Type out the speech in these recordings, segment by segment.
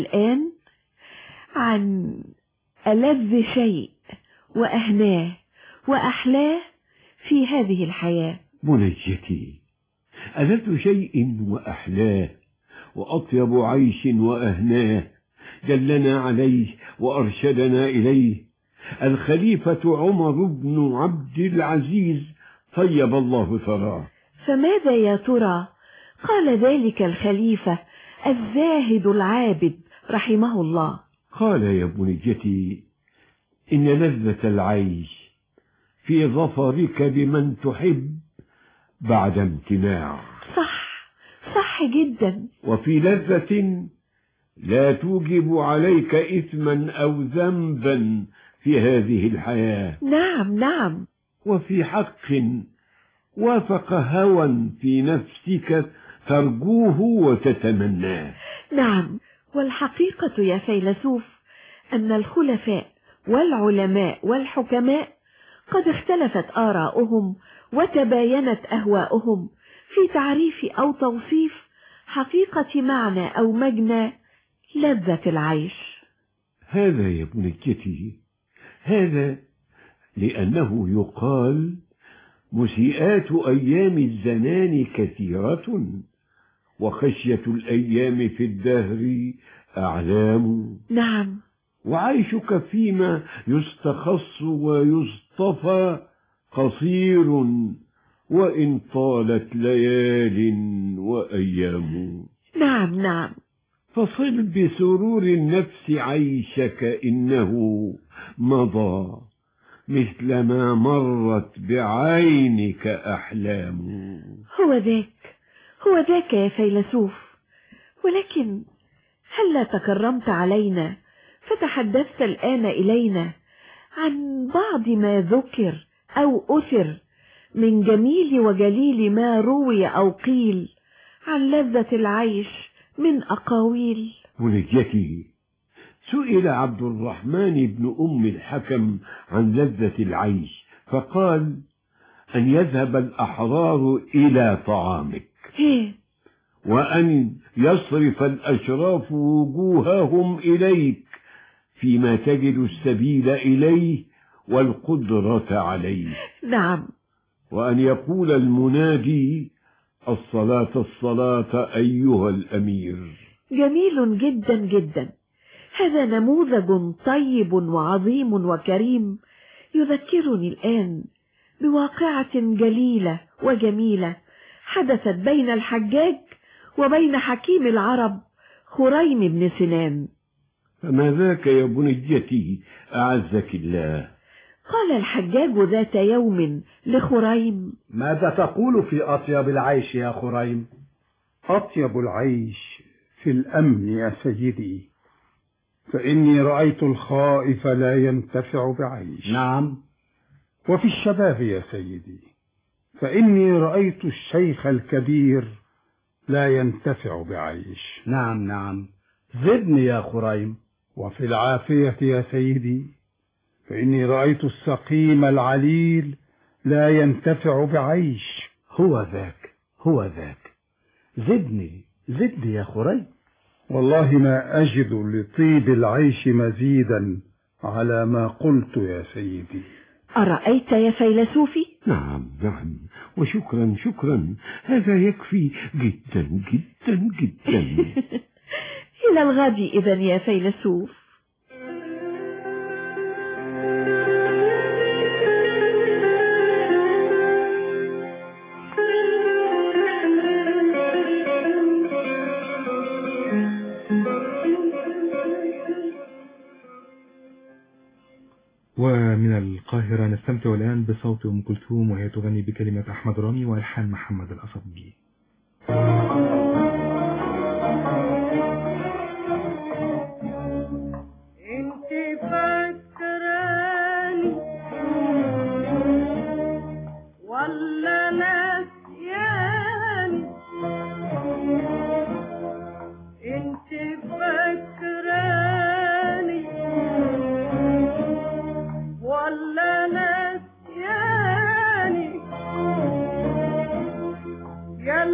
الآن عن ألذ شيء وأهناه وأحلاه في هذه الحياة منجتي ألذ شيء وأحلاه وأطيب عيش وأهناه دلنا عليه وأرشدنا إليه الخليفة عمر بن عبد العزيز طيب الله ثراه فماذا يا ترى قال ذلك الخليفة الزاهد العابد رحمه الله قال يا بنجتي إن لذة العيش في ظفرك بمن تحب بعد امتناع صح صح جدا وفي لذة لا توجب عليك إثما أو ذنبا في هذه الحياة نعم نعم وفي حق وافق هوى في نفسك ترجوه وتتمناه نعم والحقيقة يا فيلسوف أن الخلفاء والعلماء والحكماء قد اختلفت آراؤهم وتباينت أهواؤهم في تعريف أو توصيف حقيقة معنى أو مجنى لذة العيش هذا يا بنجتي هذا لأنه يقال مسيئات أيام الزمان كثيرة وخشية الأيام في الدهر أعلام نعم وعيشك فيما يستخص ويصطفى قصير وإن طالت ليال وأيام نعم نعم فصل بسرور النفس عيشك إنه مضى مثل ما مرت بعينك أحلام هو ذاك هو ذاك يا فيلسوف ولكن هل تكرمت علينا فتحدثت الآن إلينا عن بعض ما ذكر أو أثر من جميل وجليل ما روي أو قيل عن لذة العيش من أقاويل ولجتي سئل عبد الرحمن بن أم الحكم عن لذة العيش فقال أن يذهب الأحرار إلى طعامك هيه وأن يصرف الأشراف وجوههم إليك فيما تجد السبيل إليه والقدرة عليه نعم وأن يقول المنادي الصلاة الصلاة أيها الأمير جميل جدا جدا هذا نموذج طيب وعظيم وكريم يذكرني الآن بواقعة جليلة وجميلة حدثت بين الحجاج وبين حكيم العرب خريم بن سنان فما ذاك يا بنجتي أعزك الله قال الحجاج ذات يوم لخريم ماذا تقول في أطيب العيش يا خريم أطيب العيش في الأمن يا سيدي فإني رأيت الخائف لا ينتفع بعيش نعم وفي الشباب يا سيدي فإني رأيت الشيخ الكبير لا ينتفع بعيش نعم نعم زدني يا خريم وفي العافية يا سيدي فإني رأيت السقيم العليل لا ينتفع بعيش هو ذاك هو ذاك زدني زدني يا خريم والله ما أجد لطيب العيش مزيدا على ما قلت يا سيدي أرأيت يا فيلسوفي نعم نعم وشكرا شكرا هذا يكفي جدا جدا جدا إلى الغد إذا يا فيلسوف ومن القاهرة نستمتع الآن بصوت أم كلثوم وهي تغني بكلمة أحمد رامي وألحان محمد الأصبجي انت فاكراني ولا ناسياني انت فاكراني ولا ناسياني يا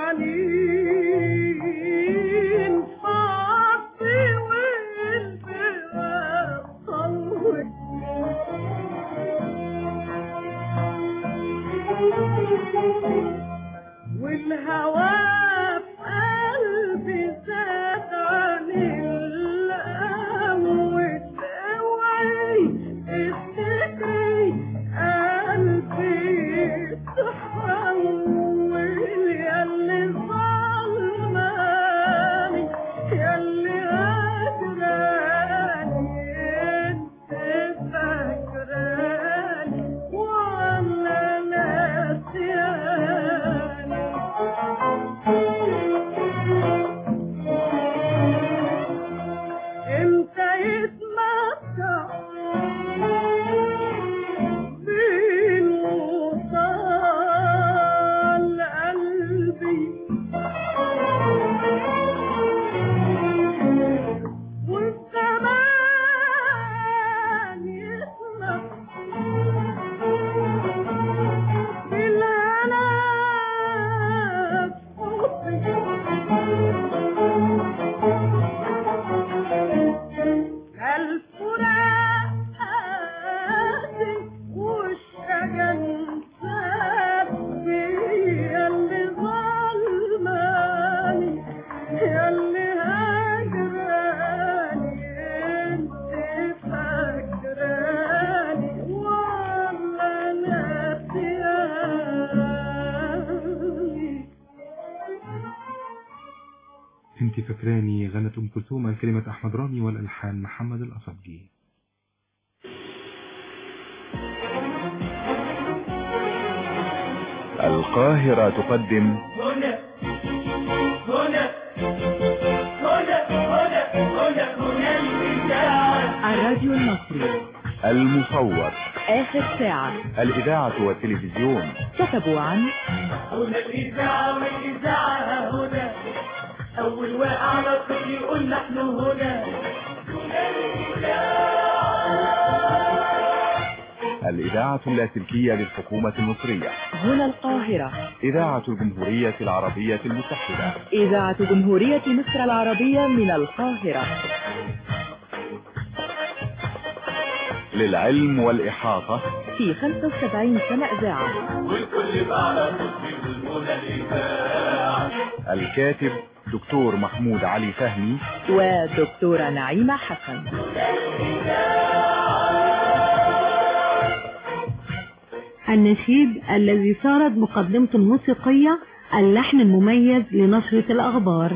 الحنين فاضي والفراق طول والهوى في قلبي زاد عن الأول اوعي افتكري قلبي تحول ياللي ظلماني ياللي قدراني انت فاكراني ولا ناسياني امتى يتمتع بالوصال قلبي والزمان يسمع بالهنا الفراق قاسي والشجن سابي ياللي ظلماني ياللي هجراني انت فاكراني ولا ناسياني انت فاكراني غنت ام كلثوم الكلمة احمد رامي والالحان محمد الاصبجي القاهرة تقدم هنا هنا هنا هنا هنا هنا الإذاعة الراديو المصري المصور آخر ساعة الإذاعة والتلفزيون كتبوا عن هنا الإذاعة والإذاعة هنا أول واقع على طفل يقول نحن هنا الإذاعة اللاسلكية للحكومة المصرية هنا القاهرة إذاعة الجمهورية العربية المتحدة إذاعة جمهورية مصر العربية من القاهرة للعلم والإحاطة في 75 سنة إذاعة الكاتب دكتور محمود علي فهمي ودكتورة نعيمة حسن النشيد الذي صارت مقدمته الموسيقية اللحن المميز لنشرة الأخبار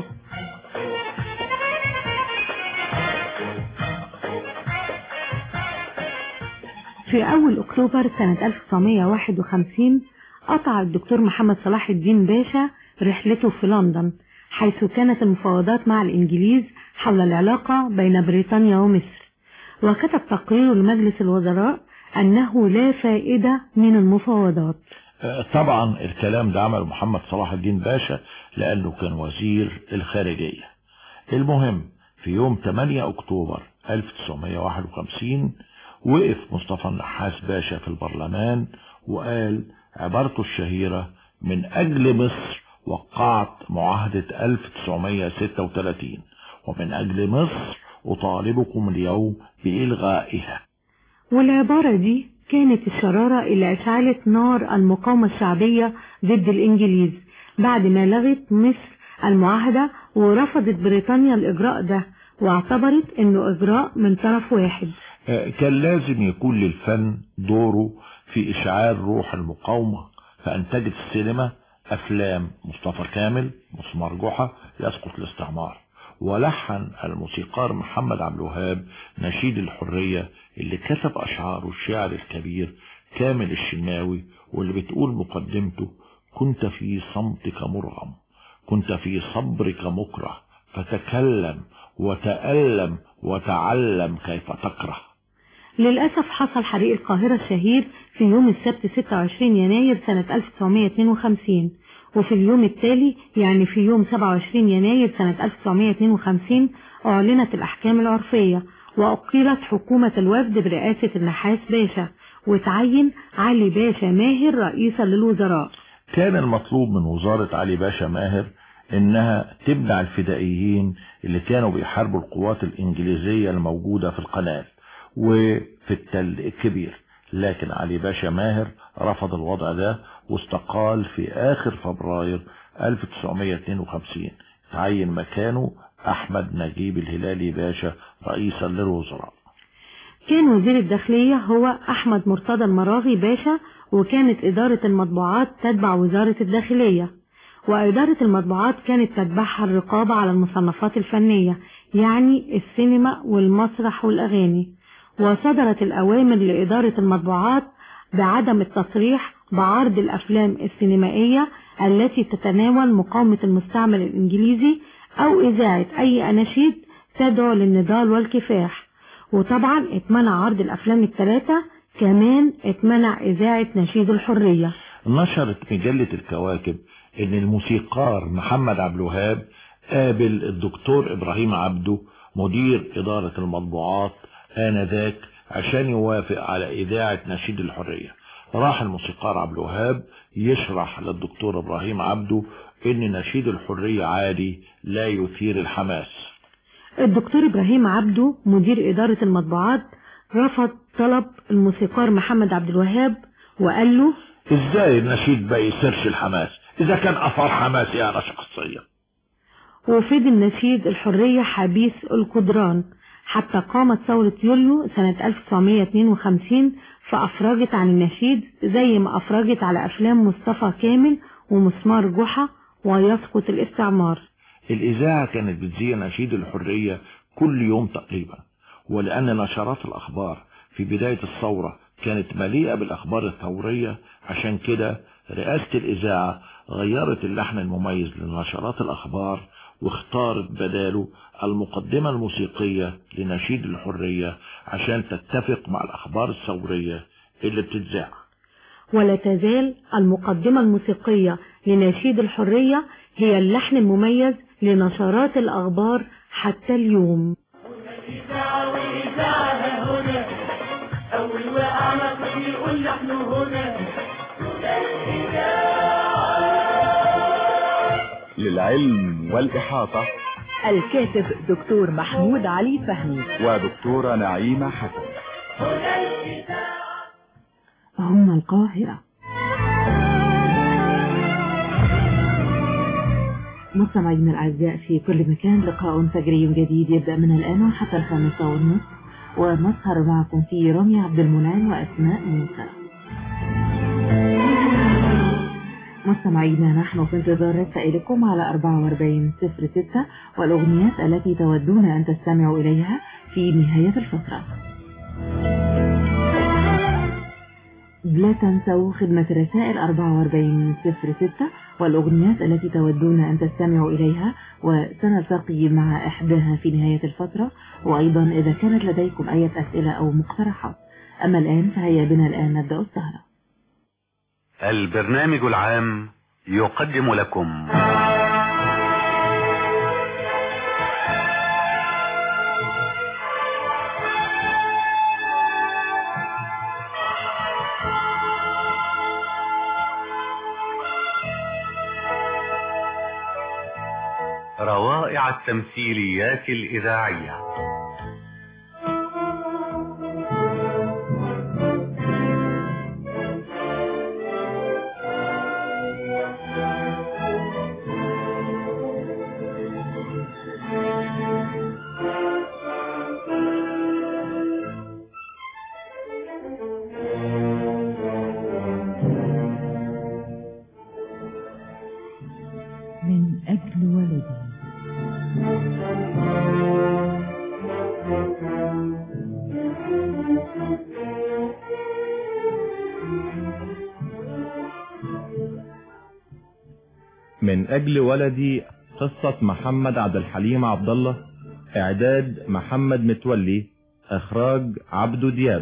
في أول أكتوبر سنة 1951 قطع الدكتور محمد صلاح الدين باشا رحلته في لندن حيث كانت المفاوضات مع الإنجليز حول العلاقة بين بريطانيا ومصر وكتب تقرير لمجلس الوزراء أنه لا فائدة من المفاوضات طبعا الكلام ده عمله محمد صلاح الدين باشا لأنه كان وزير الخارجية المهم في يوم 8 أكتوبر 1951 وقف مصطفى النحاس باشا في البرلمان وقال عبارته الشهيرة من أجل مصر وقعت معاهدة 1936 ومن أجل مصر أطالبكم اليوم بإلغائها والعبارة دي كانت الشرارة اللي أشعلت نار المقاومة الشعبية ضد الإنجليز بعد ما لغت مصر المعاهدة ورفضت بريطانيا الإجراء ده واعتبرت إنه إجراء من طرف واحد آه، كان لازم يكون للفن دوره في إشعال روح المقاومة فأنتجت السينما أفلام مصطفى كامل مسمار جحا يسقط الاستعمار ولحن الموسيقار محمد عبد الوهاب نشيد الحرية اللي كتب أشعاره الشاعر الكبير كامل الشناوي واللي بتقول مقدمته كنت في صمتك مرغم كنت في صبرك مكره فتكلم وتألم وتعلم كيف تكره للأسف حصل حريق القاهرة الشهير في يوم السبت 26 يناير سنة 1952 وفي اليوم التالي يعني في يوم 27 يناير سنة 1952 أعلنت الأحكام العرفية وأقيلت حكومة الوفد برئاسة النحاس باشا وتعين علي باشا ماهر رئيسا للوزراء كان المطلوب من وزارة علي باشا ماهر انها تمنع الفدائيين اللي كانوا بيحاربوا القوات الانجليزية الموجودة في القناة وفي التل الكبير لكن علي باشا ماهر رفض الوضع ده واستقال في اخر فبراير 1952 تعين مكانه احمد نجيب الهلالي باشا رئيسا للوزراء كان وزير الداخلية هو أحمد مرتضى المراغي باشا وكانت إدارة المطبوعات تتبع وزارة الداخلية وإدارة المطبوعات كانت تتبعها الرقابة على المصنفات الفنية يعني السينما والمسرح والأغاني وصدرت الأوامر لإدارة المطبوعات بعدم التصريح بعرض الأفلام السينمائية التي تتناول مقاومة المستعمر الإنجليزي أو إذاعة أي أناشيد تدعو للنضال والكفاح وطبعا اتمنع عرض الأفلام الثلاثة كمان اتمنع إذاعة نشيد الحرية نشرت مجلة الكواكب ان الموسيقار محمد عبد الوهاب قابل الدكتور ابراهيم عبده مدير ادارة المطبوعات انذاك عشان يوافق على اذاعة نشيد الحرية راح الموسيقار عبد الوهاب يشرح للدكتور ابراهيم عبده ان نشيد الحرية عادي لا يثير الحماس الدكتور إبراهيم عبده مدير إدارة المطبوعات رفض طلب الموسيقار محمد عبد الوهاب وقال له ازاي النشيد ما يثيرش الحماس اذا كان اثار حماسي انا شخصيا وفيد النشيد الحرية حبيس القدران حتى قامت ثورة يوليو سنة 1952 فأفرجت عن النشيد زي ما أفرجت على أفلام مصطفى كامل ومسمار جحا ويسقط الاستعمار الإذاعة كانت بتذيع نشيد الحرية كل يوم تقريبا ولأن نشرات الأخبار في بداية الثورة كانت مليئة بالأخبار الثورية عشان كده رئاسة الإذاعة غيرت اللحن المميز لنشرات الأخبار واختارت بداله المقدمة الموسيقية لنشيد الحرية عشان تتفق مع الأخبار الثورية اللي بتتذاع ولا تزال المقدمة الموسيقية لنشيد الحرية هي اللحن المميز لنشرات الأخبار حتى اليوم إذاعة وإذاعة هنا أول واقع نقص يقول نحن هنا للعلم والإحاطة الكاتب دكتور محمود علي فهمي ودكتورة نعيمة حسن هم القاهرة مستمعينا الأعزاء في كل مكان لقاء فجري جديد يبدأ من الآن وحتى الخامسة والنصف ونسهر معكم في رامي عبد المنعم وأسماء موسى مستمعينا نحن في انتظار رسائلكم على 4406 والأغنيات التي تودون أن تستمعوا إليها في نهاية الفترة لا تنسوا خدمة الرسائل 4406 والأغنيات التي تودون أن تستمعوا إليها وسنلتقي مع إحداها في نهاية الفترة وأيضا إذا كانت لديكم أي أسئلة أو مقترحات أما الآن فهيا بنا الآن نبدأ السهرة البرنامج العام يقدم لكم روائع التمثيليات الإذاعية من أجل ولدي من أجل ولدي قصة محمد عبد الحليم عبد الله إعداد محمد متولي إخراج عبدو دياب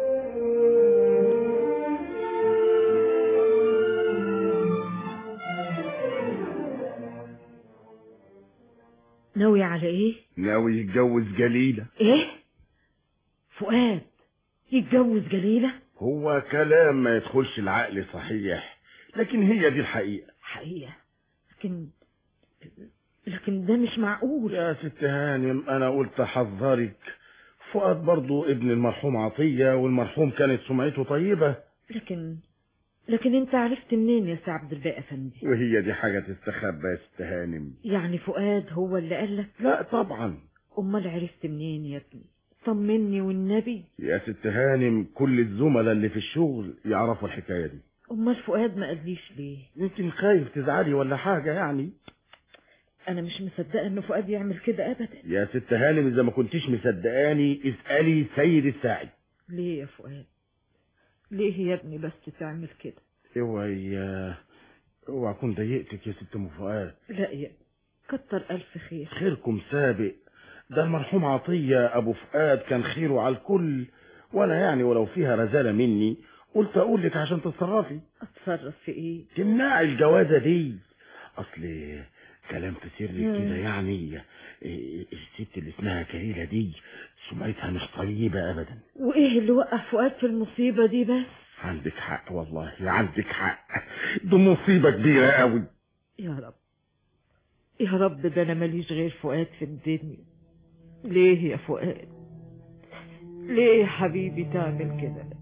ناوي على ايه ناوي يتجوز جليلة ايه فؤاد يتجوز جليلة هو كلام ما يدخلش العقل صحيح لكن هي دي الحقيقة حقيقة لكن لكن ده مش معقول يا ست هانم انا قلت احذرك فؤاد برضو ابن المرحوم عطية والمرحوم كانت سمعته طيبة لكن لكن انت عرفت منين يا سي عبد الباقي افندي وهي دي حاجة تستخبى يا ست هانم يعني فؤاد هو اللي قال لك لا طبعا امال عرفت منين يا ابني طمني والنبي يا ست هانم كل الزملاء اللي في الشغل يعرفوا الحكاية دي امال فؤاد ما قاليش ليه يمكن خايف تزعلي ولا حاجة يعني انا مش مصدقه ان فؤاد يعمل كده ابدا يا ست هانم اذا ما كنتيش مصدقاني اسألي سيد الساعي ليه يا فؤاد ليه يا ابني بس تعمل كده اوعي اوعى اكون ضايقتك يا ست ام فؤاد لا يا كتر الف خير خيركم سابق ده المرحوم عطية ابو فؤاد كان خيره على الكل وانا يعني ولو فيها رزالة مني قلت اقول لك عشان تتصرفي اتصرف في ايه تمنعي الجوازة دي اصل كلام في سر مم. كده يعني إيه، الست اللي اسمها كريلة دي سمعتها مش طيبة ابدا وايه اللي وقع فؤاد في المصيبه دي بس عندك حق والله عندك حق دي مصيبة كبيرة قوي يا رب يا رب ده انا ماليش غير فؤاد في الدنيا ليه يا فؤاد ليه يا حبيبي تعمل كده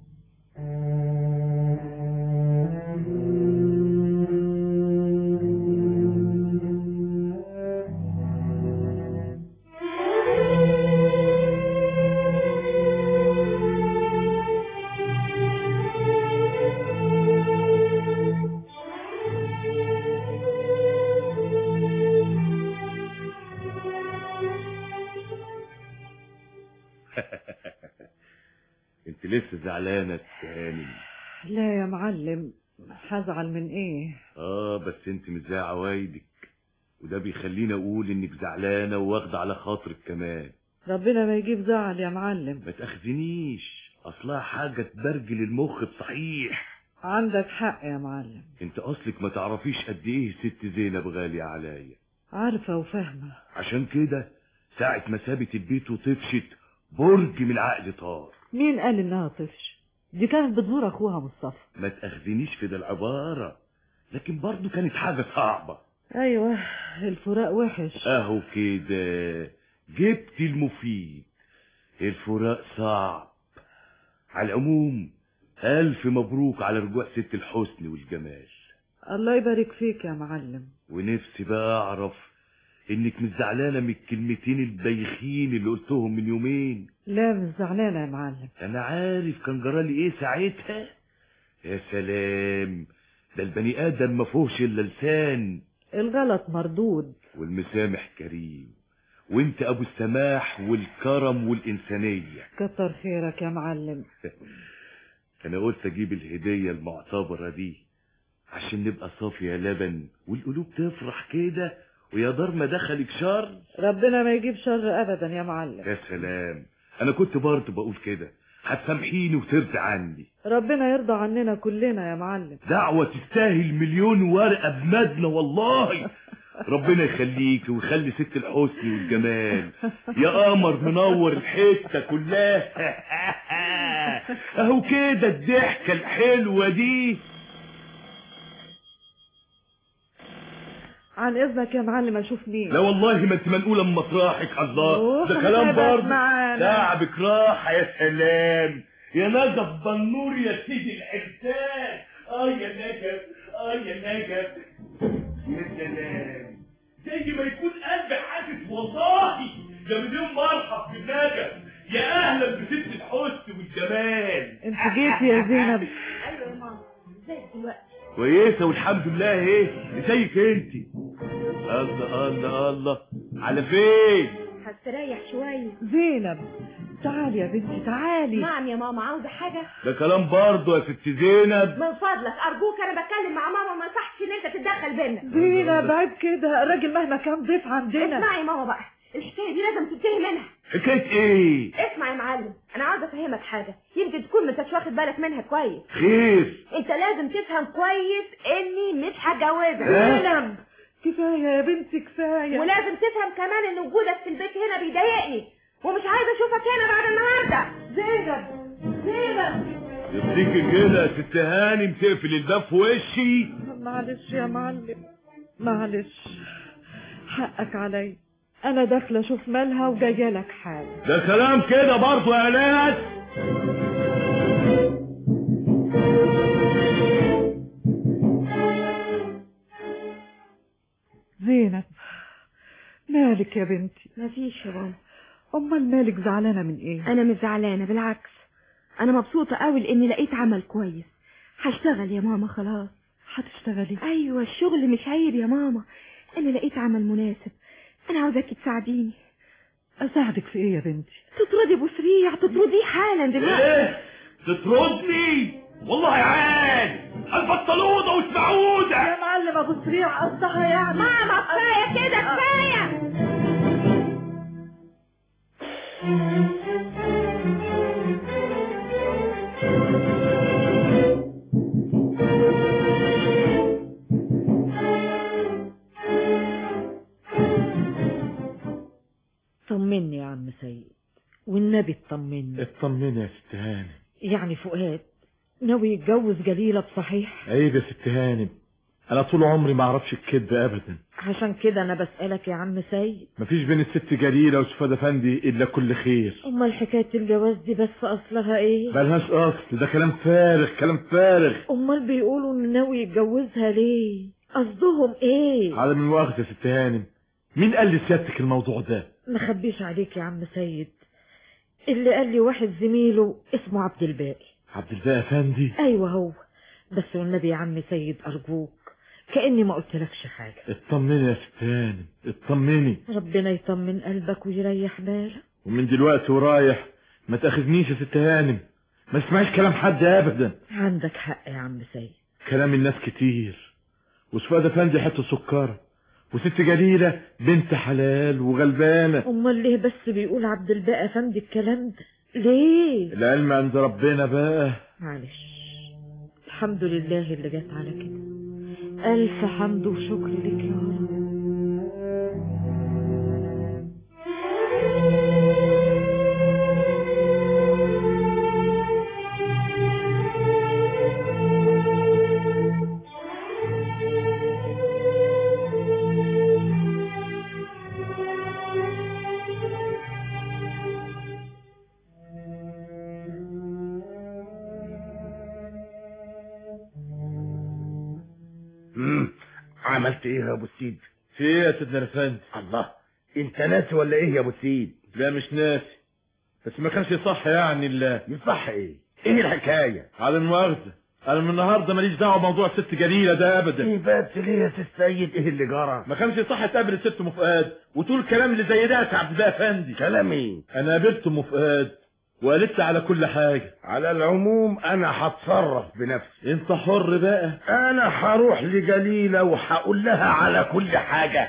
انت لسه زعلانة تهاني لا يا معلم هزعل من ايه اه بس انت مش زي عوايدك وده بيخليني اقول انك زعلانة وواخدة على خاطرك كمان ربنا ما يجيب زعل يا معلم ما تاخذنيش اصلها حاجة تبرجل المخ بصحيح عندك حق يا معلم انت اصلك ما تعرفيش قد ايه ست زينب غالية عليا عارفة وفاهمة عشان كده ساعة ما سابت البيت وطفشت برج من العقل طار مين قال انها طفش دي كانت بتزور اخوها مصطفى ما تاخذنيش في ده العبارة لكن برضو كانت حاجة صعبة ايوه الفراق وحش اهو كده جبت المفيد الفراق صعب على العموم الف مبروك على رجوع ست الحسن والجمال الله يبارك فيك يا معلم ونفسي بقى اعرف انك مش زعلانه من الكلمتين البايخين اللي قلتهم من يومين لا مش زعلانة يا معلم انا عارف كان جرالي ايه ساعتها يا سلام ده البني ادم ما فيهوش الا لسان الغلط مردود والمسامح كريم وانت ابو السماح والكرم والانسانيه كتر خيرك يا معلم انا قلت اجيب الهديه المعتبره دي عشان نبقى صافيه لبن والقلوب تفرح كده ويا دار ما دخلك شر ربنا ما يجيب شر ابدا يا معلم يا سلام انا كنت برضه بقول كده هتسامحيني وترضي عني ربنا يرضى عننا كلنا يا معلم دعوة تستاهل مليون ورقة بمدنة والله ربنا يخليك ويخلي ست الحسن والجمال يا قمر منور الحتة كلها اهو كده الضحكة الحلوة دي عن اذنك يا معلم اشوف مين لا والله ما انت منقولة من مطرحك الله روح ده كلام انت برضه معانا. تعبك راحة يا سلام يا نجف بنور يا سيدي الحسان اه يا نجف اه يا نجف يا سلام زي ما يكون قلبي حاسس والله ده مليون مرحب بالنجف يا اهلا بست الحسن والجمال انت جيت يا زينب ايوه يا ماما ازيك دلوقتي كويسه والحمد لله ايه ازيك انت الله الله الله على فين هستريح شويه زينب تعالي يا بنتي تعالي نعم يا ماما عاوزه حاجه ده كلام برضه يا ست زينب من فضلك ارجوك انا بتكلم مع ماما ما يصحش ان انت تتدخل بينا زينب عيب كده الراجل مهما كان ضيف عندنا اسمعي يا ماما بقى الحكايه دي لازم تنتهي منها حكايه ايه اسمع يا معلم انا عاوزه افهمك حاجه يمكن تكون ما انتش واخد بالك منها كويس خير انت لازم تفهم كويس اني مش هتجوزك زينب كفايه يا بنتي كفايه ولازم تفهم كمان ان وجودك في البيت هنا بيضايقني ومش عايزه اشوفك هنا بعد النهارده زينب زينب تفتكر كده يا ست هانم تقفل الباب في وشي معلش يا معلم معلش حقك علي انا داخله اشوف مالها وجايه لك حاجه ده كلام كده برضه يا ناس زينب مالك يا بنتي مفيش يا ماما امال مالك زعلانه من ايه انا مش زعلانه بالعكس انا مبسوطه قوي لاني لقيت عمل كويس هشتغل يا ماما خلاص هتشتغلي ايوه الشغل مش عيب يا ماما انا لقيت عمل مناسب انا عاوزاكي تساعديني اساعدك في ايه يا بنتي تطردي ابو سريع تطرديه حالا دلوقتي ايه تطردني والله عاد البطلوده والسعوده يا معلم ابو سريع قصدها يعني ماما كفايه كده كفايه طمني يا عم سيد والنبي اطمني اطمني يا ست هانم يعني فؤاد ناوي يتجوز جليلة بصحيح عيب يا ست هانم انا طول عمري ما اعرفش الكذب ابدا عشان كده انا بسألك يا عم سيد مفيش بين الست جليلة وسفاد افندي الا كل خير امال حكاية الجواز دي بس اصلها ايه ملهاش اصل ده كلام فارغ كلام فارغ امال بيقولوا انه ناوي يتجوزها ليه قصدهم ايه على من مؤاخذة يا ست هانم مين قال لي سيادتك الموضوع ده ما خبيش عليك يا عم سيد اللي قال لي واحد زميله اسمه عبد الباقي عبد الباقي افندي ايوه هو بس والنبي يا عم سيد ارجوك كاني ما قلتلكش حاجه اطمني يا ست هانم اطمني ربنا يطمن قلبك ويريح بالك ومن دلوقتي ورايح ما تاخذنيش يا ست هانم ما تسمعيش كلام حد ابدا عندك حق يا عم سيد كلام الناس كتير وسفاد افندي حته سكر وست جليلة بنت حلال وغلبانة امال ليه بس بيقول عبد الباقي افندي الكلام ده ليه العلم عند ربنا بقى معلش الحمد لله اللي جت على كده الف حمد وشكر لك يا رب مم. عملت ايه يا ابو السيد في ايه يا سيدنا الافندي الله انت ناسي ولا ايه يا ابو السيد لا مش ناسي بس ما كانش صح يعني ال يصح ايه ايه الحكايه على المؤاخذة انا من النهارده ماليش دعوه بموضوع الست جليلة ده ابدا ايه بس ليه يا سي السيد ايه اللي جرى ما كانش صح تقابل الست ام فؤاد وتقول الكلام اللي زي ده يا عبد الباقي افندي كلام ايه انا قابلت ام فؤاد وقالت لي على كل حاجة على العموم انا هتصرف بنفسي انت حر بقى انا هروح لجليلة وهقول لها على كل حاجة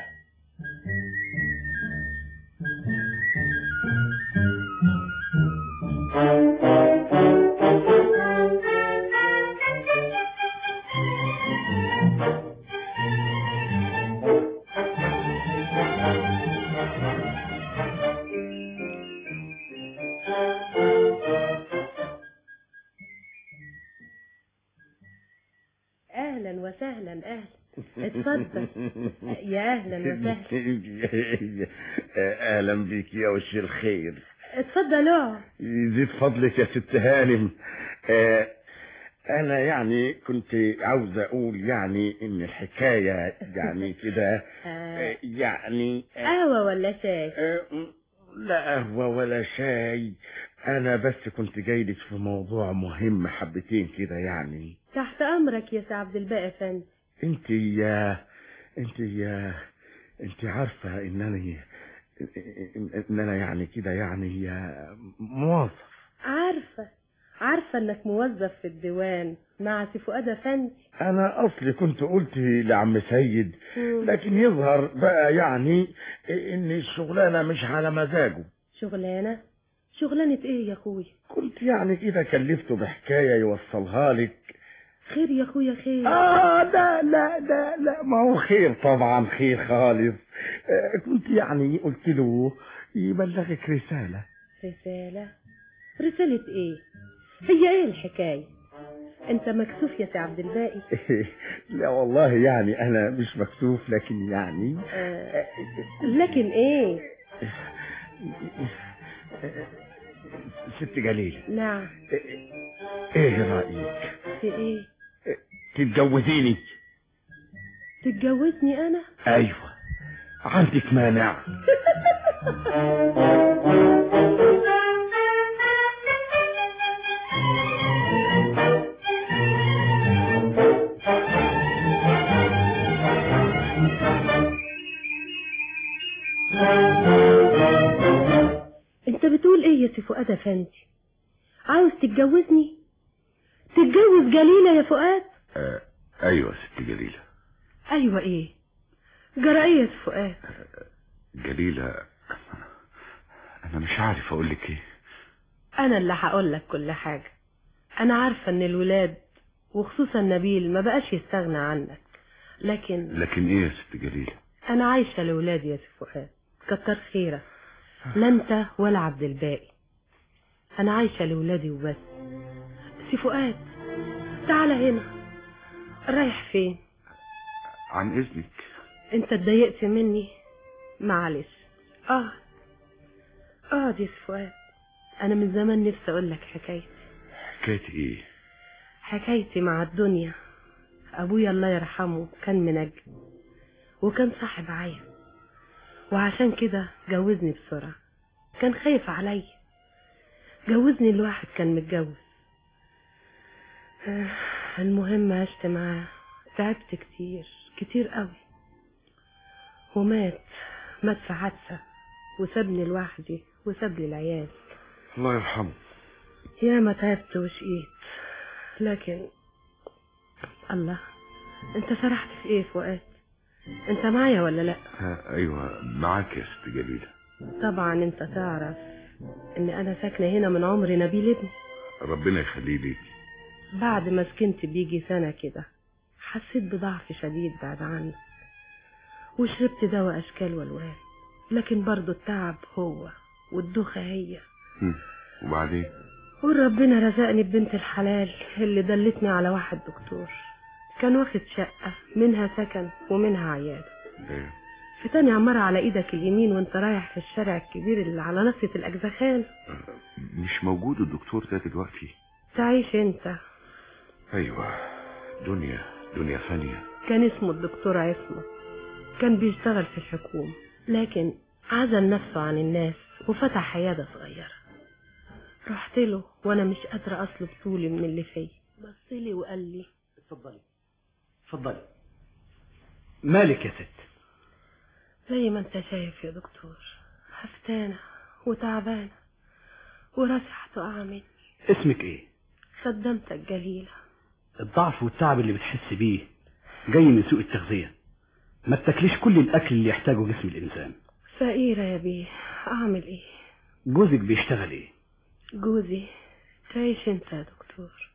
اهلا وسهلا اهلا اتفضل يا اهلا وسهلا اهلا بيك يا وش الخير اتفضل اقعد يزيد فضلك يا ست هانم آه، انا يعني كنت عاوز اقول يعني ان الحكاية يعني كده آه، يعني آه، قهوة ولا شاي آه، لا قهوة ولا شاي انا بس كنت جايلك في موضوع مهم حبتين كده يعني تحت امرك يا سي عبد الباقي افندي انت يا انت يا انت عارفة ان انا ان انا يعني كده يعني يا موظف عارفة عارفة انك موظف في الديوان مع سي فؤاد افندي انا اصلي كنت قلت لعم سيد مم. لكن يظهر بقى يعني ان الشغلانة مش على مزاجه شغلانة شغلانة ايه يا اخويا كنت يعني كده كلفته بحكاية يوصلها لك خير يا اخويا خير اه لا لا لا لا ما هو خير طبعا خير خالص آه كنت يعني قلت له يبلغك رسالة رسالة رسالة ايه هي ايه الحكاية انت مكسوف يا سي عبد الباقي لا والله يعني انا مش مكسوف لكن يعني آه. لكن ايه ست جليلة نعم ايه رأيك في ايه تتجوزيني تتجوزني انا ايوه عندك مانع انت بتقول ايه يا سي فؤاد افندي عاوز تتجوزني تتجوز جليلة يا فؤاد آه ايوه ست جليلة ايوه ايه جرى ايه يا سي فؤاد جليلة انا مش عارف اقول لك ايه انا اللي هقول لك كل حاجة انا عارفة ان الولاد وخصوصا نبيل ما بقاش يستغنى عنك لكن لكن ايه يا ست جليلة انا عايشة لولادي يا سي فؤاد كتر خيرك لا انت ولا عبد الباقي انا عايشة لولادي وبس سي فؤاد تعال هنا رايح فين عن اذنك انت اتضايقت مني معلش اه اه دي سي فؤاد انا من زمان نفسي اقول لك حكايتي حكاية ايه حكايتي مع الدنيا ابويا الله يرحمه كان منجم وكان صاحب عين وعشان كده جوزني بسرعة كان خايف عليا جوزني الواحد كان متجوز آه، المهم عشت معاه تعبت كتير كتير قوي ومات مات في حادثة وسابني لوحدي وساب لي العيال الله يرحمه يا ما تعبت وشقيت لكن الله انت سرحت في ايه فؤاد انت معايا ولا لا ها ايوه معاك يا ست جليلة طبعا انت تعرف ان انا ساكنة هنا من عمر نبيل ابني ربنا يخليه ليك بعد ما سكنت بيجي سنة كده حسيت بضعف شديد بعد عنك وشربت دواء اشكال والوان لكن برضو التعب هو والدوخة هي هم، وبعدين وربنا رزقني ببنت الحلال اللي دلتني على واحد دكتور كان واخد شقة منها سكن ومنها عيادة ايه في تاني عمارة على ايدك اليمين وانت رايح في الشارع الكبير اللي على نصية الاجزخان مش موجود الدكتور ده دلوقتي تعيش انت ايوه دنيا دنيا فانية كان اسمه الدكتور عصمت كان بيشتغل في الحكومة لكن عزل نفسه عن الناس وفتح عيادة صغيرة رحت له وانا مش قادرة اصلب طولي من اللي فيا بص لي وقال لي اتفضلي اتفضلي مالك يا ست زي ما انت شايف يا دكتور هفتانة وتعبانة وراسي هتقع مني اسمك ايه خدمتك جليلة الضعف والتعب اللي بتحس بيه جاي من سوء التغذية ما تاكليش كل الاكل اللي يحتاجه جسم الانسان فقيرة يا بيه اعمل ايه جوزك بيشتغل ايه جوزي تعيش انت يا دكتور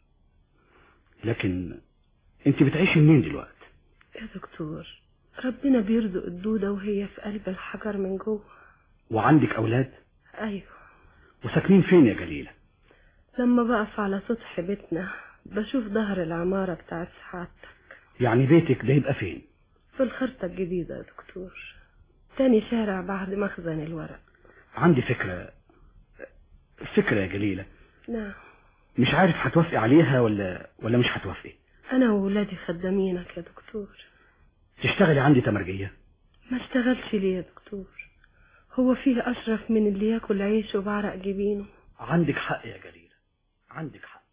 لكن انت بتعيشي منين دلوقتي يا دكتور ربنا بيرزق الدودة وهي في قلب الحجر من جوه وعندك اولاد ايوه وساكنين فين يا جليلة لما بقف على سطح بيتنا بشوف ظهر العمارة بتاعت سعادتك يعني بيتك ده يبقى فين في الخرطة الجديدة يا دكتور تاني شارع بعد مخزن الورق عندي فكرة فكرة يا جليلة نعم مش عارف هتوافقي عليها ولا ولا مش هتوافقي انا وولادي خدامينك يا دكتور تشتغلي عندي تمرجية ما اشتغلش ليه يا دكتور هو فيه اشرف من اللي ياكل عيشه بعرق جبينه عندك حق يا جليلة عندك حق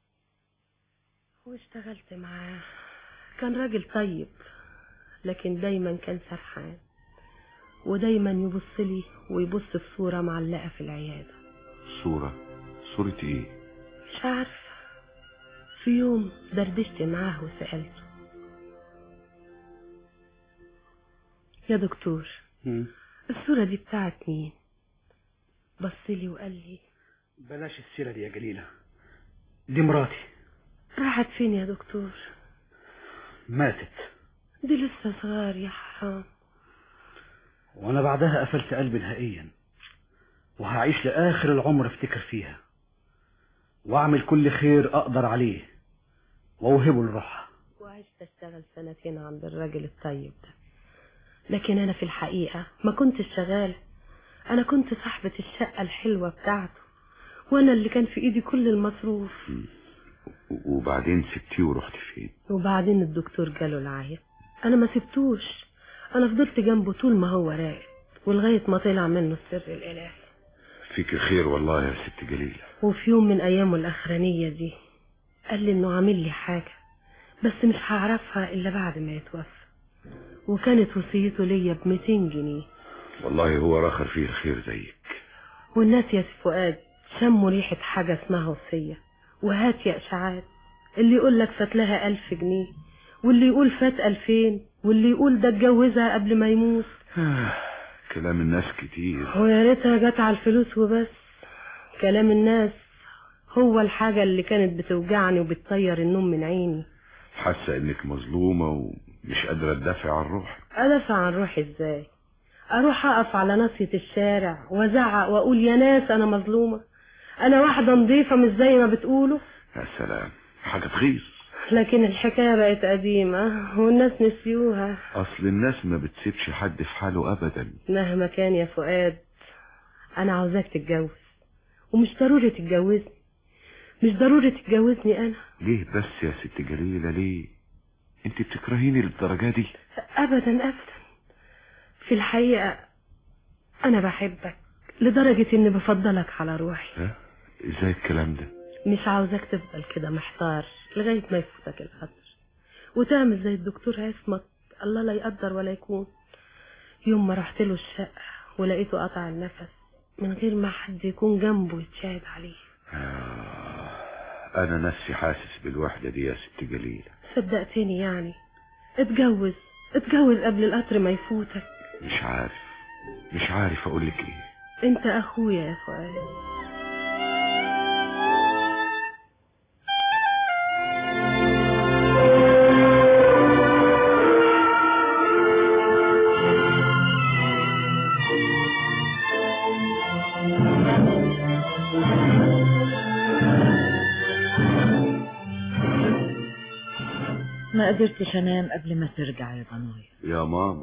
واشتغلت معاه كان راجل طيب لكن دايما كان سرحان ودايما يبص لي ويبص في صورة معلقة في العيادة صورة صورة ايه مش عارفة في يوم دردشت معاه وسألته يا دكتور الصورة دي بتاعت مين بص لي وقال لي بلاش السيرة دي يا جليلة دي مراتي راحت فين يا دكتور ماتت دي لسه صغار يا حرام وانا بعدها قفلت قلبي نهائيا وهعيش لاخر العمر افتكر فيها واعمل كل خير اقدر عليه واوهبه لروحها وعشت اشتغل سنتين عند الراجل الطيب ده لكن انا في الحقيقة ما كنتش شغالة انا كنت صاحبة الشقة الحلوة بتاعته وانا اللي كان في ايدي كل المصروف وبعدين سبتيه ورحت فين وبعدين الدكتور جاله العيا انا ما سبتوش انا فضلت جنبه طول ما هو راقد ولغاية ما طلع منه السر الالهي فيك خير والله يا ست جليلة وفي يوم من ايامه الاخرانية دي قال لي انه عامل لي حاجة بس مش هعرفها الا بعد ما يتوفى وكانت وصيته ليا ب 200 جنيه والله هو راخر فيه الخير زيك والناس يا سي فؤاد شموا ريحة حاجة اسمها وصية وهات يا اشعاعات اللي يقول لك فات لها ألف جنيه واللي يقول فات ألفين واللي يقول ده اتجوزها قبل ما يموت كلام الناس كتير ويا ريتها جت على الفلوس وبس كلام الناس هو الحاجة اللي كانت بتوجعني وبتطير النوم من عيني حاسة انك مظلومة ومش قادرة تدافع عن روحك أدافع عن روحي ازاي أروح أقف على ناصية الشارع وأزعق وأقول يا ناس أنا مظلومة أنا واحدة نظيفة مش زي ما بتقولوا يا سلام حاجة تغيظ لكن الحكاية بقت قديمة والناس نسيوها اصل الناس ما بتسيبش حد في حاله ابدا مهما كان يا فؤاد أنا عاوزاك تتجوز ومش ضروري تتجوزني مش ضروري تتجوزني أنا ليه بس يا ست جليلة ليه انت بتكرهيني للدرجة دي أبدا أبدا في الحقيقة أنا بحبك لدرجة إني بفضلك على روحي ها ازاي الكلام ده مش عاوزاك تفضل كده محتار لغاية ما يفوتك القدر وتعمل زي الدكتور عصمت الله لا يقدر ولا يكون يوم ما رحت له الشقة ولقيته قطع النفس من غير ما حد يكون جنبه يتشاهد عليه انا نفسي حاسس بالوحدة دي يا ست جليلة صدقتني يعني اتجوز اتجوز قبل القطر ما يفوتك مش عارف مش عارف اقولك ايه انت اخويا يا فؤاد ما قدرتش انام قبل ما ترجع يا ضنايا يا ماما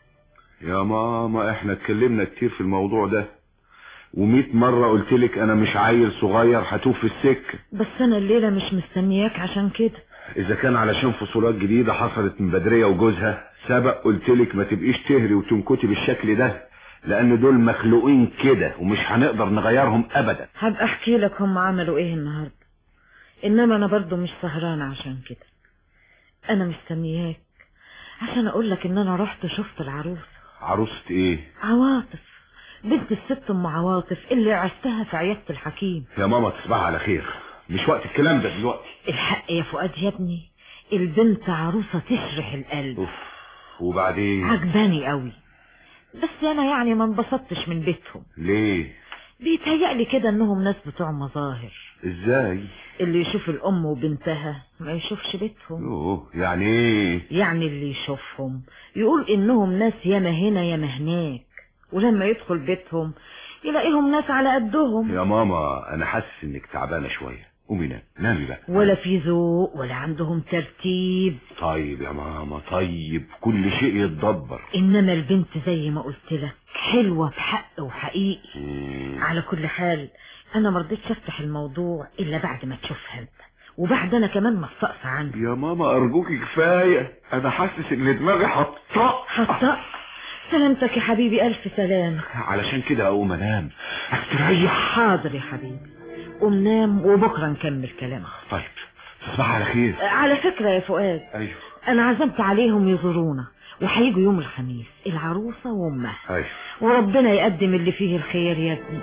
يا ماما احنا اتكلمنا كتير في الموضوع ده ومئة مرة قلتلك انا مش عيل صغير هتوف في السكة بس انا الليلة مش مستنياك عشان كده اذا كان علشان فصولات جديدة حصلت من بدرية وجوزها سبق قلتلك ما تبقيش تهري وتنكتي بالشكل ده لان دول مخلوقين كده ومش هنقدر نغيرهم ابدا هبقى احكي لك هم عملوا ايه النهاردة انما انا برضو مش سهرانة عشان كده انا مستنياك عشان اقول لك ان انا رحت شفت العروسة عروسة ايه عواطف بنت الست ام عواطف اللي عشتها في عيادة الحكيم يا ماما تصبح على خير مش وقت الكلام ده دلوقتي الحق يا فؤاد يا ابني البنت عروسة تشرح القلب اوف وبعدين عجباني قوي بس انا يعني ما انبسطتش من بيتهم ليه بيتهيألي كده انهم ناس بتوع مظاهر ازاي اللي يشوف الام وبنتها ما يشوفش بيتهم اوه يعني ايه يعني اللي يشوفهم يقول انهم ناس ياما هنا ياما هناك ولما يدخل بيتهم يلاقيهم ناس على قدهم يا ماما انا حاسس انك تعبانه شويه قومي نام نامي بقى ولا في ذوق ولا عندهم ترتيب طيب يا ماما طيب كل شيء يتدبر انما البنت زي ما قلت لك حلوة بحق وحقيقي على كل حال انا مرضيتش افتح الموضوع الا بعد ما تشوفها انت وبعد انا كمان ما استقصى عنك يا ماما ارجوكي كفايه انا حاسس ان دماغي هتطق هتطق سلامتك يا حبيبي الف سلام علشان كده اقوم انام استريح حاضر يا حبيبي قوم نام وبكره نكمل كلامنا طيب تصبح على خير على فكرة يا فؤاد ايوه انا عزمت عليهم يزورونا وهيجوا يوم الخميس العروسة وامها ايوه وربنا يقدم اللي فيه الخير يا ابني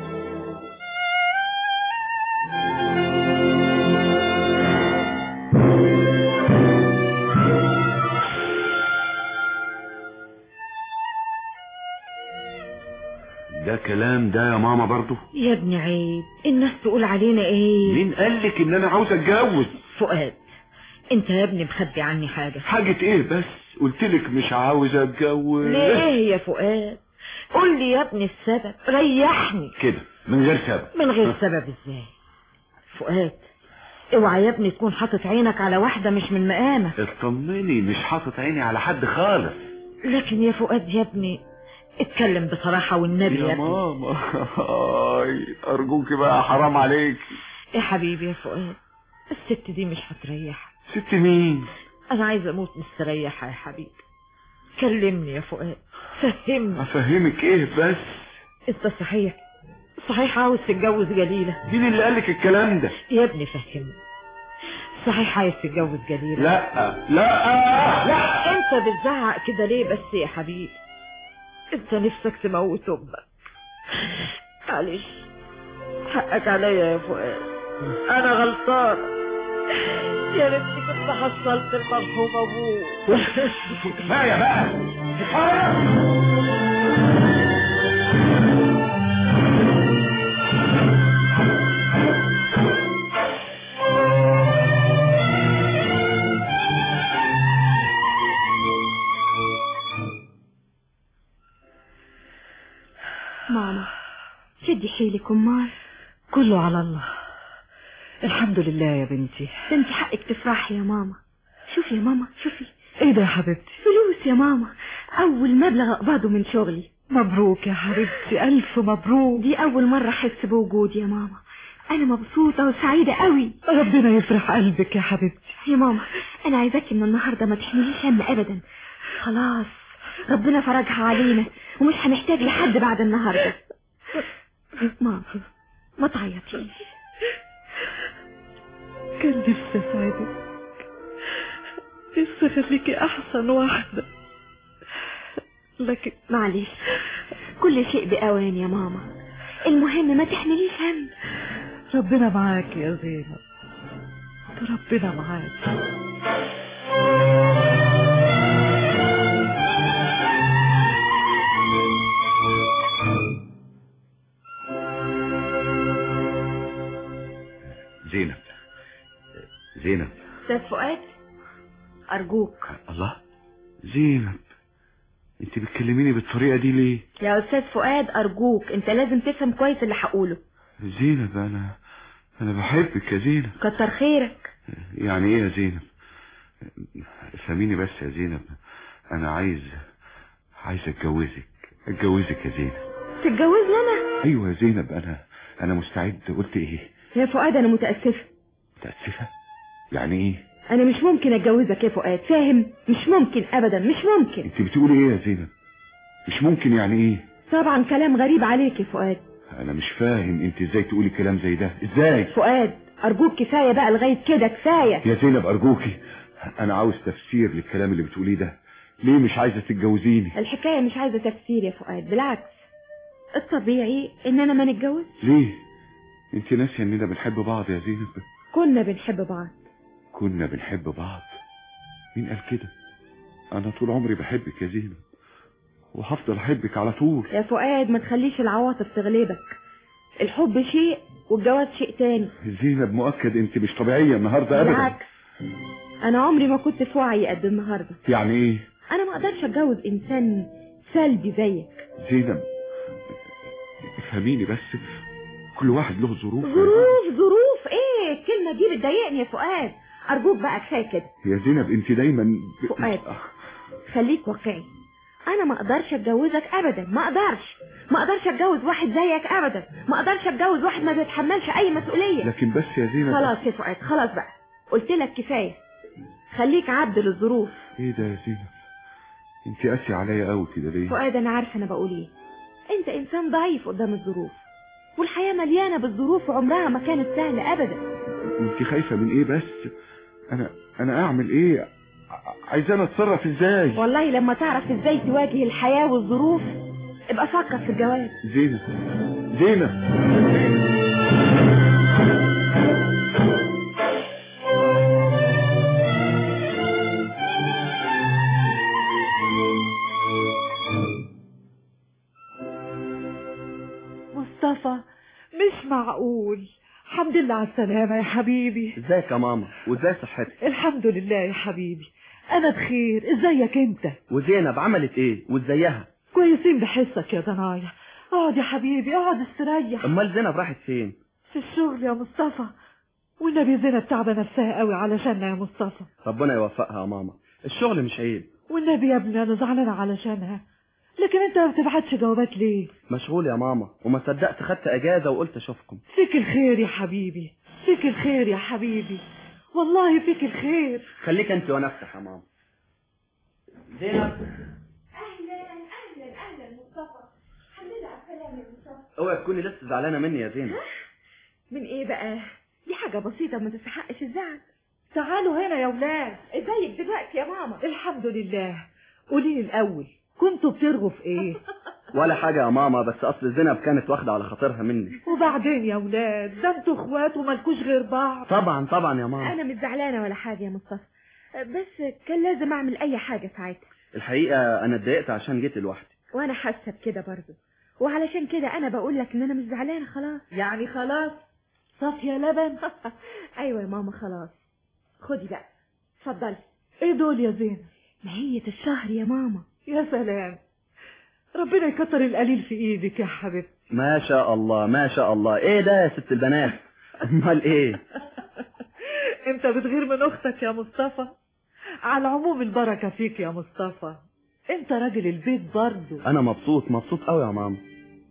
ده كلام ده يا ماما برضو يا ابني عيب الناس تقول علينا ايه مين قالك ان انا عاوز اتجوز فؤاد انت يا ابني مخبي عني حاجة حاجة ايه بس قلتلك مش عاوز اتجوز ليه يا فؤاد قول لي يا ابني السبب ريحني كده من غير سبب من غير سبب ازاي فؤاد اوعى يا ابني تكون حاطط عينك على واحدة مش من مقامك اطمني مش حاطط عيني على حد خالص لكن يا فؤاد يا ابني اتكلم بصراحة والنبي يا, يا ابني ماما آي، ارجوك بقى حرام عليك يا حبيبي يا فؤاد الست دي مش هتريحك ست مين انا عايزة اموت مستريحة يا حبيبي كلمني يا فؤاد فهمني افهمك ايه بس انت صحيح صحيح عاوز تتجوز جليلة مين اللي قالك الكلام ده يا ابني فهمني صحيح عايز تتجوز جليلة لا لا لا انت بتزعق كده ليه بس يا حبيبي انت نفسك تموت امك معلش حقك عليا يا فؤاد انا غلطان يا ريتني كنت حصلت المرحوم ابوه كفايه بقى كفايه ماما شدي حيلك امال كله على الله الحمد لله يا بنتي ده انت حقك تفرحي يا ماما شوفي يا ماما شوفي ايه ده يا حبيبتي فلوس يا ماما اول مبلغ اقبضه من شغلي مبروك يا حبيبتي الف مبروك دي اول مرة احس بوجودي يا ماما انا مبسوطة وسعيدة قوي ربنا يفرح قلبك يا حبيبتي يا ماما انا عايزاكي من النهاردة ما تحمليش هم ابدا خلاص ربنا فرجها علينا ومش هنحتاج لحد بعد النهاردة ماما ما تعيطيش كان نفسي اساعدك نفسي اخليكي احسن واحدة لكن معلش كل شيء بأوان يا ماما المهم ما تحمليش هم ربنا معاك يا زينب ربنا معاك زينب زينب استاذ فؤاد ارجوك الله زينب انت بتكلميني بالطريقه دي ليه يا استاذ فؤاد ارجوك انت لازم تفهم كويس اللي هقوله زينب انا انا بحبك يا زينب كتر خيرك يعني ايه يا زينب فهميني بس يا زينب انا عايز عايز اتجوزك اتجوزك يا زينب تتجوزني انا ايوه يا زينب انا انا مستعد قلت ايه يا فؤاد انا متأسفة متأسفة يعني ايه انا مش ممكن اتجوزك يا فؤاد فاهم مش ممكن ابدا مش ممكن انت بتقولي ايه يا زينب مش ممكن يعني ايه طبعا كلام غريب عليك يا فؤاد انا مش فاهم انت ازاي تقولي كلام زي ده ازاي فؤاد ارجوك كفاية بقى لغاية كده كفاية يا زينب ارجوكي انا عاوز تفسير للكلام اللي بتقوليه ده ليه مش عايزه تتجوزيني الحكاية مش عايزة تفسير يا فؤاد بالعكس الطبيعي اننا ما نتجوز ليه انت ناسيه اننا بنحب بعض يا زينب كنا بنحب بعض كنا بنحب بعض مين قال كده انا طول عمري بحبك يا زينب وهفضل احبك على طول يا فؤاد ما تخليش العواطف تغلبك الحب شيء والجواز شيء تاني زينب مؤكد انت مش طبيعيه النهارده ابدا بالعكس انا عمري ما كنت في وعي قد النهارده يعني ايه انا ما اقدرش اتجوز انسان سلبي زيك زينب افهميني بس كل واحد له ظروف ظروف ظروف ايه الكلمة دي بتضايقني يا فؤاد ارجوك بقى كفايه كده يا زينب انت دايما ب... فؤاد خليك واقعي انا ما اقدرش اتجوزك ابدا ما اقدرش ما اقدرش اتجوز واحد زيك ابدا ما اقدرش اتجوز واحد ما بيتحملش اي مسؤوليه لكن بس يا زينب خلاص يا فؤاد خلاص بقى قلت لك كفايه خليك عبد للظروف ايه ده يا زينب انت قاسي عليا قوي كده ليه فؤاد انا عارفه انا بقول ايه انت انسان ضعيف قدام الظروف والحياه مليانه بالظروف وعمرها ما كانت سهله ابدا انت خايفه من ايه بس انا انا اعمل ايه ع- عايزاني اتصرف ازاي والله لما تعرف ازاي تواجه الحياه والظروف ابقى فكر في الجواز زينب زينب مصطفى مش معقول الحمد لله على السلامة يا حبيبي ازيك يا ماما وازاي صحتك الحمد لله يا حبيبي انا بخير ازيك انت وزينب عملت ايه وازيها كويسين بحسك يا ضنايا اقعد يا حبيبي اقعد استريح امال زينب راحت فين في الشغل يا مصطفى والنبي زينب تعبة نفسها قوي علشاننا يا مصطفى ربنا يوفقها يا ماما الشغل مش عيب والنبي يا ابني انا زعلانة علشانها لكن انت ما بتبعتش جوابات ليه مشغول يا ماما وما صدقت خدت اجازة وقلت اشوفكم فيك الخير يا حبيبي فيك الخير يا حبيبي والله فيك الخير خليك انت وانا افتح يا ماما زينب اهلا اهلا اهلا مصطفى الحمد لله على السلامه يا مصطفى اوعي تكوني لسه زعلانة مني يا زينب من ايه بقى دي حاجه بسيطه ما تستحقش الزعل تعالوا هنا يا ولاد ازيك دلوقتي يا ماما الحمد لله قولي لي الاول كنتوا بترغوا في ايه ولا حاجة يا ماما بس اصل زينب كانت واخدة على خاطرها مني وبعدين يا ولاد ده انتوا اخوات ومالكوش غير بعض طبعا طبعا يا ماما انا مش زعلانه ولا حاجه يا مصطفى بس كان لازم اعمل اي حاجه ساعتها الحقيقة انا اتضايقت عشان جيت لوحدي وانا حاسه بكده برضه وعلشان كده انا بقول لك ان انا مش زعلانه خلاص يعني خلاص صافيه لبن ايوه يا ماما خلاص خدي بقى اتفضلي ايه دول يا زينب ماهية الشهر يا ماما يا سلام ربنا يكتر القليل في ايدك يا حبيبتي ما شاء الله ما شاء الله ايه ده يا ست البنات امال ايه انت بتغير من اختك يا مصطفى على العموم البركه فيك يا مصطفى انت راجل البيت برضه انا مبسوط مبسوط قوي يا ماما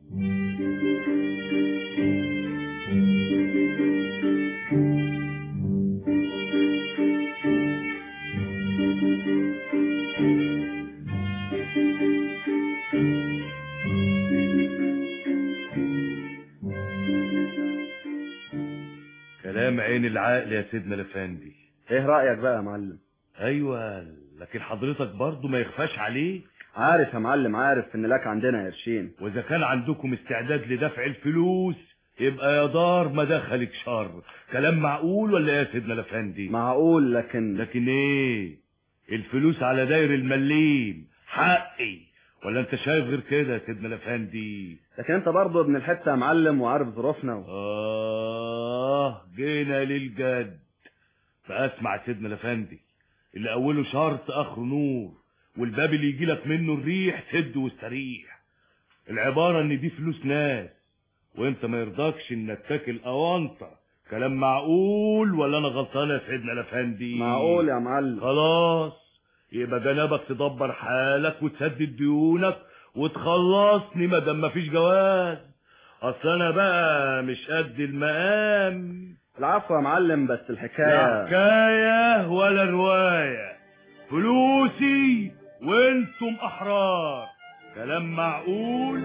كلام عين العقل يا سيدنا الافندي ايه رأيك بقى يا معلم ايوه لكن حضرتك برضو ما يخفاش عليك عارف يا معلم عارف ان لك عندنا قرشين واذا كان عندكم استعداد لدفع الفلوس يبقى يا دار ما دخلك شر كلام معقول ولا يا سيدنا الافندي معقول لكن لكن ايه الفلوس على داير المليم حقي ولا انت شايف غير كده يا سيدنا الافندي لكن انت برضه ابن الحتة يا معلم وعارف ظروفنا و... اه جينا للجد فاسمع يا سيدنا الافندي اللي اوله شرط اخره نور والباب اللي يجي لك منه الريح سد واستريح العبارة ان دي فلوس ناس وانت ما يرضاكش انك تاكل اوانطة كلام معقول ولا انا غلطان يا سيدنا الافندي معقول يا معلم خلاص يبقى جنابك تدبر حالك وتسدد ديونك وتخلصني ما دام مفيش جواز اصل انا بقى مش قد المقام العفو يا معلم بس لا الحكاية حكاية ولا رواية فلوسي وانتم احرار كلام معقول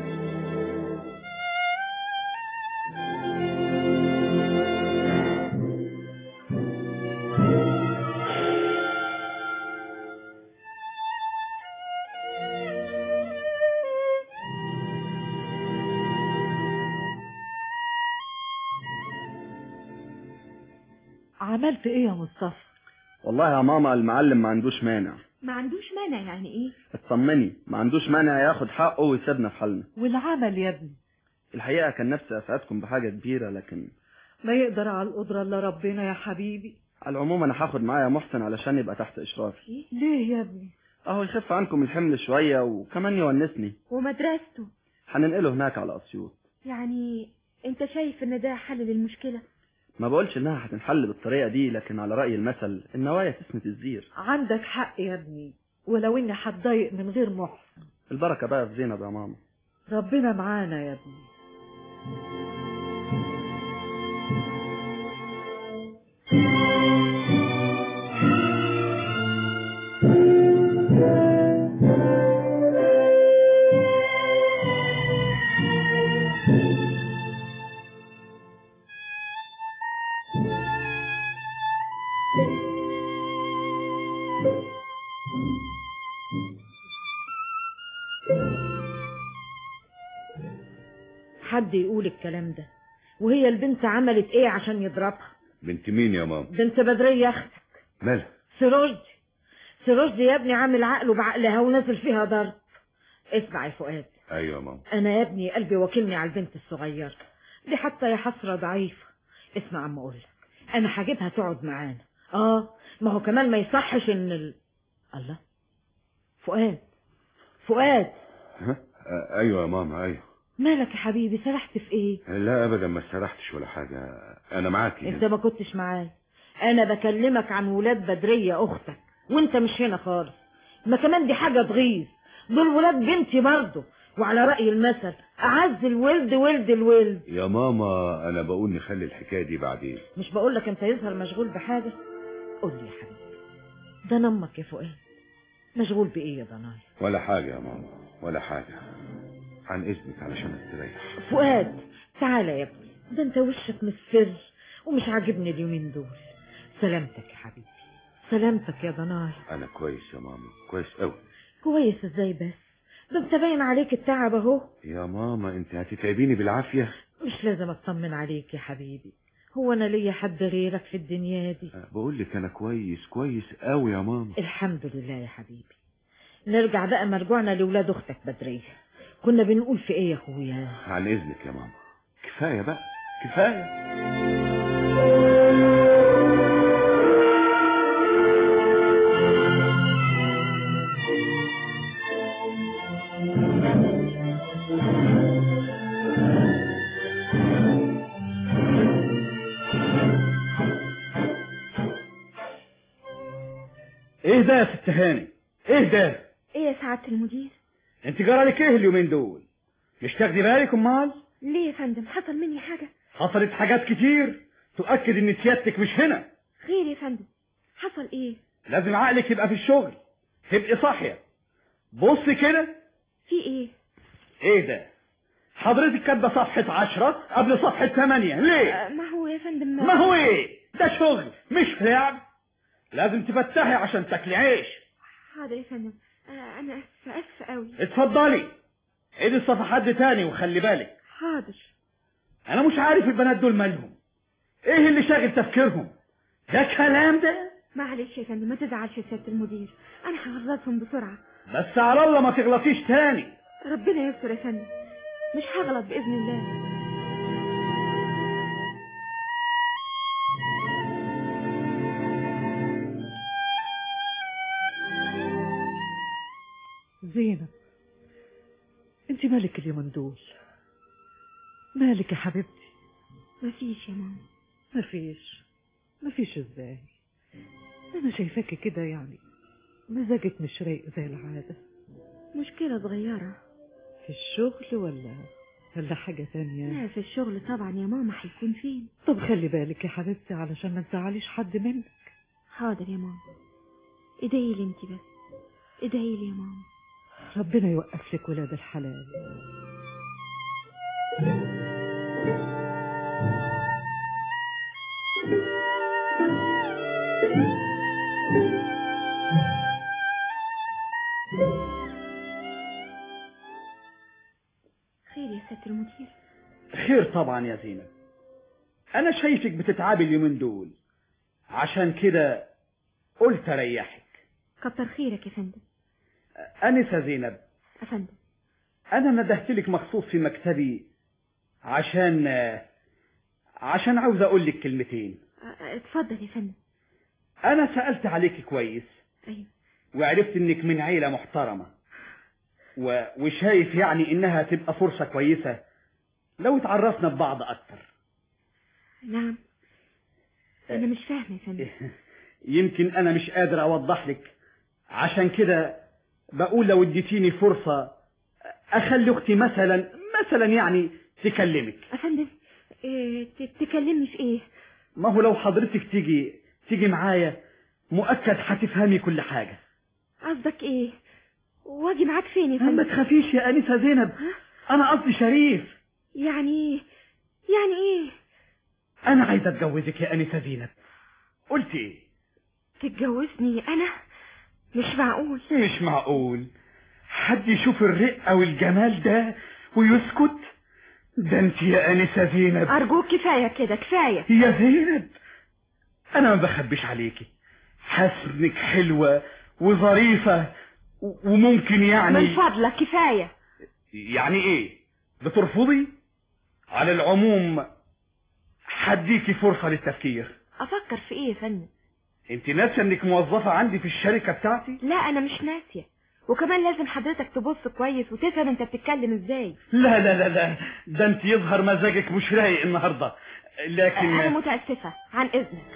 عملت ايه يا مصطفى والله يا ماما المعلم ما عندوش مانع ما عندوش مانع يعني ايه اطمني ما عندوش مانع ياخد حقه ويسيبنا في حالنا والعمل يا ابني الحقيقة كان نفسي اسعدكم بحاجة كبيرة لكن ما يقدر على القدرة الا ربنا يا حبيبي على العموم انا هاخد معايا محسن علشان يبقى تحت اشرافي ليه يا ابني اهو يخف عنكم الحمل شوية وكمان يونسني ومدرسته هننقله هناك على اسيوط يعني انت شايف ان ده حل للمشكلة ما بقولش انها هتنحل بالطريقة دي لكن على رأي المثل النوايا تسمة الزير عندك حق يا ابني ولو اني هتضايق من غير محسن البركة بقى في زينب يا ماما ربنا معانا يا ابني حد يقول الكلام ده وهي البنت عملت ايه عشان يضربها بنت مين يا ماما بنت بدرية اختك مالها سروجدي سروجدي يا ابني عامل عقله بعقلها ونزل فيها ضرب اسمع يا فؤاد ايوه يا ماما انا يا ابني قلبي وكلني على البنت الصغيرة دي حتى يا حسرة ضعيفة اسمع عم اقول لك انا هجيبها تقعد معانا اه ما هو كمان ما يصحش ان ال... الله فؤاد فؤاد ها؟ آه، ايوه يا ماما ايوه مالك يا حبيبي سرحت في ايه لا ابدا ما سرحتش ولا حاجة انا معاكي انت ما كنتش معايا انا بكلمك عن ولاد بدرية اختك وانت مش هنا خالص ما كمان دي حاجة تغيظ دول ولاد بنتي برضه وعلى رأي المثل اعز الولد ولد الولد يا ماما انا بقول نخلي الحكاية دي بعدين مش بقول لك انت يظهر مشغول بحاجة قول لي يا حبيبي ده نمك يا فؤاد مشغول بايه يا ضنايا ولا حاجة يا ماما ولا حاجة عن اذنك علشان استريح فؤاد تعالى يا ابني ده انت وشك مصفر ومش عاجبني اليومين دول سلامتك يا حبيبي سلامتك يا ضنايا انا كويس يا ماما كويس قوي كويس ازاي بس ده انت باين عليك التعب اهو يا ماما انت هتتعبيني بالعافية مش لازم اطمن عليك يا حبيبي هو انا ليا حد غيرك في الدنيا دي بقول لك انا كويس كويس قوي يا ماما الحمد لله يا حبيبي نرجع بقى مرجوعنا لولاد اختك بدرية كنا بنقول في ايه يا اخويا عن اذنك يا ماما كفاية بقى كفاية ايه ده يا ست هاني ايه ده ايه يا سعادة المدير انت جرالك ايه اليومين دول مش تاخدي بالك امال ليه يا فندم حصل مني حاجة حصلت حاجات كتير تؤكد ان سيادتك مش هنا غير يا فندم حصل ايه لازم عقلك يبقى في الشغل تبقي صاحية بص كده في ايه ايه ده حضرتك كاتبه صفحة عشرة قبل صفحة ثمانية ليه آه، ما هو يا فندم ما هو ايه ده شغل مش لعب لازم تفتحي عشان تاكلي عيش حاضر يا فندم آه، انا اسفة اسفة قوي اتفضلي عيدي الصفحات دي تاني وخلي بالك حاضر انا مش عارف البنات دول مالهم ايه اللي شاغل تفكيرهم ده كلام ده معلش يا فندم ما تزعلش يا سيادة المدير انا هغلطهم بسرعة بس على الله ما تغلطيش تاني ربنا يستر يا فندم مش هغلط بإذن الله زينب انت مالك اليومين دول مالك يا حبيبتي مفيش يا ماما مفيش مفيش ازاي انا شايفاكي كده يعني مزاجك مش رايق زي العادة مشكلة صغيرة في الشغل ولا ولا حاجة تانية لا في الشغل طبعا يا ماما هيكون فين طب خلي بالك يا حبيبتي علشان ما تزعليش حد منك حاضر يا ماما ادعي لي انت بس ادعي لي يا ماما ربنا يوقف لك ولاد الحلال خير يا سيادة المدير خير طبعا يا زينب انا شايفك بتتعبي اليومين دول عشان كده قلت اريحك كتر خيرك يا فندم انسة زينب يا فندم انا ندهت لك مخصوص في مكتبي عشان عشان عاوز اقول لك كلمتين آه، اتفضل يا فندم انا سألت عليك كويس ايوه وعرفت انك من عيلة محترمة و... وشايف يعني انها تبقى فرصة كويسة لو اتعرفنا ببعض اكتر نعم انا مش فاهمة يا فندم يمكن انا مش قادر اوضح لك عشان كده بقول لو اديتيني فرصة اخلي اختي مثلا مثلا يعني تكلمك يا فندم إيه ت- تكلمني في ايه ما هو لو حضرتك تيجي تيجي معايا مؤكد هتفهمي كل حاجة قصدك ايه واجي معاك فين يا ما فندم تخافيش يا انسة زينب انا قصدي شريف يعني ايه يعني ايه انا عايز اتجوزك يا انسة زينب قلت ايه تتجوزني انا مش معقول مش معقول حد يشوف الرقة والجمال ده ويسكت ده انت يا انسة زينب ارجوك كفاية كده كفاية يا زينب انا ما بخبيش عليكي حسنك حلوة وظريفة و- وممكن يعني من فضلك كفاية يعني ايه بترفضي على العموم حديكي فرصة للتفكير افكر في ايه يا فندم انت ناسية انك موظفة عندي في الشركة بتاعتي لا انا مش ناسية وكمان لازم حضرتك تبص كويس وتفهم انت بتتكلم ازاي لا لا لا لا ده انت يظهر مزاجك مش رايق النهارده لكن انا متاسفه عن اذنك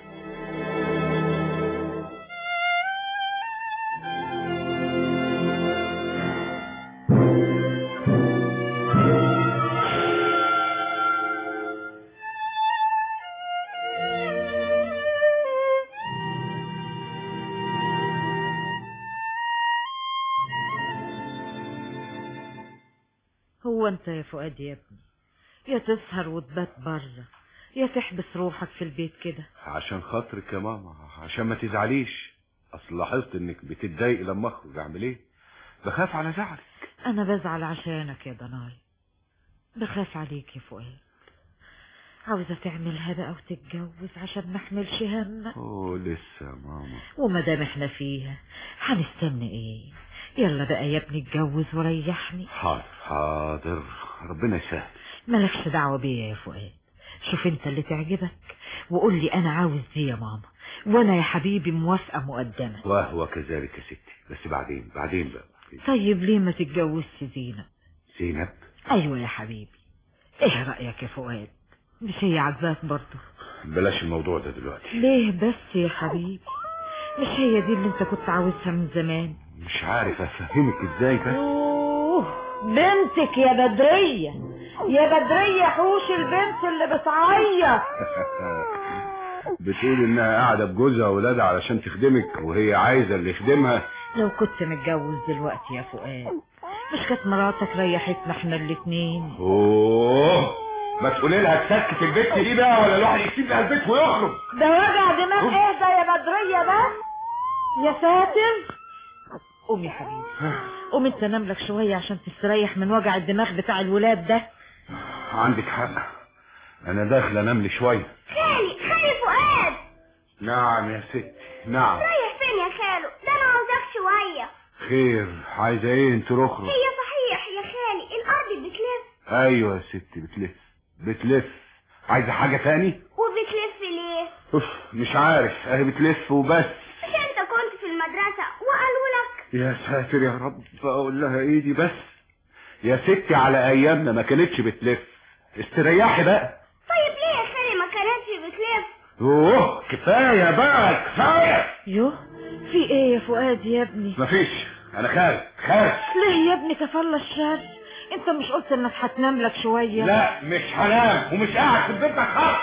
هو انت يا فؤاد يا ابني يا تسهر وتبات بره يا تحبس روحك في البيت كده عشان خاطرك يا ماما عشان ما تزعليش اصل لاحظت انك بتتضايق لما اخرج اعمل ايه بخاف على زعلك انا بزعل عشانك يا ضناي بخاف عليك يا فؤاد عاوزة تعملها بقى وتتجوز عشان ما احملش همك اوه لسه يا ماما وما دام احنا فيها هنستنى ايه يلا بقى يا ابني اتجوز وريحني حاضر حاضر ربنا يسهل مالكش دعوة بيا يا فؤاد شوف انت اللي تعجبك وقول لي انا عاوز دي يا ماما وانا يا حبيبي موافقة مقدمة وهو كذلك يا ستي بس بعدين بعدين بقى طيب ليه ما تتجوزش زينب زينب ايوه يا حبيبي ايه رأيك يا فؤاد مش هي عجباك برضه بلاش الموضوع ده دلوقتي ليه بس يا حبيبي مش هي دي اللي انت كنت عاوزها من زمان مش عارف افهمك ازاي بس اوه بنتك يا بدرية يا بدرية حوش البنت اللي بتعيط بتقول انها قاعده بجوزها واولادها علشان تخدمك وهي عايزه اللي يخدمها لو كنت متجوز دلوقتي يا فؤاد مش كانت مراتك ريحتنا احنا الاتنين اوه ما تقولي لها تسكت البت دي بقى ولا الواحد يسيب لها البيت ويخرج ده وجع دماغ ايه ده يا بدرية بس يا ساتر قوم يا حبيبي قوم انت نام لك شوية عشان تستريح من وجع الدماغ بتاع الولاد ده عندك حق انا داخل انام لي شويه خالي خالي فؤاد نعم يا ستي نعم رايح فين يا خالو ده انا عاوزاك شوية خير عايزه ايه انت رخرة هي صحيح يا خالي الارض بتلف ايوه يا ستي بتلف بتلف عايزه حاجه تاني وبتلف ليه اوف مش عارف اهي بتلف وبس مش انت كنت في المدرسة وقالوا لك يا ساتر يا رب اقول لها ايه دي بس يا ستي على ايامنا ما كانتش بتلف استريحي بقى طيب ليه يا خالي ما كانتش بتلف اوه كفايه بقى كفايه يوه في ايه يا فؤاد يا ابني مفيش انا خارج خارج ليه يا ابني تفلى الشر انت مش قلت انك هتنام لك شوية لا مش هنام ومش قاعد في البيت ده خالص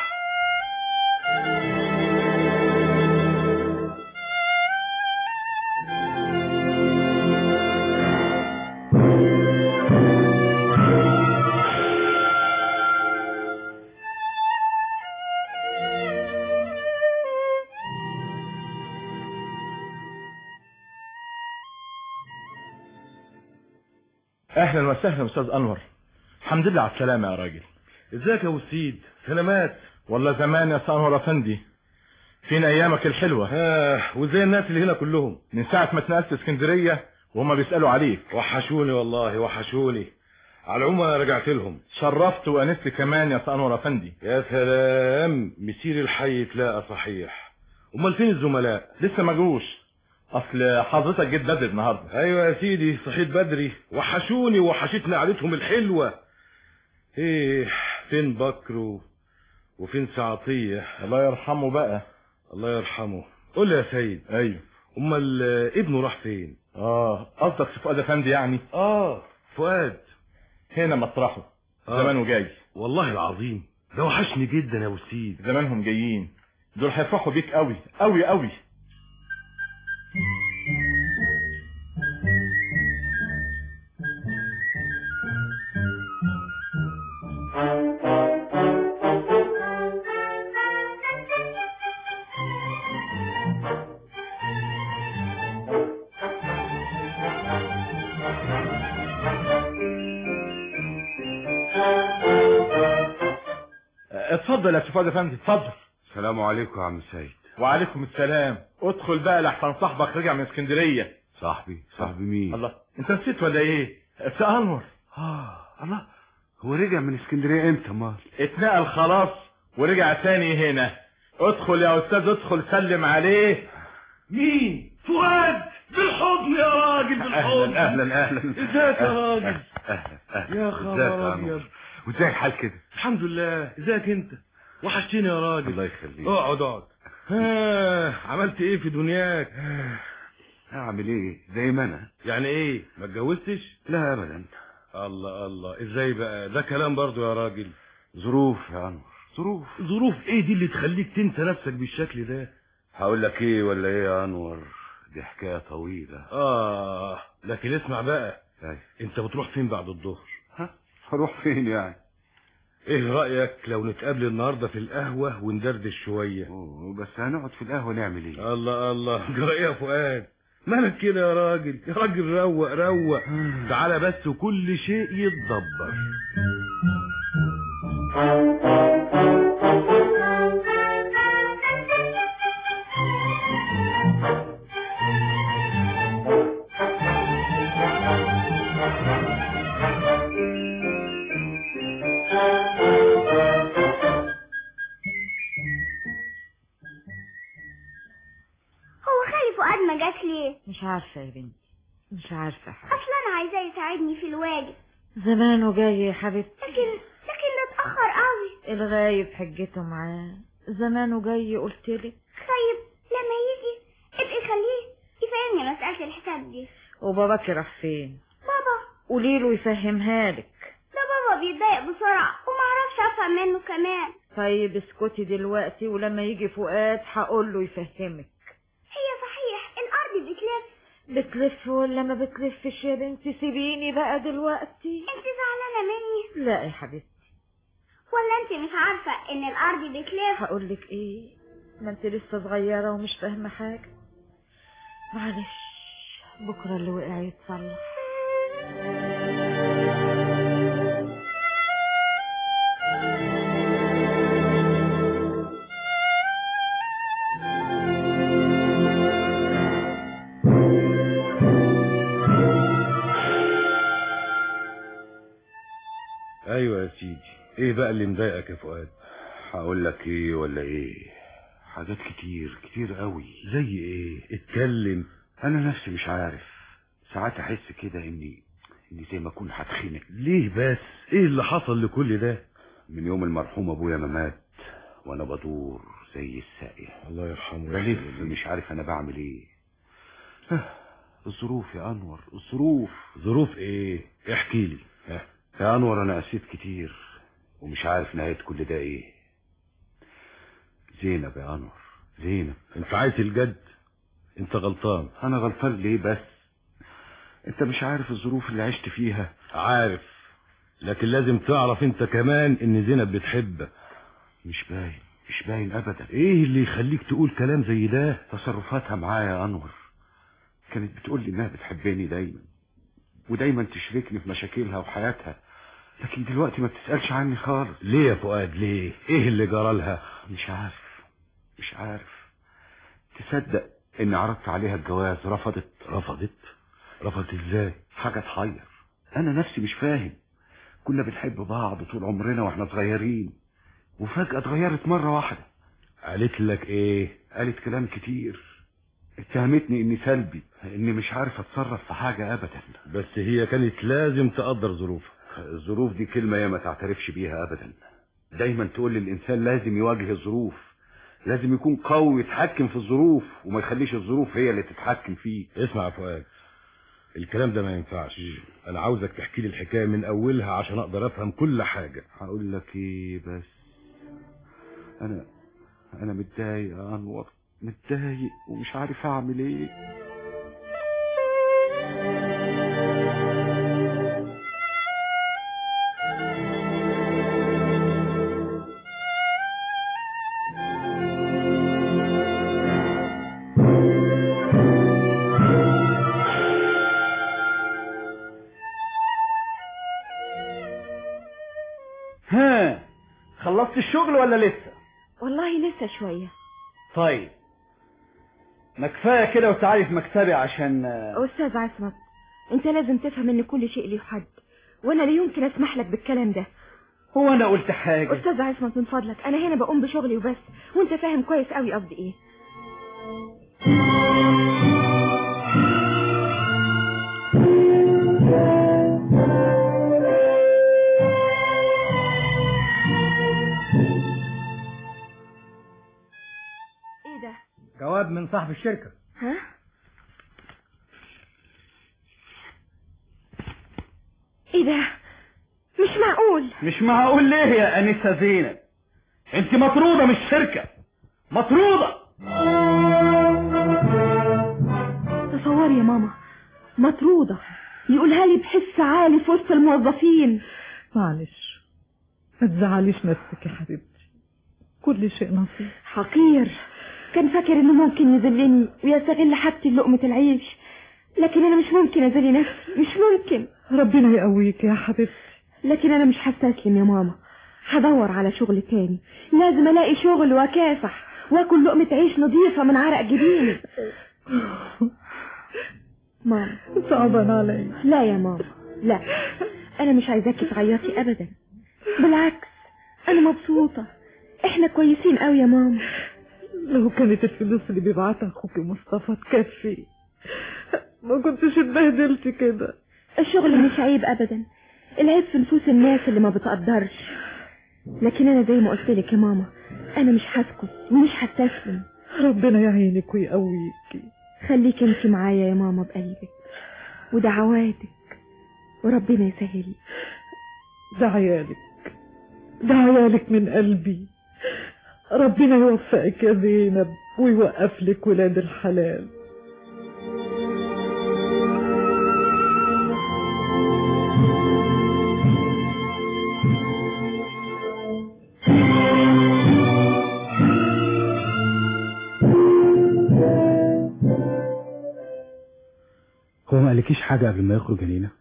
اهلا وسهلا استاذ انور الحمد لله على السلامه يا راجل ازيك يا ابو سيد سلامات والله زمان يا انور افندي فين ايامك الحلوه اه وزي الناس اللي هنا كلهم من ساعه ما اتنقلت اسكندريه وهم بيسالوا عليك وحشوني والله وحشوني على العموم انا رجعت لهم شرفت وانست كمان يا انور افندي يا سلام مسير الحي تلاقى صحيح امال فين الزملاء لسه ما جوش اصل حضرتك جيت بدري النهارده ايوه يا سيدي صحيت بدري وحشوني وحشتني قعدتهم الحلوه ايه فين بكر وفين سعطيه الله يرحمه بقى الله يرحمه قول لي يا سيد ايوه امال ابنه راح فين اه قصدك في فؤاد افندي يعني اه فؤاد هنا مطرحه آه. زمانه جاي والله العظيم ده وحشني جدا يا ابو سيد زمانهم جايين دول هيفرحوا بيك قوي قوي قوي اتفضل يا استاذ افندي اتفضل السلام عليكم يا عم سيد وعليكم السلام ادخل بقى لحسن صاحبك رجع من اسكندريه صاحبي صاحبي مين الله انت نسيت ولا ايه استاذ انور اه الله هو رجع من اسكندريه امتى مال اتنقل خلاص ورجع تاني هنا ادخل يا استاذ ادخل سلم عليه مين فؤاد بالحضن يا راجل بالحضن اهلا اهلا اهلا ازيك يا راجل اهلا اهلا يا ازيك خبر يا ابيض نور وازاي الحال كده الحمد لله ازيك انت وحشتني يا راجل الله يخليك اقعد اقعد ها عملت ايه في دنياك اعمل ايه زي ما انا يعني ايه ما اتجوزتش لا ابدا الله الله ازاي بقى ده كلام برضو يا راجل ظروف يا انور ظروف ظروف ايه دي اللي تخليك تنسى نفسك بالشكل ده هقول لك ايه ولا ايه يا انور دي حكايه طويله اه لكن اسمع بقى أي. انت بتروح فين بعد الظهر ها هروح فين يعني ايه رايك لو نتقابل النهارده في القهوه وندردش شويه أوه بس هنقعد في القهوه نعمل ايه الله الله جرى ايه يا فؤاد مالك كده يا راجل يا راجل روق روق تعالى بس وكل شيء يتدبر هو خالي فؤاد ما جاش ليه مش عارفة يا بنتي مش عارفة يا حبيبتي اصل انا عايزاه يساعدني في الواجب زمانه جاي يا حبيبتي لكن لكن ده اتاخر قوي الغايب حجته معاه زمانه جاي قلتلك طيب لما يجي ابقي خليه يفهمني مسألة الحساب دي وباباك راح فين بابا قولي له يفهمها لك ده بابا بيتضايق بسرعة ومعرفش افهم منه كمان طيب اسكتي دلوقتي ولما يجي فؤاد هقول له يفهمك هي صحيح الارض بتلف بتلف ولا ما بتلفش يا بنتي سيبيني بقى دلوقتي انت زعلانة مني لا يا حبيبتي ولا انت مش عارفة ان الارض بتلف هقول لك ايه ما انت لسه صغيرة ومش فاهمة حاجة معلش بكرة اللي وقع يتصلح ايوه يا سيدي ايه بقى اللي مضايقك يا فؤاد هقول لك ايه ولا ايه حاجات كتير كتير قوي زي ايه اتكلم انا نفسي مش عارف ساعات احس كده اني اني زي ما اكون هتخنق ليه بس ايه اللي حصل لكل ده من يوم المرحوم ابويا ما مات وانا بدور زي الساقية الله يرحمه بلف مش عارف انا بعمل ايه آه، الظروف يا انور الظروف ظروف ايه احكي لي ها يا انور انا قسيت كتير ومش عارف نهاية كل ده ايه زينب يا انور زينب انت عايز الجد انت غلطان انا غلطان ليه بس انت مش عارف الظروف اللي عشت فيها عارف لكن لازم تعرف انت كمان ان زينب بتحبك مش باين مش باين ابدا ايه اللي يخليك تقول كلام زي ده تصرفاتها معايا يا انور كانت بتقول لي انها بتحبني دايما ودايما تشركني في مشاكلها وحياتها لكن دلوقتي ما بتسألش عني خالص ليه يا فؤاد ليه ايه اللي جرى لها مش عارف مش عارف تصدق اني عرضت عليها الجواز رفضت رفضت رفضت ازاي حاجة تحير انا نفسي مش فاهم كنا بنحب بعض طول عمرنا واحنا صغيرين وفجأة اتغيرت مرة واحدة قالت لك ايه قالت كلام كتير اتهمتني اني سلبي اني مش عارف اتصرف في حاجة ابدا بس هي كانت لازم تقدر ظروفها الظروف دي كلمة هي ما تعترفش بيها ابدا دايما تقول للانسان لازم يواجه الظروف لازم يكون قوي ويتحكم في الظروف وما يخليش الظروف هي اللي تتحكم فيه اسمع يا فؤاد الكلام ده ما ينفعش انا عاوزك تحكي لي الحكايه من اولها عشان اقدر افهم كل حاجه هقول لك ايه بس انا انا متضايق يا انور متضايق ومش عارف اعمل ايه ها خلصت الشغل ولا لسه والله لسه شوية طيب ما كفايه كده وتعالي في مكتبي عشان أستاذ عصمت أنت لازم تفهم إن كل شيء له حد وأنا لا يمكن أسمح لك بالكلام ده هو انا قلت حاجه أستاذ عصمت من فضلك أنا هنا بقوم بشغلي وبس وأنت فاهم كويس قوي قصدي إيه صاحب الشركة ها ايه ده مش معقول مش معقول ليه يا أنسة زينب انت مطرودة من الشركة مطرودة تصوري يا ماما مطرودة يقولها لي بحس عالي في وسط الموظفين معلش ما تزعليش نفسك يا حبيبتي كل شيء نصيب حقير كان فاكر انه ممكن يذلني ويستغل حاجتي لقمة العيش لكن انا مش ممكن اذلي نفسي مش ممكن ربنا يقويك يا حبيبتي لكن انا مش هستسلم يا ماما هدور على شغل تاني لازم الاقي شغل واكافح واكل لقمة عيش نظيفة من عرق جبيني ماما صعبان علي لا يا ماما لا انا مش عايزاكي تعيطي ابدا بالعكس انا مبسوطة احنا كويسين قوي يا ماما لو كانت الفلوس اللي بيبعتها اخوك مصطفى تكفي ما كنتش اتبهدلت كده الشغل مش عيب ابدا العيب في نفوس الناس اللي ما بتقدرش لكن انا زي ما قلت لك يا ماما انا مش هسكت ومش هستسلم ربنا يعينك ويقويكي خليك انت معايا يا ماما بقلبك ودعواتك وربنا يسهل دعيالك دعيالك من قلبي ربنا يوفقك يا زينب ويوقف لك ولاد الحلال هو ما قالكيش حاجة قبل ما يخرج يا نينا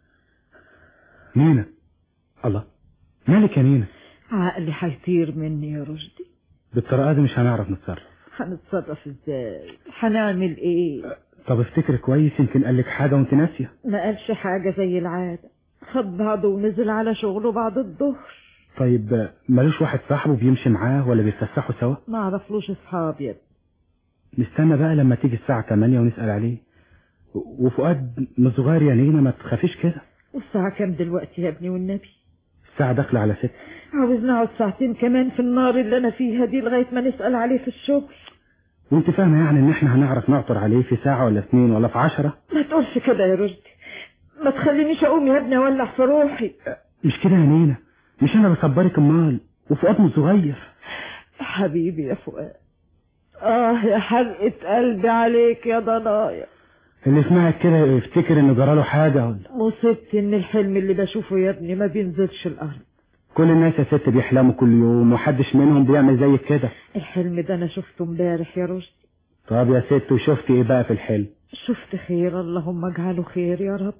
نينا الله مالك يا نينا عقلي هيطير مني يا رشدي بالطريقة دي مش هنعرف نتصرف هنتصرف ازاي هنعمل ايه طب افتكر كويس يمكن قالك حاجة وانت ناسية ما قالش حاجة زي العادة خد بعضه ونزل على شغله بعد الظهر طيب ملوش واحد صاحبه بيمشي معاه ولا بيتفسحوا سوا ما عرفلوش اصحاب يا ابني. نستنى بقى لما تيجي الساعة 8 ونسأل عليه و- وفؤاد من صغير يا نينا ما تخافيش كده والساعة كام دلوقتي يا ابني والنبي الساعة داخلة على ست عاوز نقعد ساعتين كمان في النار اللي انا فيها دي لغاية ما نسأل عليه في الشغل وانت فاهمة يعني ان احنا هنعرف نعطر عليه في ساعة ولا اتنين ولا في عشرة ما تقولش كده يا رشدي ما تخلينيش اقوم يا ابني اولع في روحي مش كده يا نينا مش انا بصبرك امال وفؤاد من صغير حبيبي يا فؤاد اه يا حرقة قلبي عليك يا ضنايا اللي يسمعك كده يفتكر انه جراله حاجة ولا مصيبتي ان الحلم اللي بشوفه يا ابني ما بينزلش الارض كل الناس يا ست بيحلموا كل يوم ومحدش منهم بيعمل زيك كده الحلم ده انا شفته امبارح يا رشدي طب يا ست وشفتي ايه بقى في الحلم شفت خير اللهم اجعله خير يا رب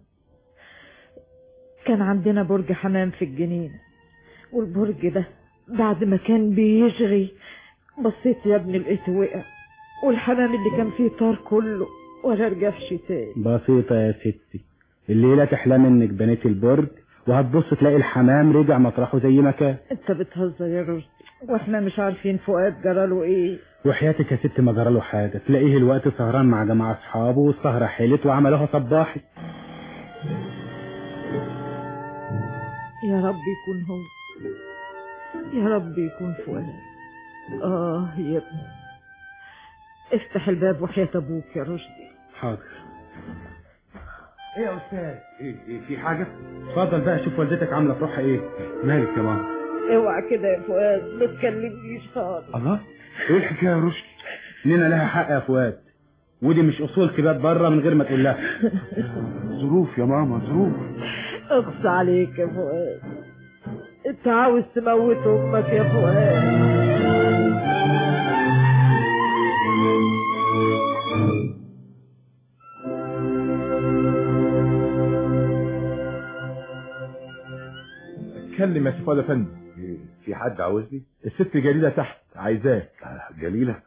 كان عندنا برج حمام في الجنينة والبرج ده بعد ما كان بيشغي بصيت يا ابني لقيته وقع والحمام اللي كان فيه طار كله ولا رجعش تاني بسيطة يا ستي الليلة تحلم انك بنيت البرج وهتبص تلاقي الحمام رجع مطرحه زي ما كان انت بتهزر يا رشدي واحنا مش عارفين فؤاد جراله ايه وحياتك يا ست ما جراله حاجة تلاقيه الوقت سهران مع جماعة اصحابه والسهرة حلت وعملوها صباحي يا رب يكون هو يا رب يكون فؤاد اه يا ابني افتح الباب وحياة ابوك يا رشدي حاضر ايه يا استاذ ايه ايه في حاجه اتفضل بقى شوف والدتك عاملة في روحها ايه مالك يا ماما اوعى كده يا فؤاد ما تكلمنيش خالص الله ايه الحكاية يا رشدي نينا لها حق يا فؤاد ودي مش اصول تبات بره من غير ما تقول لها ظروف يا ماما ظروف اقصى عليك يا فؤاد انت عاوز تموت امك يا فؤاد اتكلم يا سفاد يا فندم في حد عاوزني الست جليلة تحت عايزاك جليلة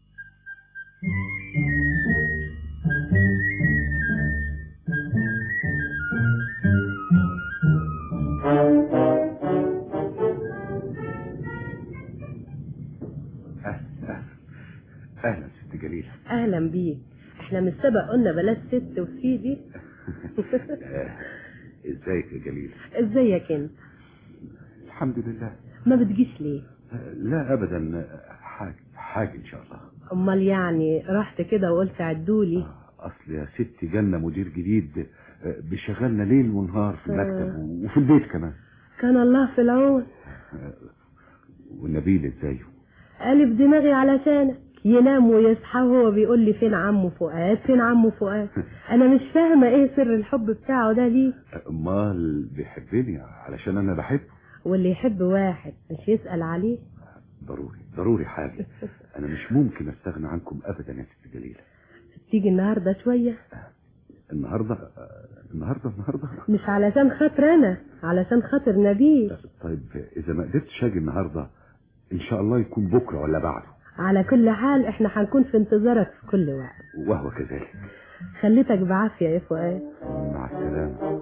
اهلا ست جليلة اهلا بيك احنا من السبق قلنا بلاش ست وسيدي ازيك يا جليلة ازيك انت الحمد لله ما بتجيش ليه لا ابدا حاجة حاجة ان شاء الله امال يعني رحت كده وقلت عدولي اصل يا ستي جالنا مدير جديد آه، بيشغلنا ليل ونهار في المكتب آه. وفي البيت كمان كان الله في العون والنبيل ازايه قلب دماغي علشانك ينام ويصحى وهو بيقول لي فين عمه فؤاد فين عمه فؤاد انا مش فاهمه ايه سر الحب بتاعه ده ليه امال بيحبني علشان انا بحبه واللي يحب واحد مش يسأل عليه ضروري ضروري حاجه انا مش ممكن استغنى عنكم ابدا يا ست جليله تيجي النهارده شويه النهارده آه، النهارده النهارده مش علشان خاطر انا علشان خاطر نبيل طيب اذا ما قدرتش اجي النهارده ان شاء الله يكون بكره ولا بعده على كل حال احنا هنكون في انتظارك في كل وقت وهو كذلك خليتك بعافيه يا فؤاد مع السلامه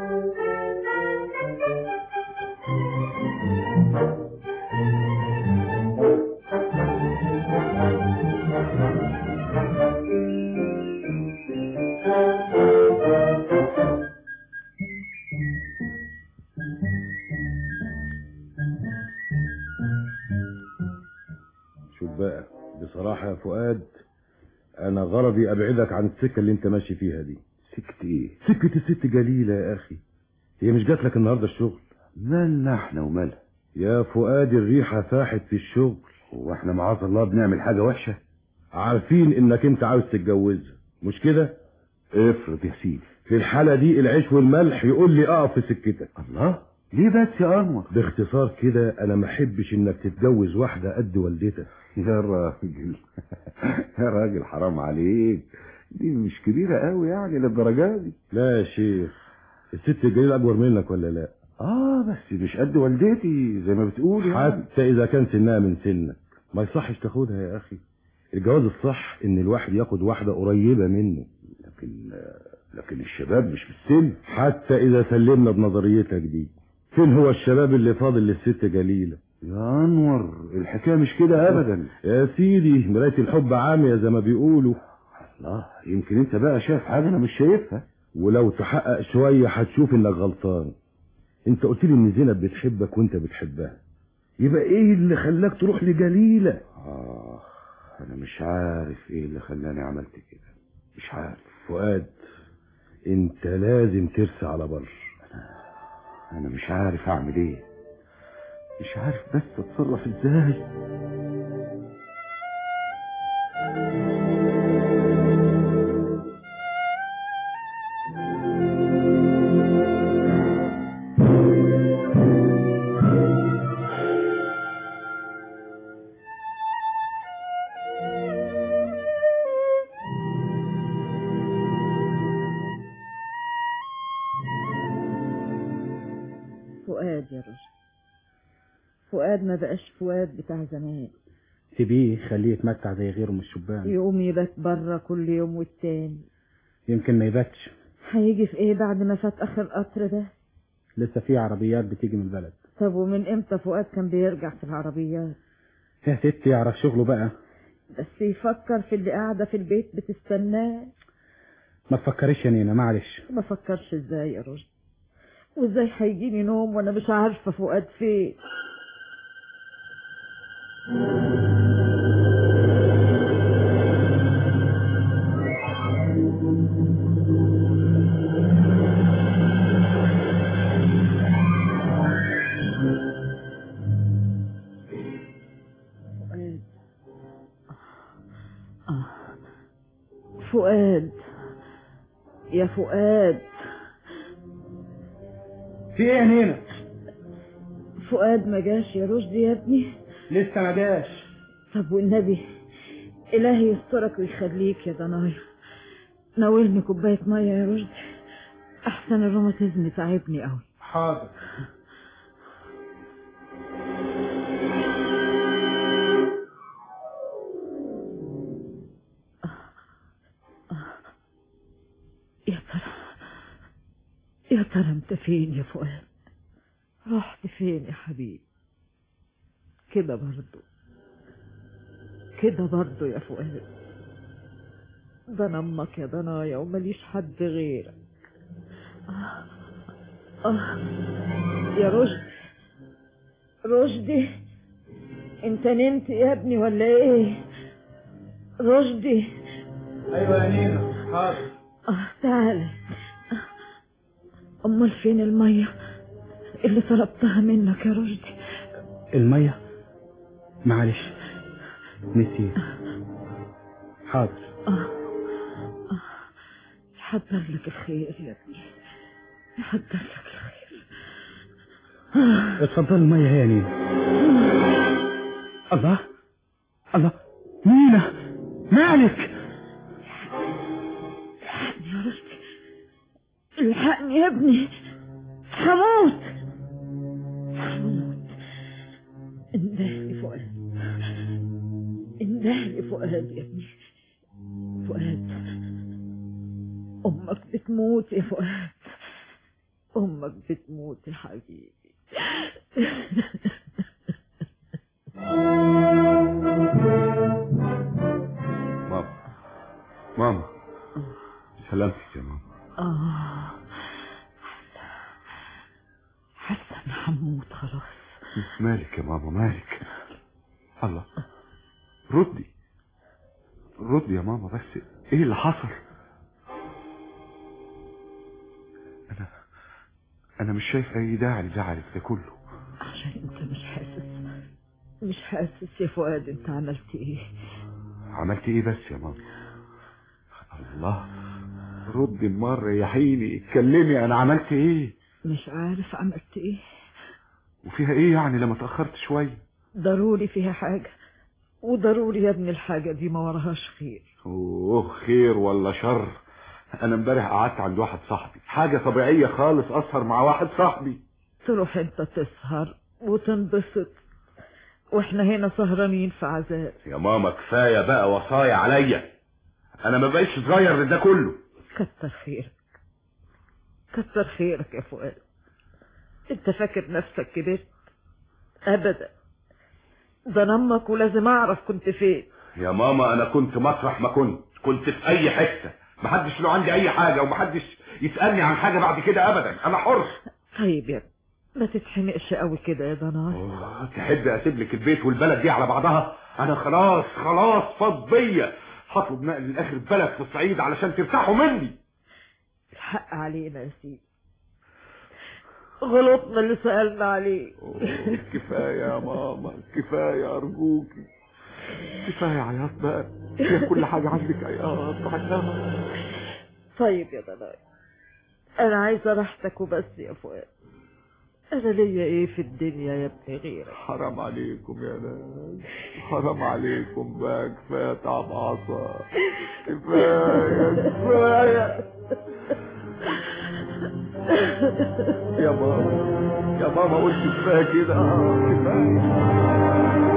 شوف بقى بصراحة يا فؤاد انا غرضي ابعدك عن السكة اللي انت ماشي فيها دي سكة ايه سكة الست جليلة يا اخي هي مش جات لك النهاردة الشغل مالنا احنا ومالها يا فؤاد الريحة فاحت في الشغل هو احنا معاذ الله بنعمل حاجة وحشة عارفين انك انت عاوز تتجوزها مش كده افرض يا سيدي في الحالة دي العيش والملح يقول لي اقف في سكتك الله ليه بس يا انور باختصار كده انا ما احبش انك تتجوز واحدة قد والدتك يا راجل يا راجل حرام عليك دي مش كبيرة قوي يعني للدرجة دي لا يا شيخ الست الجليلة اكبر منك ولا لا اه بس مش قد والدتي زي ما بتقول يعني حتى اذا كان سنها من سنك ما يصحش تاخدها يا اخي الجواز الصح ان الواحد ياخد واحدة قريبة منه لكن لكن الشباب مش بالسن حتى اذا سلمنا بنظريتك دي فين هو الشباب اللي فاضل للست جليلة يا انور الحكاية مش كده ابدا يا سيدي مراية الحب عامية زي ما بيقولوا الله يمكن انت بقى شايف حاجة انا مش شايفها ولو تحقق شوية هتشوف انك غلطان انت قلت لي ان زينب بتحبك وانت بتحبها يبقى ايه اللي خلاك تروح لجليلة اه انا مش عارف ايه اللي خلاني عملت كده مش عارف فؤاد انت لازم ترسى على بر انا مش عارف اعمل ايه مش عارف بس اتصرف ازاي فؤاد يا رجل فؤاد ما بقاش فؤاد بتاع زمان سيبيه خليه يتمتع زي غيره من الشبان يقوم يبات بره كل يوم والتاني يمكن ما يباتش هيجي في ايه بعد ما فات اخر قطر ده لسه في عربيات بتيجي من البلد طب ومن امتى فؤاد كان بيرجع في العربيات يا ستي يعرف شغله بقى بس يفكر في اللي قاعدة في البيت بتستناه ما تفكريش يا نينا معلش ما فكرش ازاي يا رشد وازاي هيجيني نوم وانا مش عارفة فؤاد فين فؤاد آه. فؤاد يا فؤاد في ايه يا نينا فؤاد ما جاش يا رشدي يا ابني لسه ما جاش طب والنبي إلهي يسترك ويخليك يا ضنايا ناولني كوباية مية يا رشدي أحسن الروماتيزم تعبني قوي حاضر يا ترى يا ترى انت فين يا فؤاد رحت فين يا حبيبي كده برضو كده برضو يا فؤاد ده انا امك يا ضنايا ومليش حد غيرك آه. آه. يا رشدي رشدي انت نمت يا ابني ولا ايه رشدي ايوه يا نينا حاضر اه تعالى امال فين الميه اللي طلبتها منك يا رشدي المية معلش نسيت حاضر اه اه يحضر لك الخير يا ابني يحضر لك الخير آه. اتفضل المية هي يا نينا الله الله نينا مالك الحقني يا رشدي الحقني يا ابني هموت هموت اندهلي فؤاد اندهلي فؤاد يا ابني فؤاد امك بتموت يا فؤاد امك بتموت يا حبيبي ماما ماما سلامتك يا ماما اه حاسه اني هموت خلاص مالك يا ماما مالك الله ردي ردي يا ماما بس ايه اللي حصل انا انا مش شايف اي داعي لزعلك ده كله عشان انت مش حاسس مش حاسس يا فؤاد انت عملت ايه عملت ايه بس يا ماما الله ردي المرة يا حيني اتكلمي انا عملت ايه مش عارف عملت ايه وفيها ايه يعني لما اتأخرت شوية ضروري فيها حاجة وضروري يا ابني الحاجة دي ما وراهاش خير اوه خير ولا شر انا امبارح قعدت عند واحد صاحبي حاجة طبيعية خالص اسهر مع واحد صاحبي تروح انت تسهر وتنبسط واحنا هنا سهرانين في عذاب يا ماما كفاية بقى وصايا عليا انا ما بقيتش صغير لده كله كتر خيرك كتر خيرك يا فؤاد انت فاكر نفسك كبرت ابدا ده انا امك ولازم اعرف كنت فين يا ماما انا كنت مطرح ما كنت كنت في اي حتة محدش له عندي اي حاجة ومحدش يسألني عن حاجة بعد كده ابدا انا حر طيب يا ابني ما تتحمقش قوي كده يا ضناي تحب اسيب لك البيت والبلد دي على بعضها انا خلاص خلاص فاض بيا هطلب نقل لاخر بلد في الصعيد علشان ترتاحوا مني الحق علينا يا سيدي غلطنا اللي سألنا عليه كفاية يا ماما كفاية ارجوكي كفاية عياط بقى هي كل حاجة عندك عياط بعدها طيب يا ضناي انا عايزه راحتك وبس يا فؤاد انا ليا ايه في الدنيا يا ابني غيرك حرام عليكم يا ناس حرام عليكم بقى كفاية تعب عصا كفاية كفاية يا ماما يا ماما قلت كفاية كده كفاية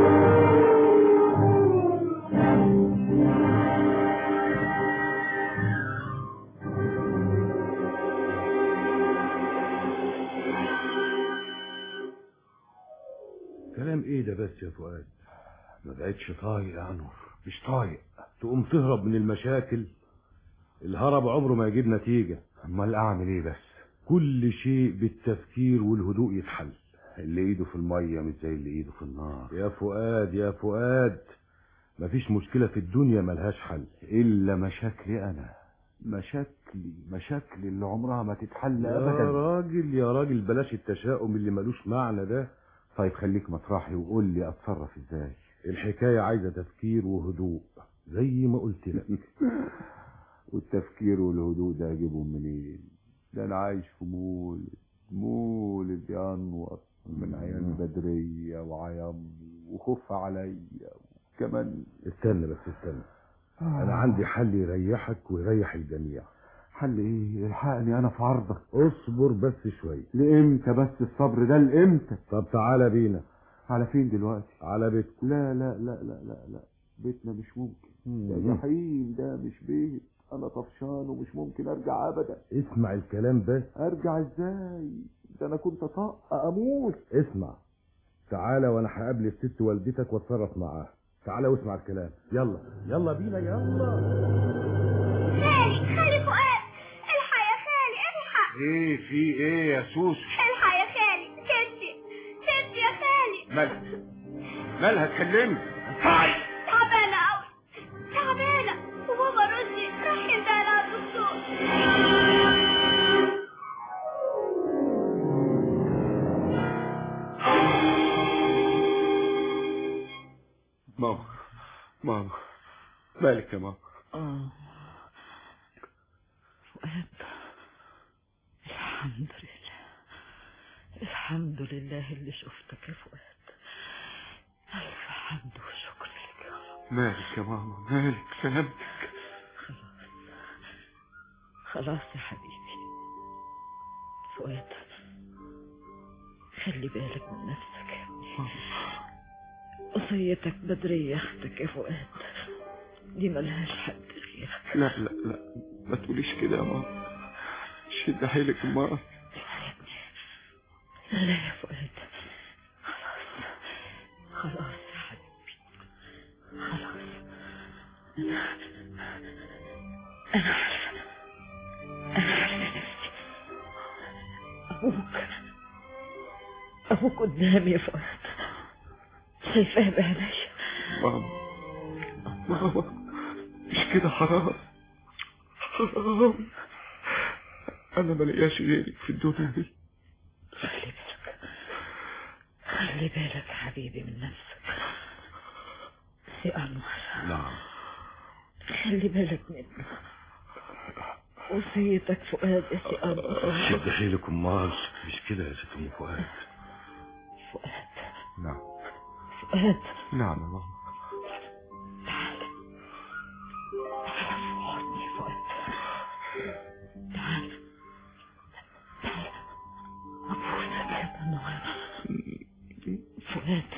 كلام ايه ده بس يا فؤاد ما بقتش طايق يا انور مش طايق تقوم تهرب من المشاكل الهرب عمره ما يجيب نتيجة امال اعمل ايه بس كل شيء بالتفكير والهدوء يتحل اللي ايده في المية مش زي اللي ايده في النار يا فؤاد يا فؤاد مفيش مشكلة في الدنيا ملهاش حل الا مشاكلي انا مشاكلي مشاكلي اللي عمرها ما تتحل يا ابدا راجل يا راجل بلاش التشاؤم اللي ملوش معنى ده طيب خليك مطرحي وقول لي اتصرف ازاي الحكاية عايزة تفكير وهدوء زي ما قلت لك والتفكير والهدوء ده اجيبهم منين ده انا عايش في مولد مولد يا انور من ايام بدرية وعيامي وخف عليا وكمان استنى بس استنى انا عندي حل يريحك ويريح الجميع حل ايه الحقني انا في عرضك اصبر بس شوية لامتى بس الصبر ده لامتى طب تعالى بينا على فين دلوقتي على بيتكم لا لا لا لا لا لا بيتنا مش ممكن ده مم. جحيم ده مش بيت انا طفشان ومش ممكن ارجع ابدا اسمع الكلام بس ارجع ازاي ده انا كنت طاق اموت اسمع تعالى وانا هقابل الست والدتك واتصرف معاها تعالى واسمع الكلام يلا يلا بينا يلا خالي خالي فؤاد الحق يا خالي الحق ايه في ايه يا سوسو الحق يا خالي ستي ستي يا خالي مالها مالها تكلمي تعبانة قوي تعبانة ماما ماما مالك يا ماما اه فؤاد الحمد لله الحمد لله اللي شفتك يا فؤاد ألف حمد وشكر لك يا رب مالك يا ماما مالك سلامتك خلاص يا حبيبي فؤاد خلي بالك من نفسك يا ابني وصيتك بدرية اختك يا فؤاد دي ملهاش حد غيرك لا لا لا ما تقوليش كده يا ماما شد حيلك يا ماما لا لا يا فؤاد خلاص خلاص يا حبيبي خلاص أنا أنا عارفة أنا عارفة نفسي أبوك أبوك قدامي يا فؤاد شايفاه بعينيا ماما ماما مش كده حرام حرام انا ملقاش غيرك في الدنيا دي خلي بالك خلي بالك يا حبيبي من نفسك سي أنور نعم خلي بالك منه وصيتك فؤاد يا سي أنور شد حيلك امال مش كده يا ست ام فؤاد فؤاد نعم فؤاد نعم يا ماما تعال تعال في حضني يا فؤاد تعال تعال أبوسك يا أنور فؤاد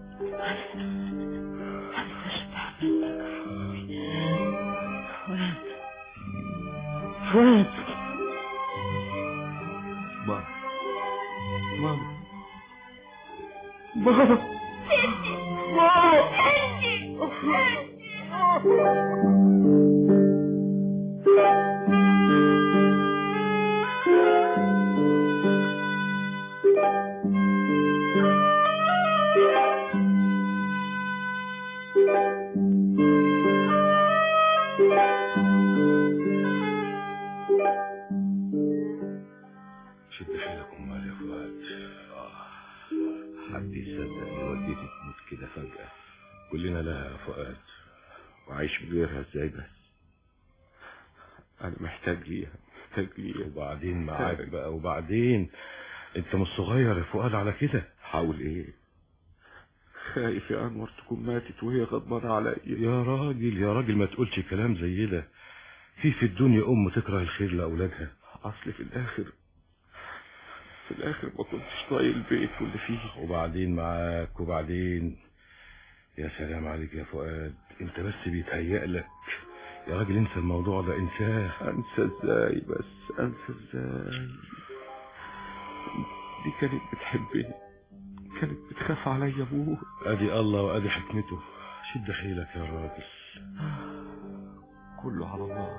عايز أشبع منك فؤاد فؤاد ماما ماما ماما شد حيلك امال يا فؤاد آه. حد يصدق ان والدتي تموت كده فجأة كلنا لها يا فؤاد وعايش بغيرها ازاي بس انا محتاج ليها محتاج ليها وبعدين معاك بقى وبعدين انت مش صغير يا فؤاد على كده حاول ايه خايف يا انور تكون ماتت وهي غضبانه عليا يا راجل يا راجل ما تقولش كلام زي ده في في الدنيا ام تكره الخير لاولادها اصل في الاخر في الاخر ما كنتش طايق البيت واللي فيه وبعدين معاك وبعدين يا سلام عليك يا فؤاد انت بس بيتهيأ لك يا راجل انسى الموضوع ده انساه انسى ازاي بس انسى ازاي دي كانت بتحبني كانت بتخاف عليا ابوه ادي الله وادي حكمته شد حيلك يا راجل كله على الله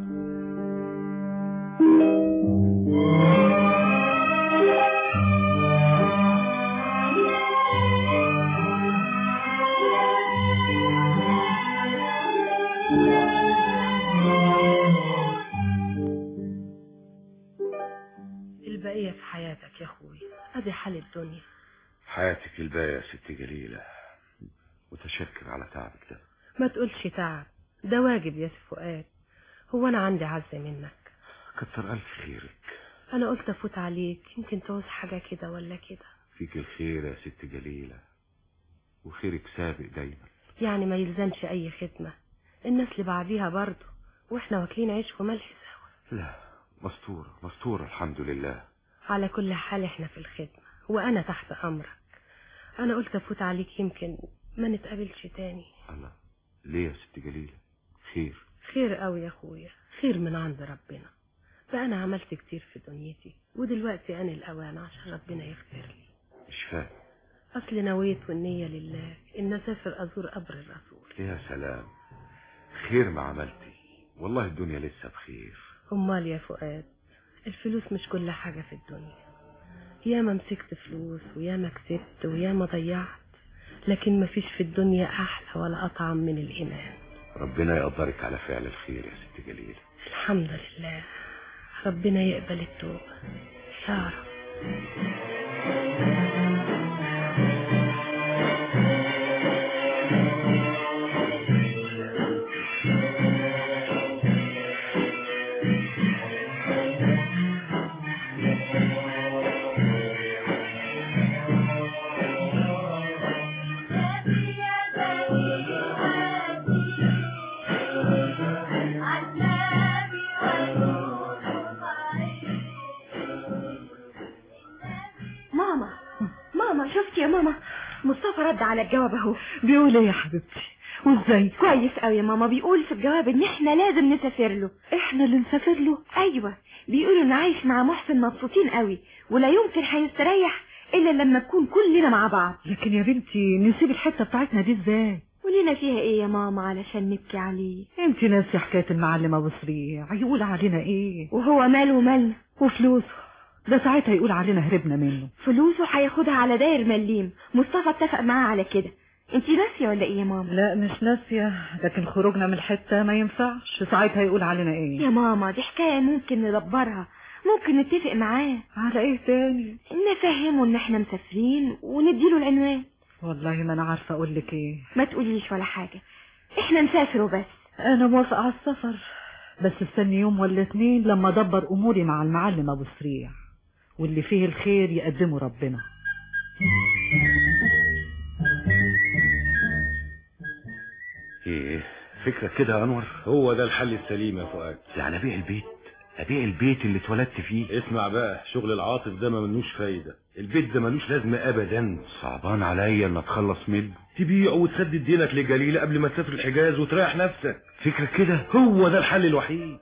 البقية في حياتك يا أخوي أدي حال الدنيا حياتك الباقية يا ست جليلة متشكر على تعبك ده ما تقولش تعب ده واجب يا سي فؤاد هو أنا عندي عز منك كتر ألف خيرك أنا قلت أفوت عليك يمكن تعوز حاجة كده ولا كده فيك الخير يا ست جليلة وخيرك سابق دايما يعني ما يلزمش أي خدمة الناس اللي بعديها برضه وإحنا واكلين عيش وملح سوا لا مستورة مستورة الحمد لله على كل حال إحنا في الخدمة وأنا تحت أمرك أنا قلت أفوت عليك يمكن ما نتقابلش تاني الله ليه يا ست جليلة خير خير قوي يا أخويا خير من عند ربنا بقى أنا عملت كتير في دنيتي ودلوقتي أنا الأوان عشان ربنا يغفر لي مش فاهم أصل نويت والنية لله إن أسافر أزور قبر الرسول يا سلام خير ما عملتي والله الدنيا لسه بخير أمال يا فؤاد الفلوس مش كل حاجة في الدنيا ياما مسكت فلوس وياما كسبت وياما ضيعت لكن مفيش في الدنيا أحلى ولا أطعم من الإيمان ربنا يقدرك على فعل الخير يا ست جليلة الحمد لله ربنا يقبل التوبة يا رب ماما شفتي يا ماما مصطفى رد على الجواب اهو بيقول ايه يا حبيبتي وازاي كويس قوي يا ماما بيقول في الجواب ان احنا لازم نسافر له احنا اللي نسافر له ايوه بيقولوا انه عايش مع محسن مبسوطين قوي ولا يمكن هيستريح الا لما نكون كلنا مع بعض لكن يا بنتي نسيب الحته بتاعتنا دي ازاي ولينا فيها ايه يا ماما علشان نبكي عليه انت ناسي حكايه المعلم ابو سريع يقول علينا ايه وهو ماله ومالنا وفلوسه ده ساعتها يقول علينا هربنا منه فلوسه هياخدها على داير مليم مصطفى اتفق معاه على كده انت ناسيه ولا ايه يا ماما لا مش ناسيه لكن خروجنا من الحته ما ينفعش ساعتها يقول علينا ايه يا ماما دي حكايه ممكن ندبرها ممكن نتفق معاه على ايه تاني نفهمه ان احنا مسافرين ونديله العنوان والله ما انا عارفه اقول لك ايه ما تقوليش ولا حاجه احنا نسافر وبس انا موافقه على السفر بس استني يوم ولا اتنين لما ادبر اموري مع المعلم ابو سريع واللي فيه الخير يقدمه ربنا ايه فكرة كده يا انور هو ده الحل السليم يا فؤاد يعني ابيع البيت ابيع البيت اللي اتولدت فيه اسمع بقى شغل العاطف ده ما منوش فايدة البيت ده ملوش لازمة ابدا صعبان عليا ان اتخلص منه تبيعه وتسدد دينك لجليلة قبل ما تسافر الحجاز وتريح نفسك فكرة كده هو ده الحل الوحيد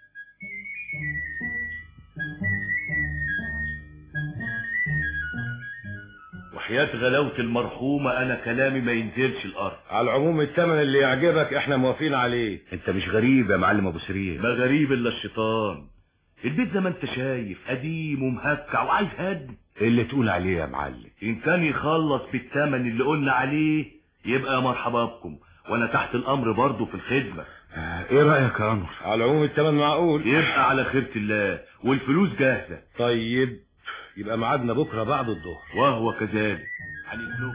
وحياة غلاوة المرحومة أنا كلامي ما ينزلش الأرض على العموم الثمن اللي يعجبك احنا موافقين عليه انت مش غريب يا معلم ابو سرير ما غريب إلا الشيطان البيت زي ما انت شايف قديم ومهكع وعايز هد اللي تقول عليه يا معلم إن كان يخلص بالثمن اللي قلنا عليه يبقى يا مرحبا بكم وأنا تحت الأمر برضه في الخدمة ايه رأيك يا انور على العموم الثمن معقول يبقى على خيرة الله والفلوس جاهزة طيب يبقى ميعادنا بكرة بعد الظهر وهو كذلك هنتلو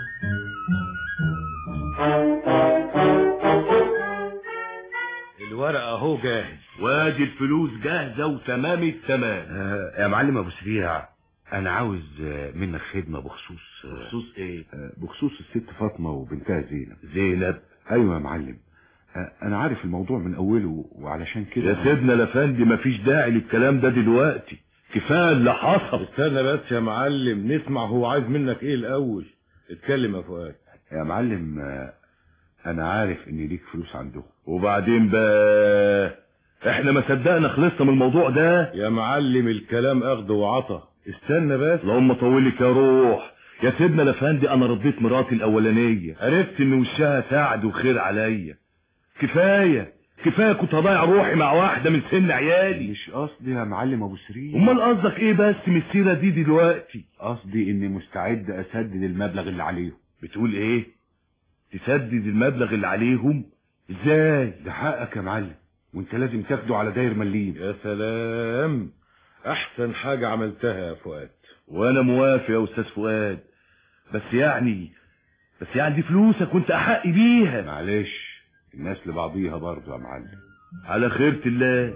الورق اهو جاهز وادي الفلوس جاهزة وتمام التمام آه يا معلم ابو سريع انا عاوز آه، منك خدمة بخصوص آه، بخصوص ايه آه، بخصوص الست فاطمة وبنتها زينب زينب ايوه يا معلم آه، انا عارف الموضوع من اوله وعلشان كده يا سيدنا الافندي مفيش داعي للكلام ده دلوقتي كفايه اللي حصل استنى بس يا معلم نسمع هو عايز منك ايه الاول اتكلم يا فؤاد يا معلم آه، انا عارف ان ليك فلوس عنده وبعدين بقى احنا ما صدقنا خلصنا من الموضوع ده يا معلم الكلام اخد وعطا استنى بس اللهم طولك يا روح يا سيدنا الافندي انا رضيت مراتي الاولانيه عرفت ان وشها سعد وخير عليا كفايه كفايه كنت هضيع روحي مع واحده من سن عيالي مش قصدي يا معلم ابو سرير امال قصدك ايه بس من السيره دي دلوقتي قصدي اني مستعد اسدد المبلغ اللي عليهم بتقول ايه تسدد المبلغ اللي عليهم ازاي ده حقك يا معلم وانت لازم تاخده على داير مليم يا سلام احسن حاجة عملتها يا فؤاد وانا موافق يا استاذ فؤاد بس يعني بس يعني دي فلوسك وانت احق بيها معلش الناس لبعضيها برضه يا معلم على خيرة الله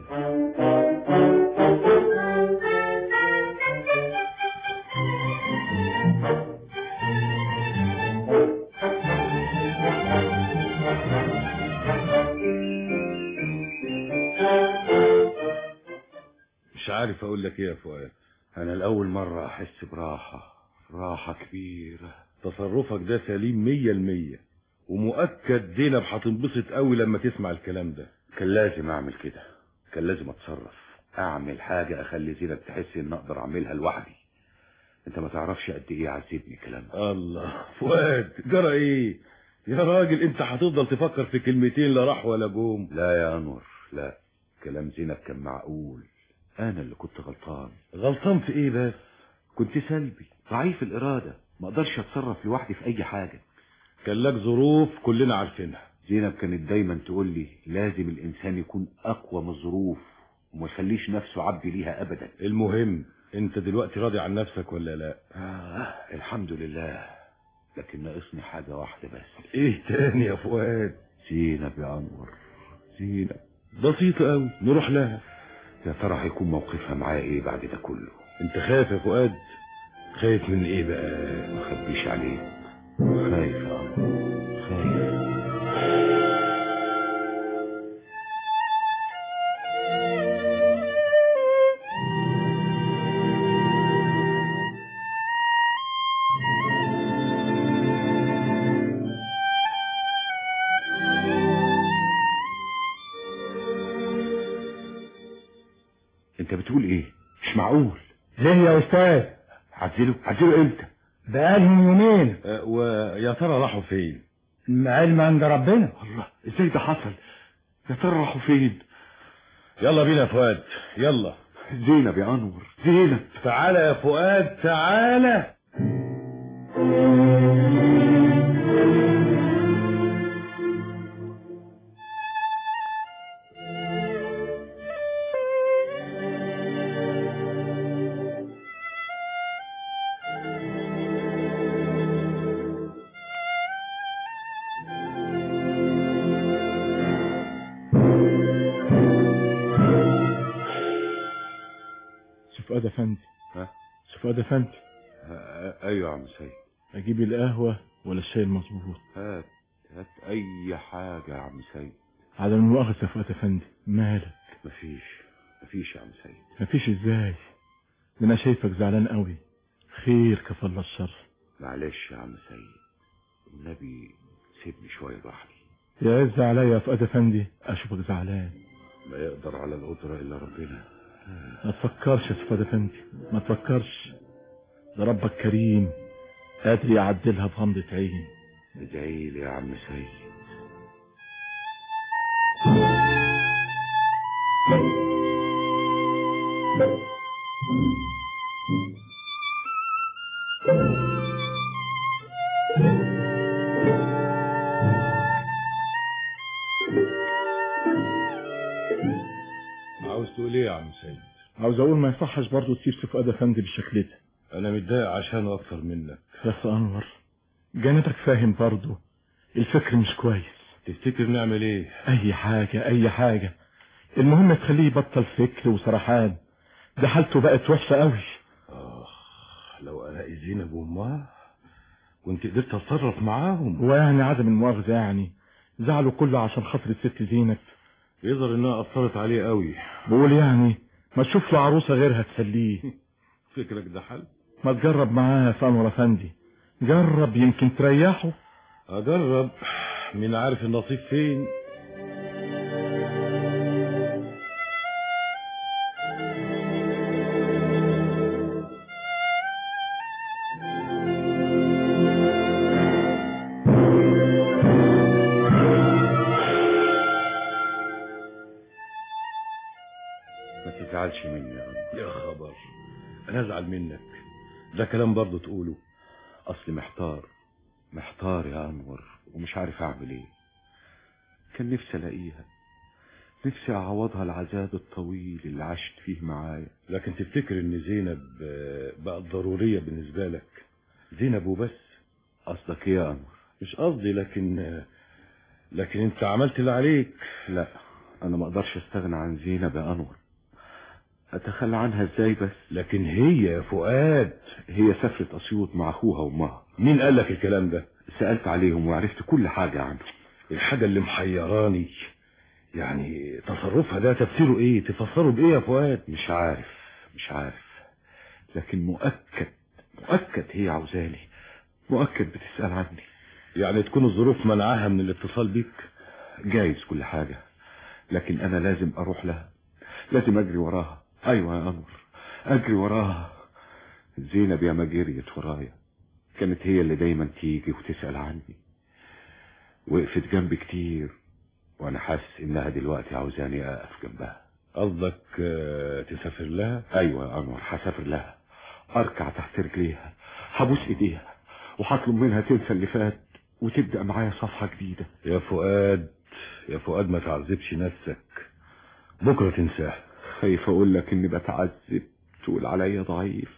مش عارف اقول لك ايه يا فؤاد انا الاول مرة احس براحة راحة كبيرة تصرفك ده سليم مية المية ومؤكد زينب هتنبسط قوي لما تسمع الكلام ده كان لازم اعمل كده كان لازم اتصرف اعمل حاجة اخلي زينب تحس ان اقدر اعملها لوحدي انت ما تعرفش قد ايه عذبني الكلام ده الله فؤاد جرى ايه يا راجل انت هتفضل تفكر في كلمتين لا راح ولا جوم لا يا انور لا كلام زينب كان معقول انا اللي كنت غلطان غلطان في ايه بس كنت سلبي ضعيف الاراده ما اقدرش اتصرف لوحدي في اي حاجه كان لك ظروف كلنا عارفينها زينب كانت دايما تقول لي لازم الانسان يكون اقوى من الظروف وما يخليش نفسه عبد ليها ابدا المهم انت دلوقتي راضي عن نفسك ولا لا آه الحمد لله لكن ناقصني حاجه واحده بس ايه تاني يا فؤاد زينب يا انور زينب بسيطة قوي نروح لها يا ترى هيكون موقفها معايا ايه بعد ده كله انت خايف يا فؤاد خايف من ايه بقى ما اخبيش عليك خايف يا انور خايف انت بتقول ايه مش معقول ليه يا استاذ عزله عزله امتى بقالهم يومين أه، ويا ترى راحوا فين علم عند ربنا الله ازاي ده حصل يا ترى راحوا فين يلا بينا يا فؤاد يلا زينب يا انور زينب تعالى يا فؤاد تعالى فؤاد افندي ها فؤاد افندي آه، ايوه يا عم سيد اجيب القهوه ولا الشاي المظبوط هات هات اي حاجه يا عم سيد على المؤاخذه يا فؤاد افندي مالك مفيش مفيش يا عم سيد مفيش ازاي ده انا شايفك زعلان قوي خير كفى الله الشر معلش يا عم سيد النبي سيبني شويه لوحدي يعز عليا يا فؤاد افندي اشوفك زعلان ما يقدر على القدره الا ربنا ما تفكرش يا فؤاد افندي ما تفكرش ده ربك كريم قادر يعدلها بغمضة عين ادعي لي يا عم سيد عاوز تقول ايه يا عم سيد عاوز اقول ما يصحش برضه تسيب سي فؤاد افندي بالشكل ده انا متضايق عشان اكتر منك يا أخ انور جانبك فاهم برضه الفكر مش كويس تفتكر نعمل ايه اي حاجة اي حاجة المهم تخليه يبطل فكر وسرحان ده حالته بقت وحشة قوي لو الاقي زينب وامها كنت قدرت اتصرف معاهم ويعني عدم المؤاخذة يعني زعله كله عشان خاطر الست زينب يظهر انها اثرت عليه قوي بقول يعني ما تشوف له عروسة غيرها تسليه فكرك ده حل ما تجرب معاه يا انور افندي جرب يمكن تريحه اجرب مين عارف النصيب فين ما تزعلش مني يا انور يا خبر انا ازعل منك ده كلام برضه تقوله اصلي محتار محتار يا انور ومش عارف اعمل ايه كان نفسي الاقيها نفسي اعوضها العذاب الطويل اللي عشت فيه معايا لكن تفتكر ان زينب آه، بقت ضرورية بالنسبة لك زينب وبس قصدك ايه يا انور مش قصدي لكن آه، لكن انت عملت اللي عليك لا انا ما اقدرش استغنى عن زينب يا انور اتخلى عنها ازاي بس لكن هي يا فؤاد هي سافرت اسيوط مع اخوها وامها مين قال لك الكلام ده سالت عليهم وعرفت كل حاجه عنهم الحاجة اللي محيراني يعني تصرفها ده تفسيره ايه تفسره بايه يا فؤاد مش عارف مش عارف لكن مؤكد مؤكد هي عاوزاني مؤكد بتسأل عني يعني تكون الظروف منعها من الاتصال بيك جايز كل حاجة لكن أنا لازم أروح لها لازم أجري وراها أيوة يا أنور أجري وراها زينب يا ما جريت ورايا كانت هي اللي دايما تيجي وتسأل عني وقفت جنبي كتير وأنا حاسس إنها دلوقتي عاوزاني أقف جنبها قصدك آه، تسافر لها أيوة يا أنور هسافر لها أركع تحت رجليها هبوس إيديها وهطلب منها تنسى اللي فات وتبدأ معايا صفحة جديدة يا فؤاد يا فؤاد ما تعذبش نفسك بكرة تنساه خايف أقول لك إني بتعذب تقول عليا ضعيف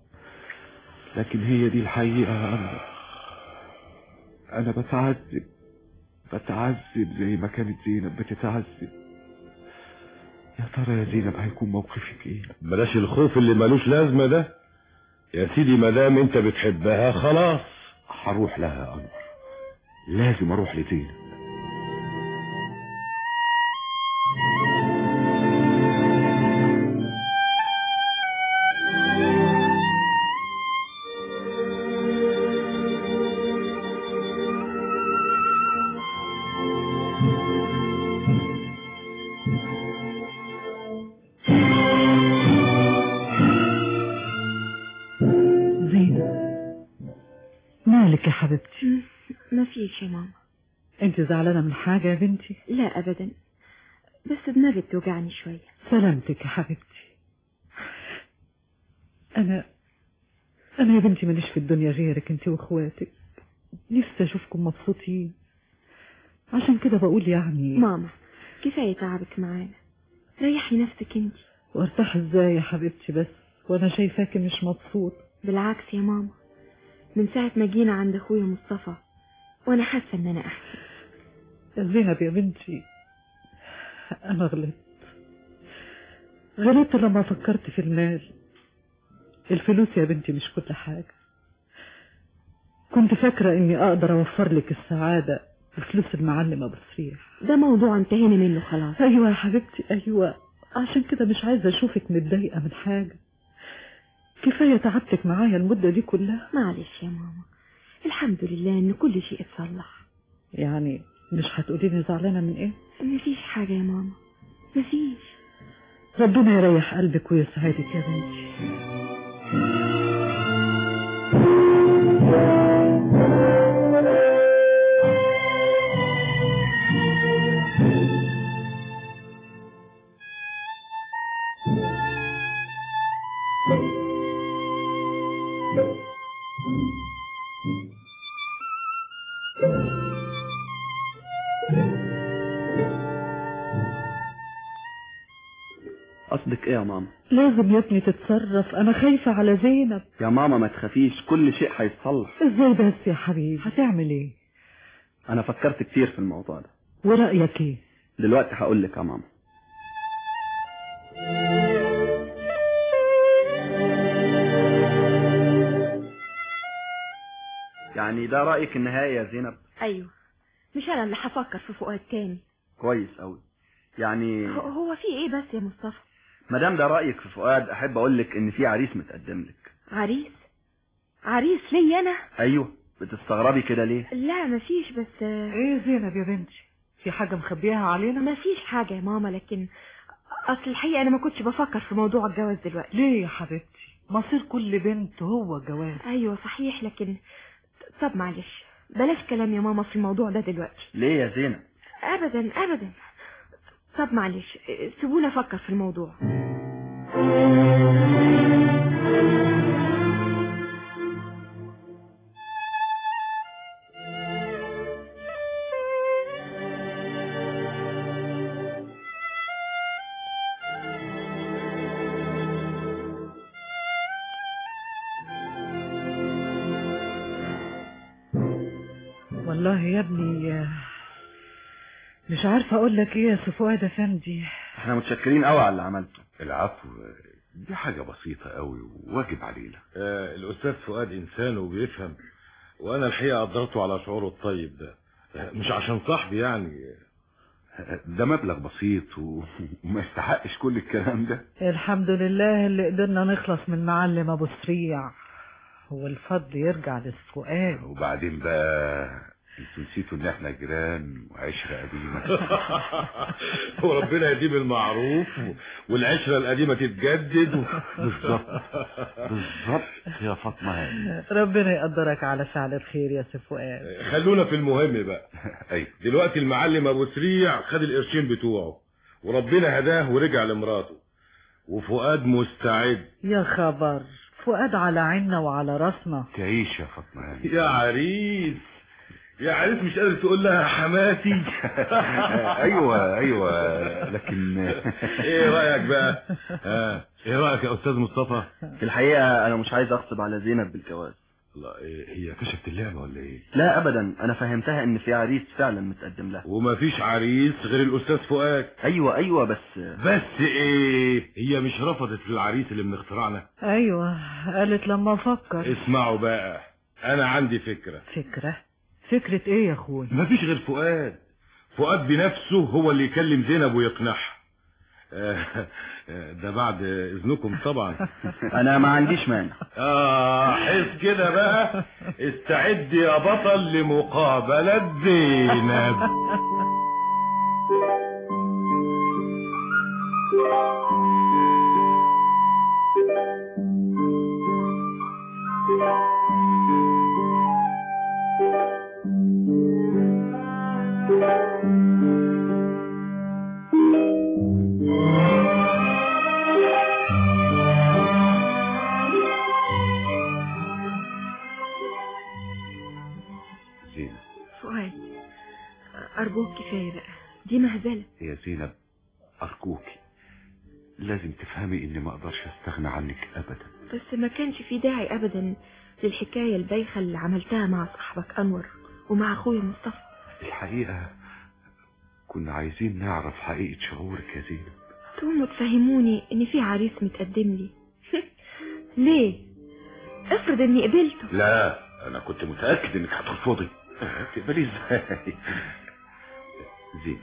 لكن هي دي الحقيقة يا أنور أنا بتعذب بتعذب زي ما كانت زينب بتتعذب يا ترى يا زينب هيكون موقفك ايه بلاش الخوف اللي ملوش لازمة ده يا سيدي ما دام انت بتحبها خلاص هروح لها يا أنور لازم أروح لزينب مالك يا حبيبتي ما فيش يا ماما انت زعلانة من حاجة يا بنتي لا ابدا بس دماغي بتوجعني شوية سلامتك يا حبيبتي انا انا يا بنتي ماليش في الدنيا غيرك انت واخواتك نفسي اشوفكم مبسوطين عشان كده بقول يعني ماما كفاية تعبك معانا ريحي نفسك انت وارتاح ازاي يا حبيبتي بس وانا شايفاكي مش مبسوط بالعكس يا ماما من ساعة ما جينا عند اخويا مصطفى وانا حاسة ان انا احسن يا زينب يا بنتي انا غلطت غلطت لما فكرت في المال الفلوس يا بنتي مش كل حاجة كنت فاكرة اني اقدر اوفر لك السعادة بفلوس المعلم ابو صريح ده موضوع انتهينا منه خلاص ايوه يا حبيبتي ايوه عشان كده مش عايزة اشوفك متضايقة من حاجة كفاية تعبتك معايا المدة دي كلها معلش يا ماما الحمد لله ان كل شيء اتصلح يعني مش هتقولي لي زعلانة من ايه مفيش حاجة يا ماما مفيش ربنا يريح قلبك ويسعدك يا بنتي قصدك ايه يا ماما لازم يا ابني تتصرف انا خايفة على زينب يا ماما ما تخافيش كل شيء هيتصلح ازاي بس يا حبيبي هتعمل ايه انا فكرت كتير في الموضوع ده ورأيك ايه دلوقتي هقول لك يا ماما يعني ده رأيك النهائي يا زينب ايوه مش انا اللي هفكر في فؤاد تاني كويس قوي يعني هو- هو في ايه بس يا مصطفى ما دام ده رأيك في فؤاد احب اقول لك ان في عريس متقدم لك عريس عريس ليا انا ايوه بتستغربي كده ليه لا مفيش بس ايه زينب يا بنتي في حاجة مخبيها علينا مفيش حاجة يا ماما لكن اصل الحقيقة انا ما كنتش بفكر في موضوع الجواز دلوقتي ليه يا حبيبتي مصير كل بنت هو الجواز ايوه صحيح لكن طب معلش بلاش كلام يا ماما في الموضوع ده دلوقتي ليه يا زينب ابدا ابدا طب معلش سيبونا افكر في الموضوع والله يا ابني مش عارفة اقول لك ايه يا سي فؤاد افندي احنا متشكرين قوي على اللي عملته العفو دي حاجة بسيطة قوي وواجب علينا آه الأستاذ فؤاد إنسان وبيفهم وأنا الحقيقة قدرته على شعوره الطيب ده آه، مش عشان صاحبي يعني ده مبلغ بسيط و- وما يستحقش كل الكلام ده الحمد لله اللي قدرنا نخلص من معلم ابو سريع والفضل يرجع للفؤاد وبعدين بقى انتوا نسيتوا ان احنا جيران وعشرة قديمة وربنا يديم المعروف والعشرة القديمة تتجدد و... بالظبط بالظبط يا فاطمة هاني ربنا يقدرك على فعل الخير يا سي فؤاد خلونا في المهم بقى ايوه دلوقتي المعلم ابو سريع خد القرشين بتوعه وربنا هداه ورجع لمراته وفؤاد مستعد يا خبر فؤاد على عيننا وعلى راسنا تعيش يا فاطمة هاني يا عريس يا عريس مش قادر تقول لها حماتي ايوه ايوه لكن ايه رايك بقى ها ايه رايك يا استاذ مصطفى في الحقيقة انا مش عايز اغصب على زينب بالجواز الله إيه هي كشفت اللعبه ولا ايه لا ابدا انا فهمتها ان في عريس فعلا متقدم لها ومفيش عريس غير الاستاذ فؤاد ايوه ايوه بس بس ايه هي مش رفضت العريس اللي من اختراعنا ايوه قالت لما افكر اسمعوا بقى انا عندي فكره فكرة فكرة ايه يا اخوي مفيش غير فؤاد فؤاد بنفسه هو اللي يكلم زينب ويقنعها آه، آه، ده بعد اذنكم طبعا انا ما عنديش مانع اه حس كده بقى استعد يا بطل لمقابلة زينب زينب فؤاد أرجوك كفاية بقى دي مهزلة يا زينب أرجوكي لازم تفهمي إني ما أقدرش أستغنى عنك أبدا بس ما كانش في داعي أبدا للحكاية البايخة اللي عملتها مع صاحبك أنور ومع أخوي مصطفى الحقيقة كنا عايزين نعرف حقيقة شعورك يا زينب تقوموا تفهموني إن في عريس متقدم لي ليه؟ افرض إني قبلته لا أنا كنت متأكد إنك هترفضي تقبلي إزاي زينب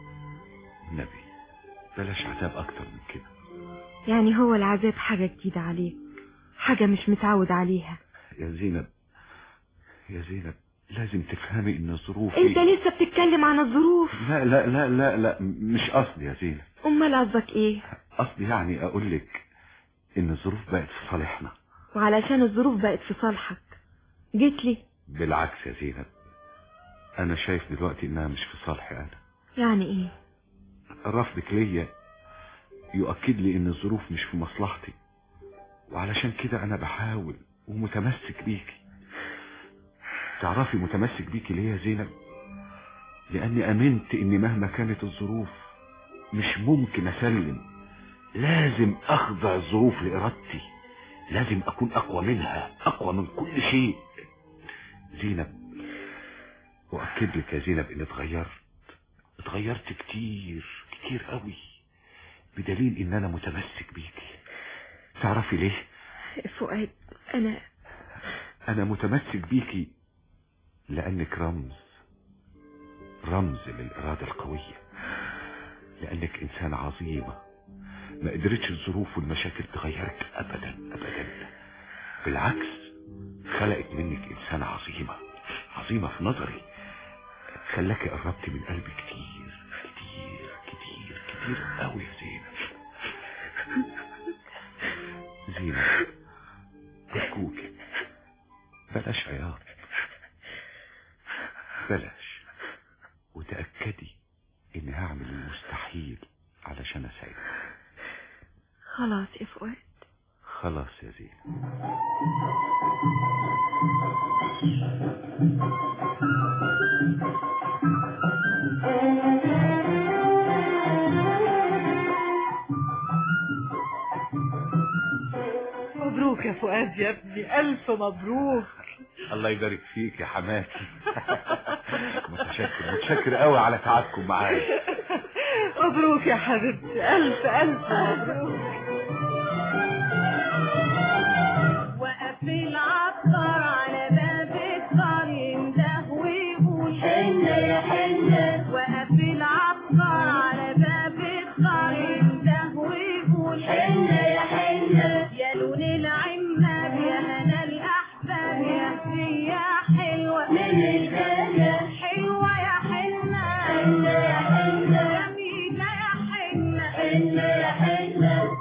نبي بلاش عذاب أكتر من كده يعني هو العذاب حاجة جديدة عليك حاجة مش متعود عليها يا زينب يا زينب لازم تفهمي إن الظروف انت لسه بتتكلم عن الظروف لا لا لا لا لا مش قصدي يا زينب امال قصدك ايه قصدي يعني أقول لك إن الظروف بقت في صالحنا وعلشان الظروف بقت في صالحك جيت لي بالعكس يا زينب أنا شايف دلوقتي إنها مش في صالحي أنا يعني ايه رفضك ليا يؤكد لي إن الظروف مش في مصلحتي وعلشان كده أنا بحاول ومتمسك بيكي تعرفي متمسك بيكي ليه يا زينب لأني أمنت إن مهما كانت الظروف مش ممكن أسلم لازم أخضع الظروف لإرادتي لازم أكون أقوى منها أقوى من كل شيء زينب وأكد لك يا زينب إني اتغيرت اتغيرت كتير كتير قوي بدليل إن أنا متمسك بيكي تعرفي ليه فؤاد انا أنا متمسك بيكي لأنك رمز رمز للإرادة القوية لأنك إنسانة عظيمة ما قدرتش الظروف والمشاكل تغيرك أبدا أبدا بالعكس خلقت منك إنسانة عظيمة عظيمة في نظري خلاكي قربت من قلبي كتير كتير كتير كتير قوي يا زينب زينب أرجوكي بلاش عياط بلاش وتأكدي إني هعمل المستحيل علشان أسعدك خلاص يا فؤاد خلاص يا زينب مبروك يا فؤاد يا ابني ألف مبروك الله يبارك فيك يا حماتي متشكر متشكر قوي على تعبكم معايا مبروك يا حبيبتي ألف ألف مبروك وقف العطار على باب الدار ينده ويقول حنة يا حنة وقف العطار على باب الدار ينده ويقول حنة يا حنة يا لون العناب يا هنا الأحباب يا هدية حلوة من الهنا حلوة يا حنة حنة يا حنة جميلة يا حنة حنة يا حنة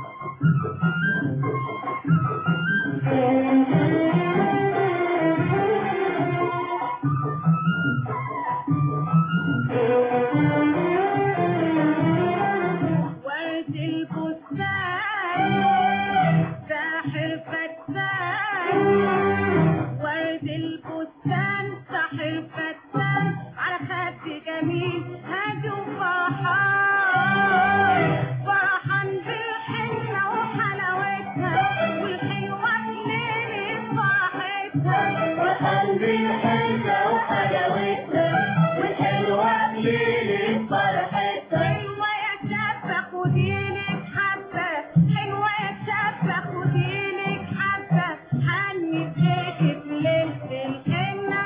ورد البستان ساحر فتان ورد البستان ساحر فتان على خد جميل هادي وفرحان فرحان بالحنة وحلاوتها والحلوة بليلة فرحتها فرحان بالحنة وحلاوتها والحلوة بليلة فرحتها حلوة يا شابة خديلك حبة حلوة يا شابة خديلك حبة حني بيك بليلة الحنة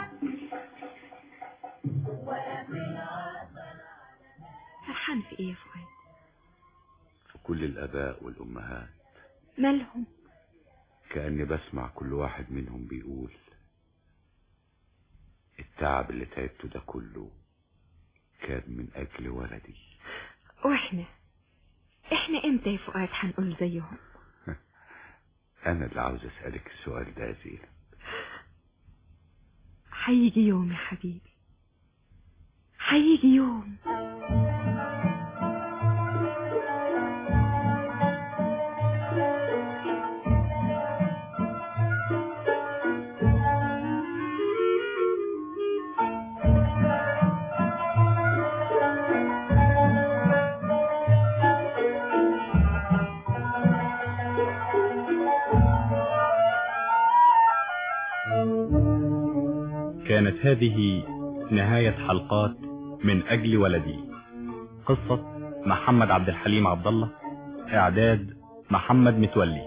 فرحان في ايه يا فؤاد في كل الآباء والأمهات مالهم كأني بسمع كل واحد منهم بيقول التعب اللي تعبته ده كله كان من أجل ولدي واحنا احنا امتى يا فؤاد هنقول زيهم أنا اللي عاوز أسألك السؤال ده يا زينب هيجي يوم يا حبيبي هيجي يوم كانت هذه نهاية حلقات من أجل ولدي قصة محمد عبد الحليم عبد الله إعداد محمد متولي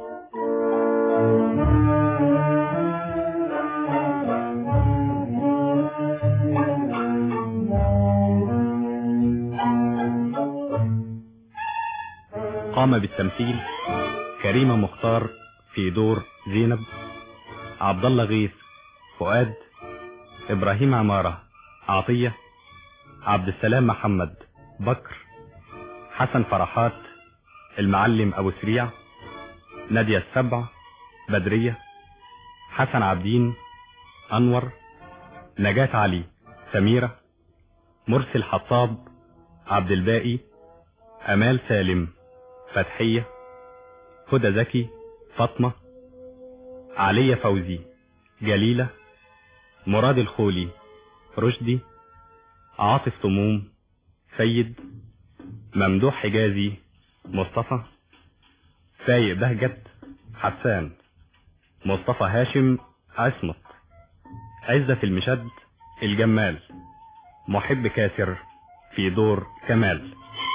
قام بالتمثيل كريمة مختار في دور زينب عبد الله غيث فؤاد إبراهيم عمارة عطية عبد السلام محمد بكر حسن فرحات المعلم أبو سريع نادية السبع بدرية حسن عبدين أنور نجاة علي سميرة مرسي الحطاب عبد الباقي أمال سالم فتحية هدى زكي فاطمة علية فوزي جليلة مراد الخولي رشدي عاطف طموم سيد ممدوح حجازي مصطفى فايق بهجت حسان مصطفى هاشم عصمت عزة المشد الجمال محب كاسر في دور كمال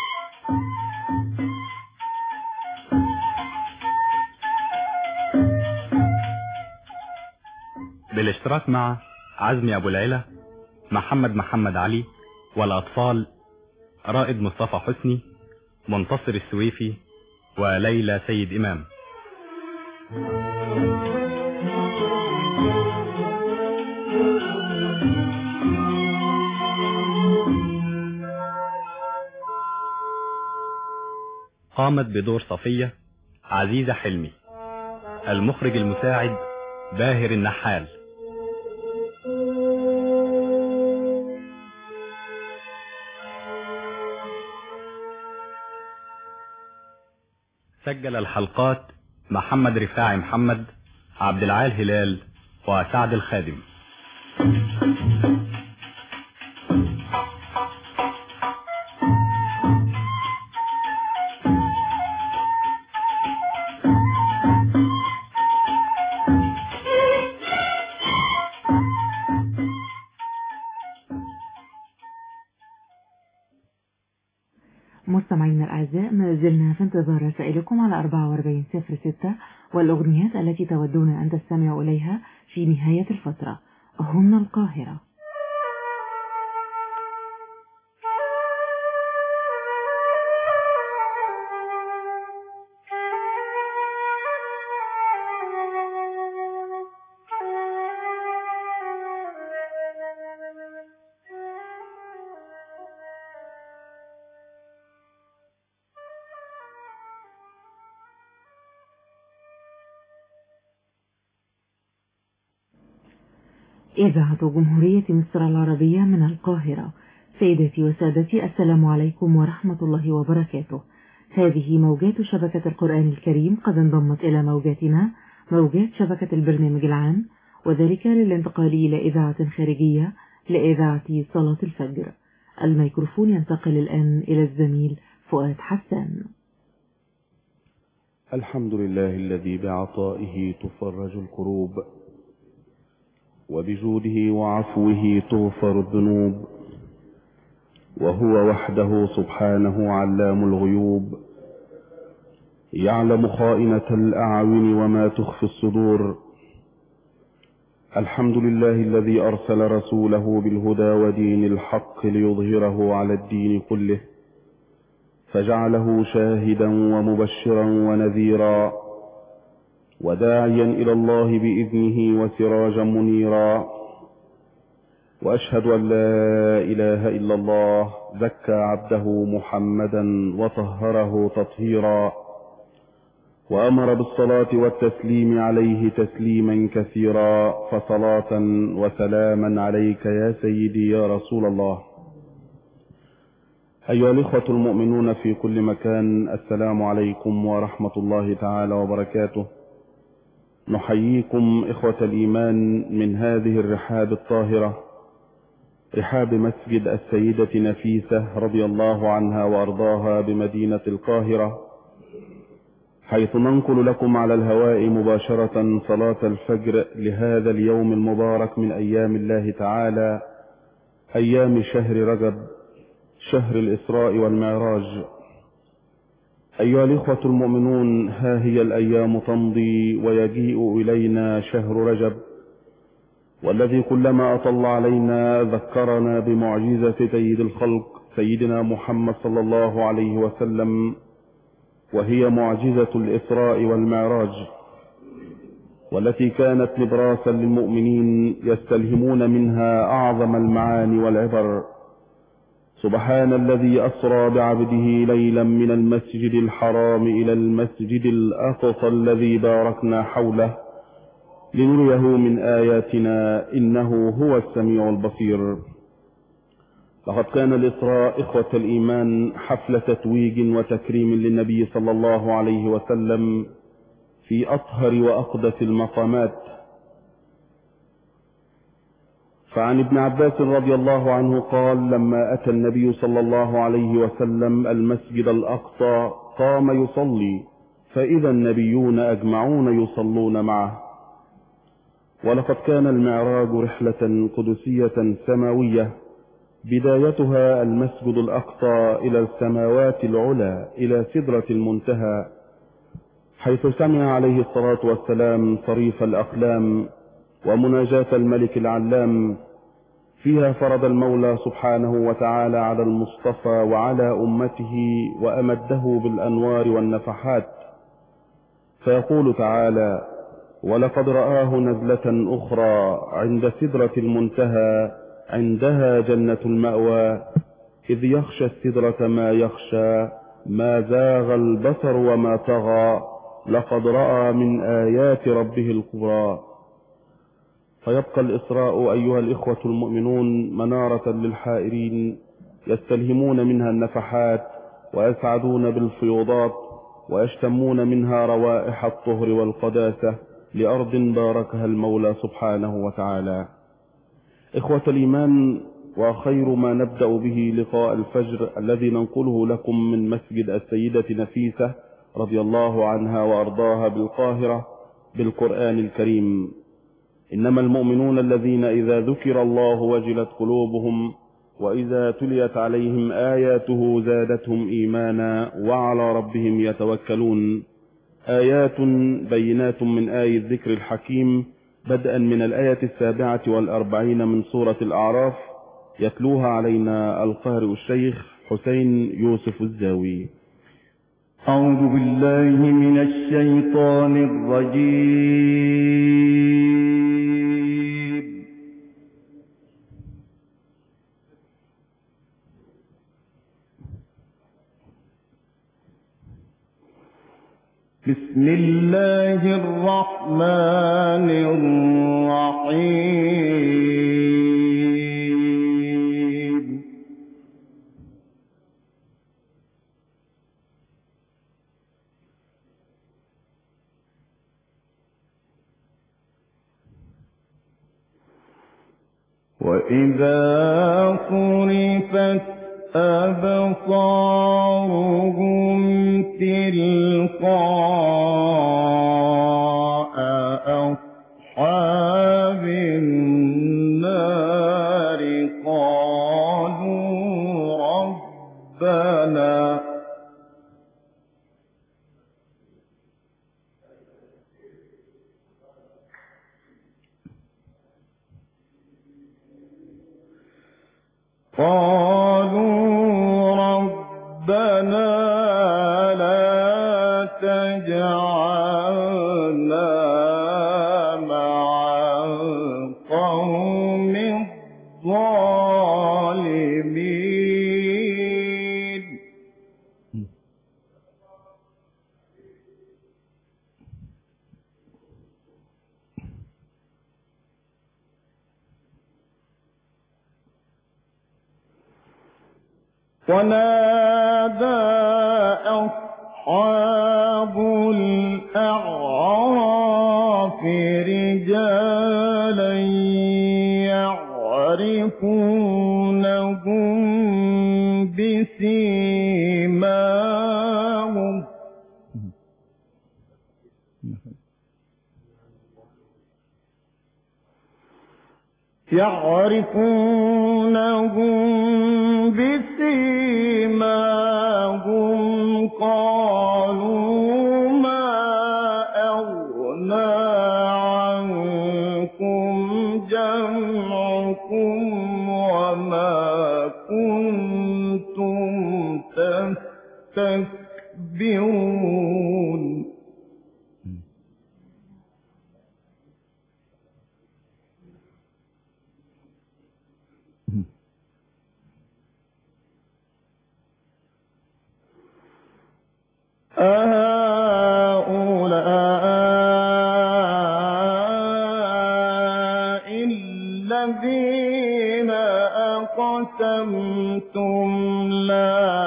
بالاشتراك مع عزمي أبو العلا محمد محمد علي والأطفال رائد مصطفى حسني منتصر السويفي وليلى سيد إمام قامت بدور صفية عزيزة حلمي المخرج المساعد باهر النحال سجل الحلقات محمد رفاعي محمد عبد العال هلال وسعد الخادم مستمعينا الأعزاء ما زلنا في انتظار رسائلكم على 4406 والأغنيات التي تودون أن تستمعوا إليها في نهاية الفترة هن القاهرة إذاعة جمهورية مصر العربية من القاهرة سيداتي وسادتي السلام عليكم ورحمة الله وبركاته هذه موجات شبكة القرآن الكريم قد انضمت إلى موجاتنا موجات شبكة البرنامج العام وذلك للانتقال إلى إذاعة خارجية لإذاعة صلاة الفجر الميكروفون ينتقل الآن إلى الزميل فؤاد حسان الحمد لله الذي بعطائه تفرج الكروب وبجوده وعفوه تغفر الذنوب وهو وحده سبحانه علام الغيوب يعلم خائنة الأعين وما تخفي الصدور الحمد لله الذي أرسل رسوله بالهدى ودين الحق ليظهره على الدين كله فجعله شاهدا ومبشرا ونذيرا وداعيا إلى الله بإذنه وسراجا منيرا وأشهد أن لا إله إلا الله زكى عبده محمدا وطهره تطهيرا وأمر بالصلاة والتسليم عليه تسليما كثيرا فصلاة وسلاما عليك يا سيدي يا رسول الله أيها الإخوة المؤمنون في كل مكان السلام عليكم ورحمة الله تعالى وبركاته نحييكم إخوة الإيمان من هذه الرحاب الطاهرة رحاب مسجد السيدة نفيسة رضي الله عنها وأرضاها بمدينة القاهرة حيث ننقل لكم على الهواء مباشرة صلاة الفجر لهذا اليوم المبارك من أيام الله تعالى أيام شهر رجب شهر الإسراء والمعراج أيها الإخوة المؤمنون ها هي الأيام تمضي ويجيء إلينا شهر رجب والذي كلما أطل علينا ذكرنا بمعجزة سيد الخلق سيدنا محمد صلى الله عليه وسلم وهي معجزة الإسراء والمعراج والتي كانت نبراسا للمؤمنين يستلهمون منها أعظم المعاني والعبر سبحان الذي أسرى بعبده ليلا من المسجد الحرام إلى المسجد الأقصى الذي باركنا حوله لنريه من آياتنا إنه هو السميع البصير لقد كان الإسراء إخوة الإيمان حفل تتويج وتكريم للنبي صلى الله عليه وسلم في أطهر وأقدس المقامات فعن ابن عباس رضي الله عنه قال لما أتى النبي صلى الله عليه وسلم المسجد الأقصى قام يصلي فإذا النبيون أجمعون يصلون معه ولقد كان المعراج رحلة قدسية سماوية بدايتها المسجد الأقصى إلى السماوات العلى إلى سدرة المنتهى حيث سمع عليه الصلاة والسلام صريف الأقلام ومناجاة الملك العلام فيها فرض المولى سبحانه وتعالى على المصطفى وعلى أمته وأمده بالأنوار والنفحات فيقول تعالى ولقد رآه نزلة أخرى عند سدرة المنتهى عندها جنة المأوى إذ يخشى السدرة ما يخشى ما زاغ البصر وما طغى لقد رأى من آيات ربه الكبرى فيبقى الإسراء أيها الإخوة المؤمنون منارة للحائرين يستلهمون منها النفحات ويسعدون بالفيوضات ويشتمون منها روائح الطهر والقداسة لأرض باركها المولى سبحانه وتعالى إخوة الإيمان وخير ما نبدأ به لقاء الفجر الذي ننقله لكم من مسجد السيدة نفيسة رضي الله عنها وأرضاها بالقاهرة بالقرآن الكريم إنما المؤمنون الذين إذا ذكر الله وجلت قلوبهم وإذا تليت عليهم آياته زادتهم إيمانا وعلى ربهم يتوكلون آيات بينات من آي الذكر الحكيم بدءا من الآية السابعة والأربعين من سورة الأعراف يتلوها علينا القارئ الشيخ حسين يوسف الزاوي أعوذ بالله من الشيطان الرجيم بسم الله الرحمن الرحيم وإذا صرفت أبصارهم تلقاء أصحاب النار قالوا ربنا قالوا ربنا لا تجعلنا مع القوم الظالمين ونادى أصحاب الأعراف رجالا يعرفونهم بسيماهم يعرفونهم بسيماهم قالوا ما أغنى عنكم جمعكم وما كنتم تستكبرون أهؤلاء الذين أقسمتم لا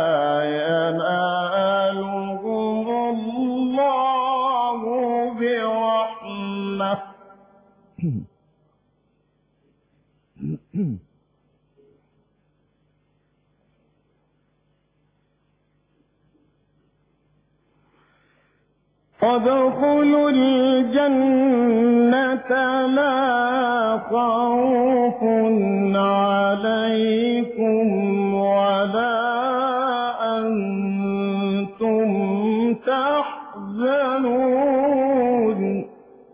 ينالهم الله برحمة ادخلوا الجنة لا خوف عليكم ولا أنتم تحزنون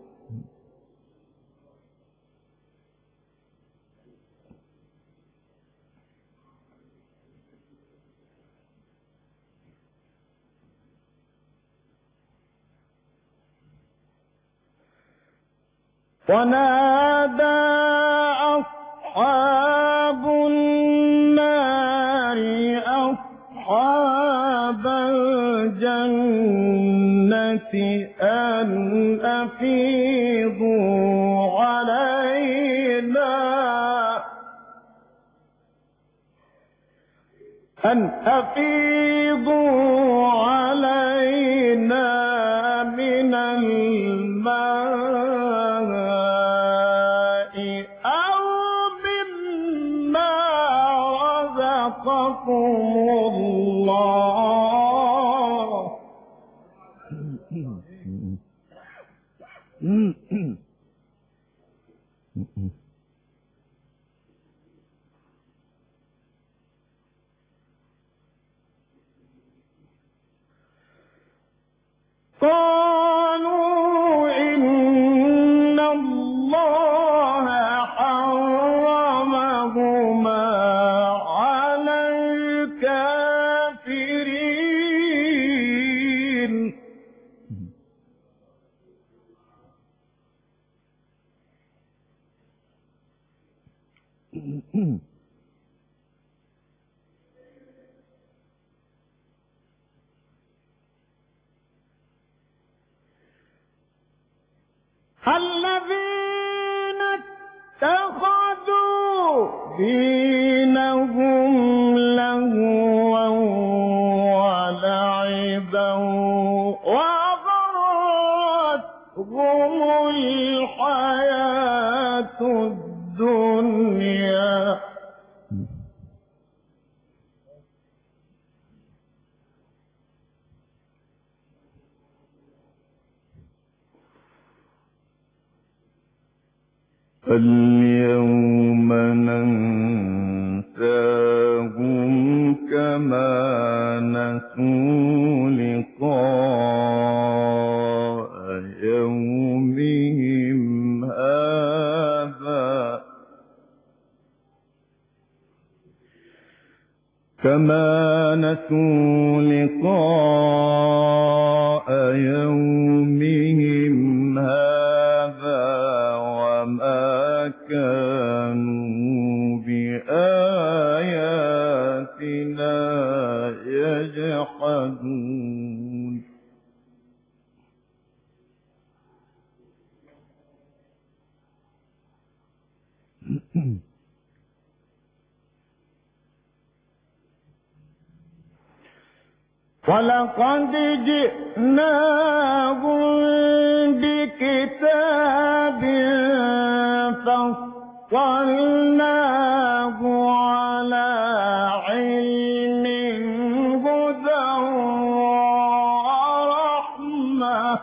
ونادى أصحاب النار أصحاب الجنة أن أفيضوا علينا أن أفيضوا علينا من الماء أو مما رزقكم الله قالوا إن الله حرمهما على الكافرين الذين اتخذوا دينهم لهوا ولعبا وغرتهم الحياة الدنيا اليوم ننساهم كما نسوا لقاء يومهم هذا كما نسوا لقاء يومهم هذا وما كانوا بآياتنا يجحدون ولقد جئناهم بكتاب فصلناه على علم هدى ورحمة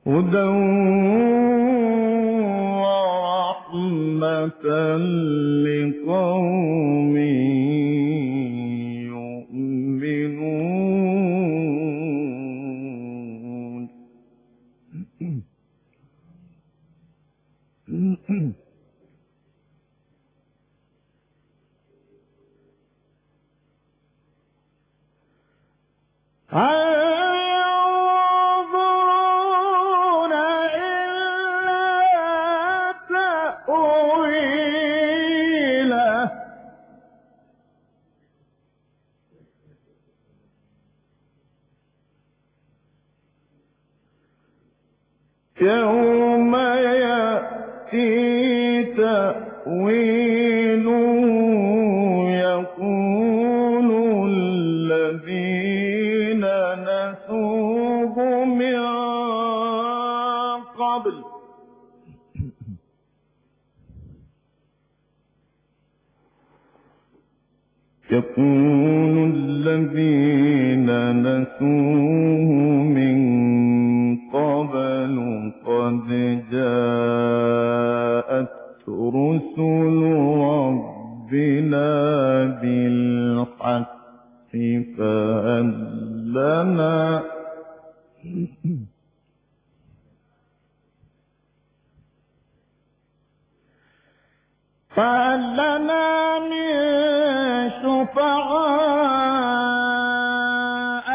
هدى ورحمة لقوم يؤمنون هل ينظرون إلا تأويله يوم يأتي تأويله يقول الذين نسوه من قبل يقول الذين نسوه من قبل قد جاءت رسل ربنا بالحق فهل لنا فهل لنا من شفعاء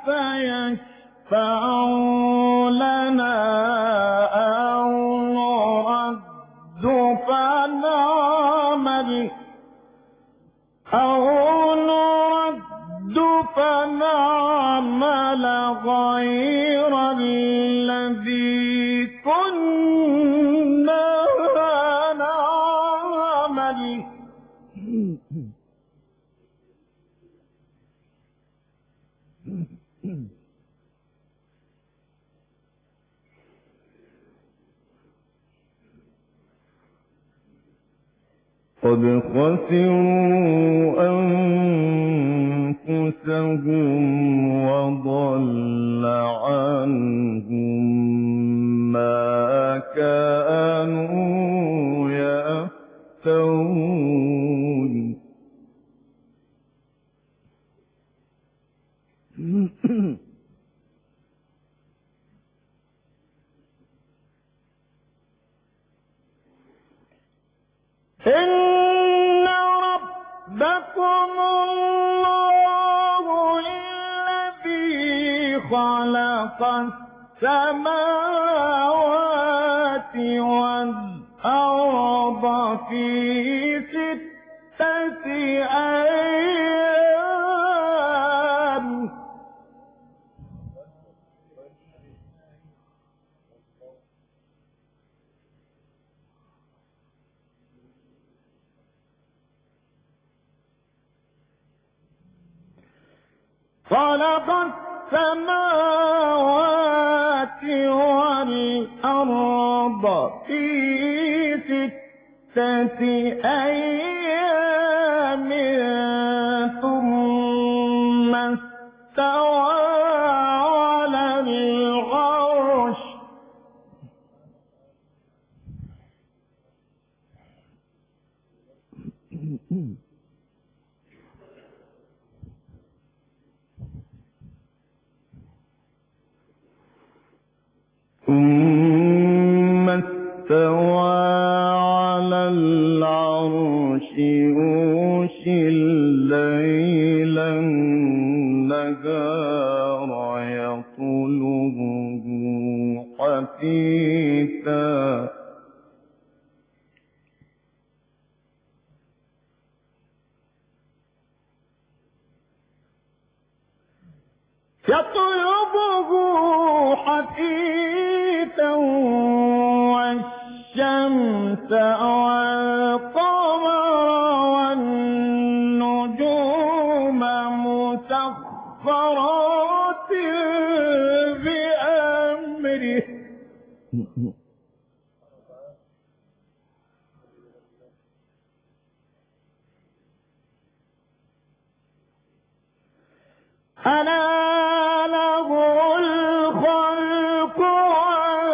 فيشفعوا لنا أو نرد فنعمل أو نرد فنعمل غير الذي كنا نعمل قد خسروا أنفسهم وضل عنهم ما كانوا يفترون إن ربكم الله الذي خلق السماوات والأرض في ستة أيام خلق السماوات والأرض في ستة أيام ثم استوى على العرش ثم استوى على العرش يغشي الليل النهار يطلبه حثيثا يطلبه حثيثا والشمس والقمر والنجوم مسخرات بأمره ألا له الخلق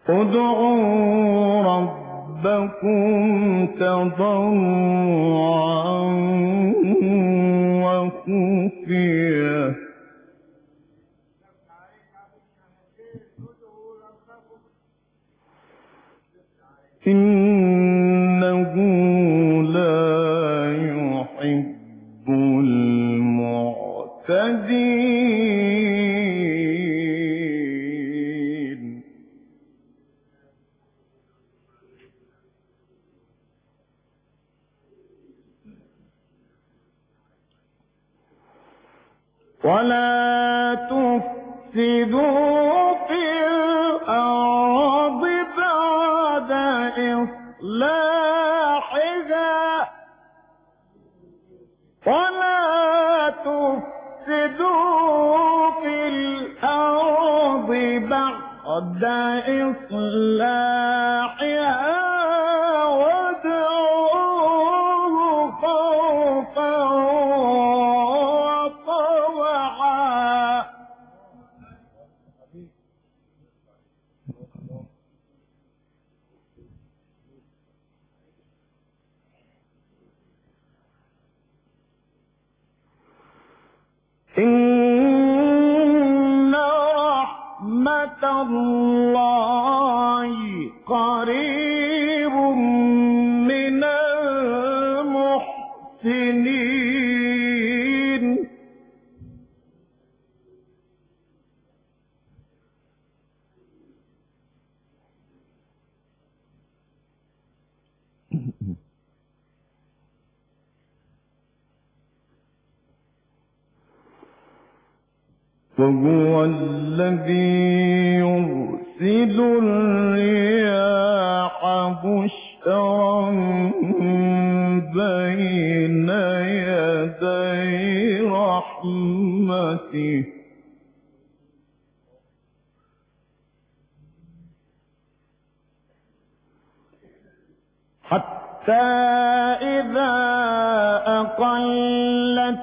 ادعوا ربكم تضرعا وخفيا إنه لا يحب المعتدين ولا تفسدوا في الأرض بعد إصلاحها ولا تفسدوا في الأرض بعد إصلاحها وادعوه خوفا وطمعا إن رحمة الله قريب من المحسنين وهو الذي يرسل الرياح بشرا بين يدي رحمته حتى إذا أقلت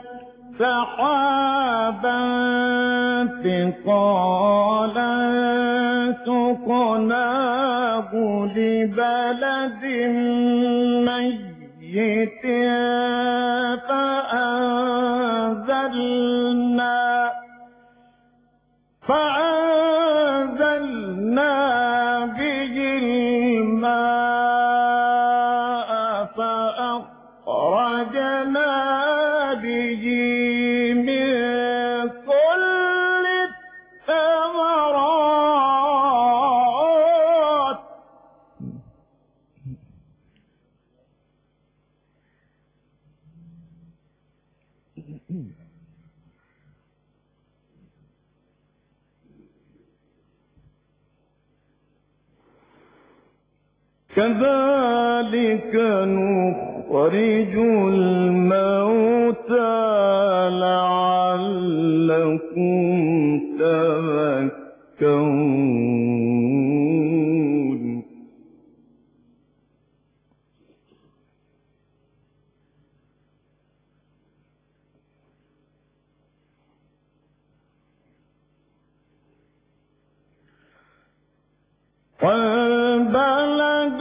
سحابا ثقالا سقناه لبلد ميت فأنزلنا فأنزلنا به الماء فأخرجنا به من كل الثمرات كذلك نخرج الموتى لعلكم تذكرون والبلد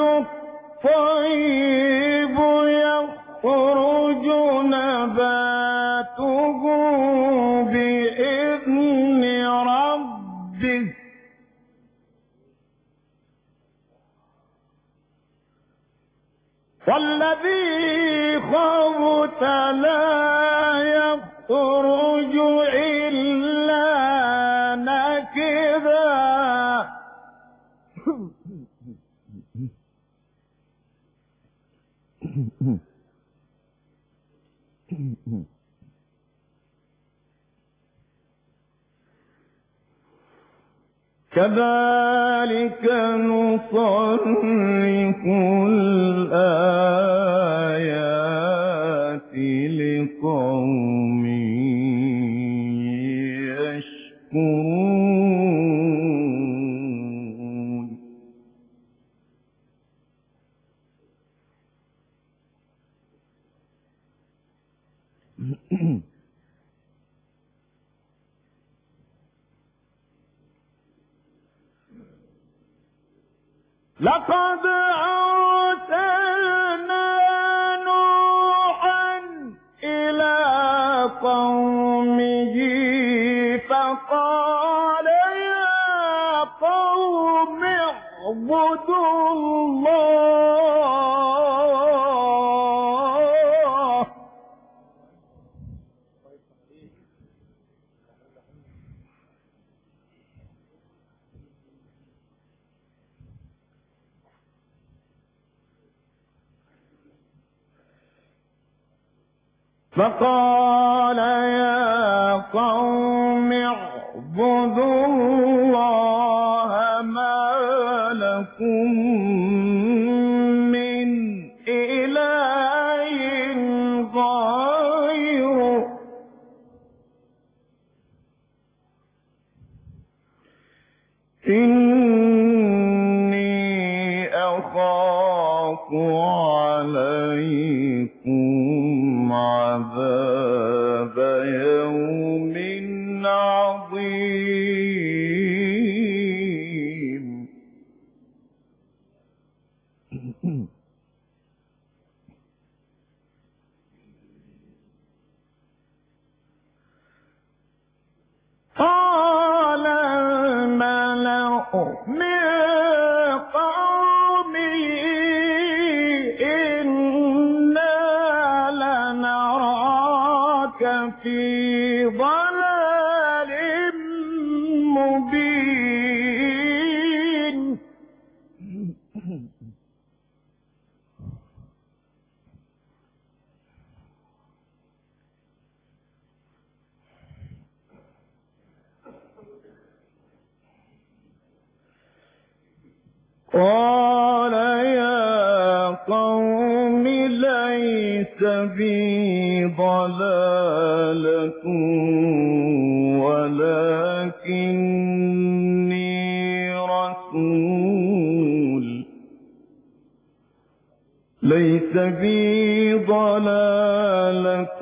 الطيب يخرج نباته بإذن ربه والذي خبث لا يخرج إلا نكدا كذلك نصرف الآيات لقوم يشكرون لقد أرسلنا نوحا إلى قومه فقال يا قوم اعبدوا الله فقال يا قوم اعبدوا الله ما لكم من إله غيره إني أخاف عليكم عذاب يوم عظيم قال الملأ من قومه إنا لنراك في ضلال مبين قال يا قوم ليس بي ضلالة ولكني رسول ليس بي ضلالة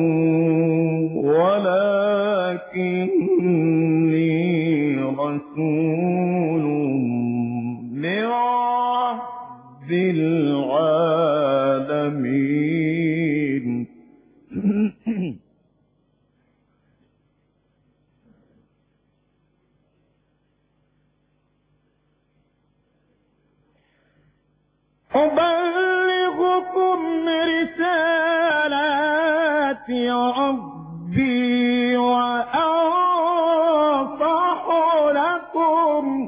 ولكني رسول من رب العالمين أبلغكم رسالات ربي وأنصح لكم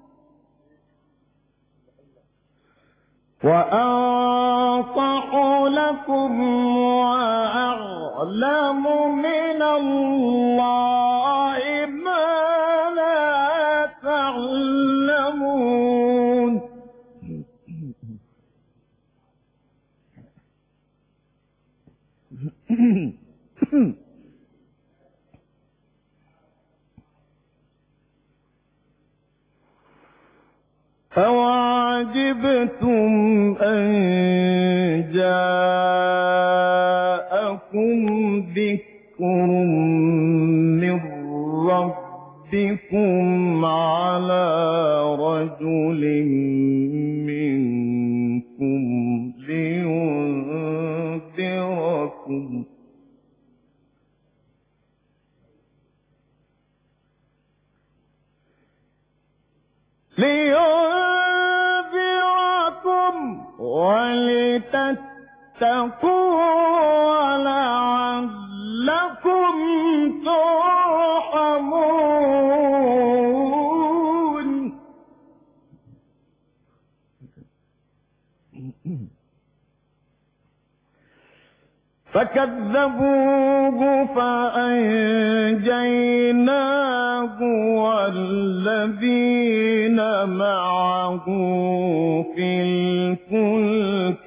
وأنصح لكم وأعلم من الله ما لا تعلمون أوعجبتم أن جاءكم ذكر من ربكم على رجل منكم لينذركم لينذركم ولتتقوا ولعلكم ترحمون فكذبوه فأنجيناه والذين معه في الفلك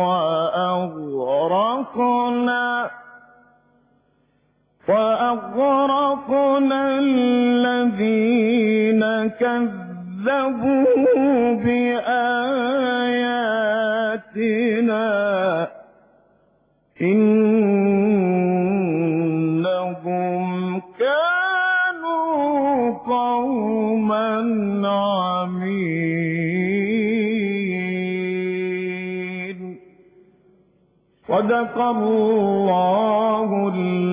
وأغرقنا وأغرقنا الذين كذبوا بآياتنا إنهم كانوا 「 كانوا قوما عمين 「 كانوا قوما عمين 「 " 「 「 كانوا قوما عمين " 「 كانوا قوما عمين " 「 كانوا قوما عمين 」 " 「 كانوا قوما عمين 」 " صدق الله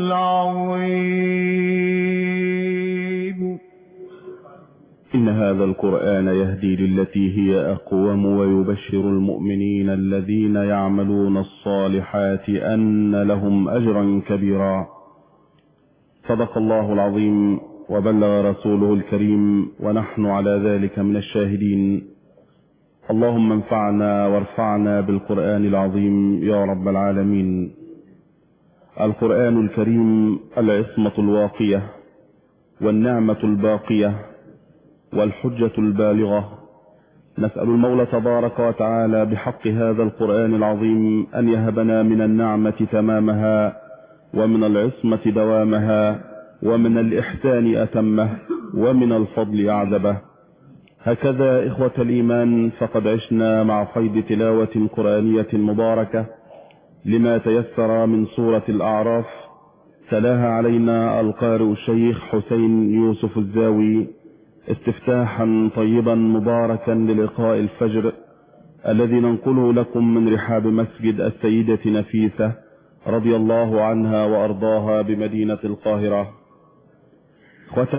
العظيم إن هذا القرآن يهدي للتي هي أقوم ويبشر المؤمنين الذين يعملون الصالحات أن لهم أجرا كبيرا صدق الله العظيم وبلغ رسوله الكريم ونحن على ذلك من الشاهدين اللهم انفعنا وارفعنا بالقرآن العظيم يا رب العالمين القرآن الكريم العصمة الواقية والنعمة الباقية والحجة البالغة نسأل المولى تبارك وتعالى بحق هذا القرآن العظيم أن يهبنا من النعمة تمامها ومن العصمة دوامها ومن الإحسان أتمه ومن الفضل أعذبه هكذا إخوة الإيمان فقد عشنا مع فيض تلاوة قرآنية مباركة لما تيسر من سورة الأعراف تلاها علينا القارئ الشيخ حسين يوسف الزاوي استفتاحا طيبا مباركا للقاء الفجر الذي ننقله لكم من رحاب مسجد السيدة نفيسة رضي الله عنها وأرضاها بمدينة القاهرة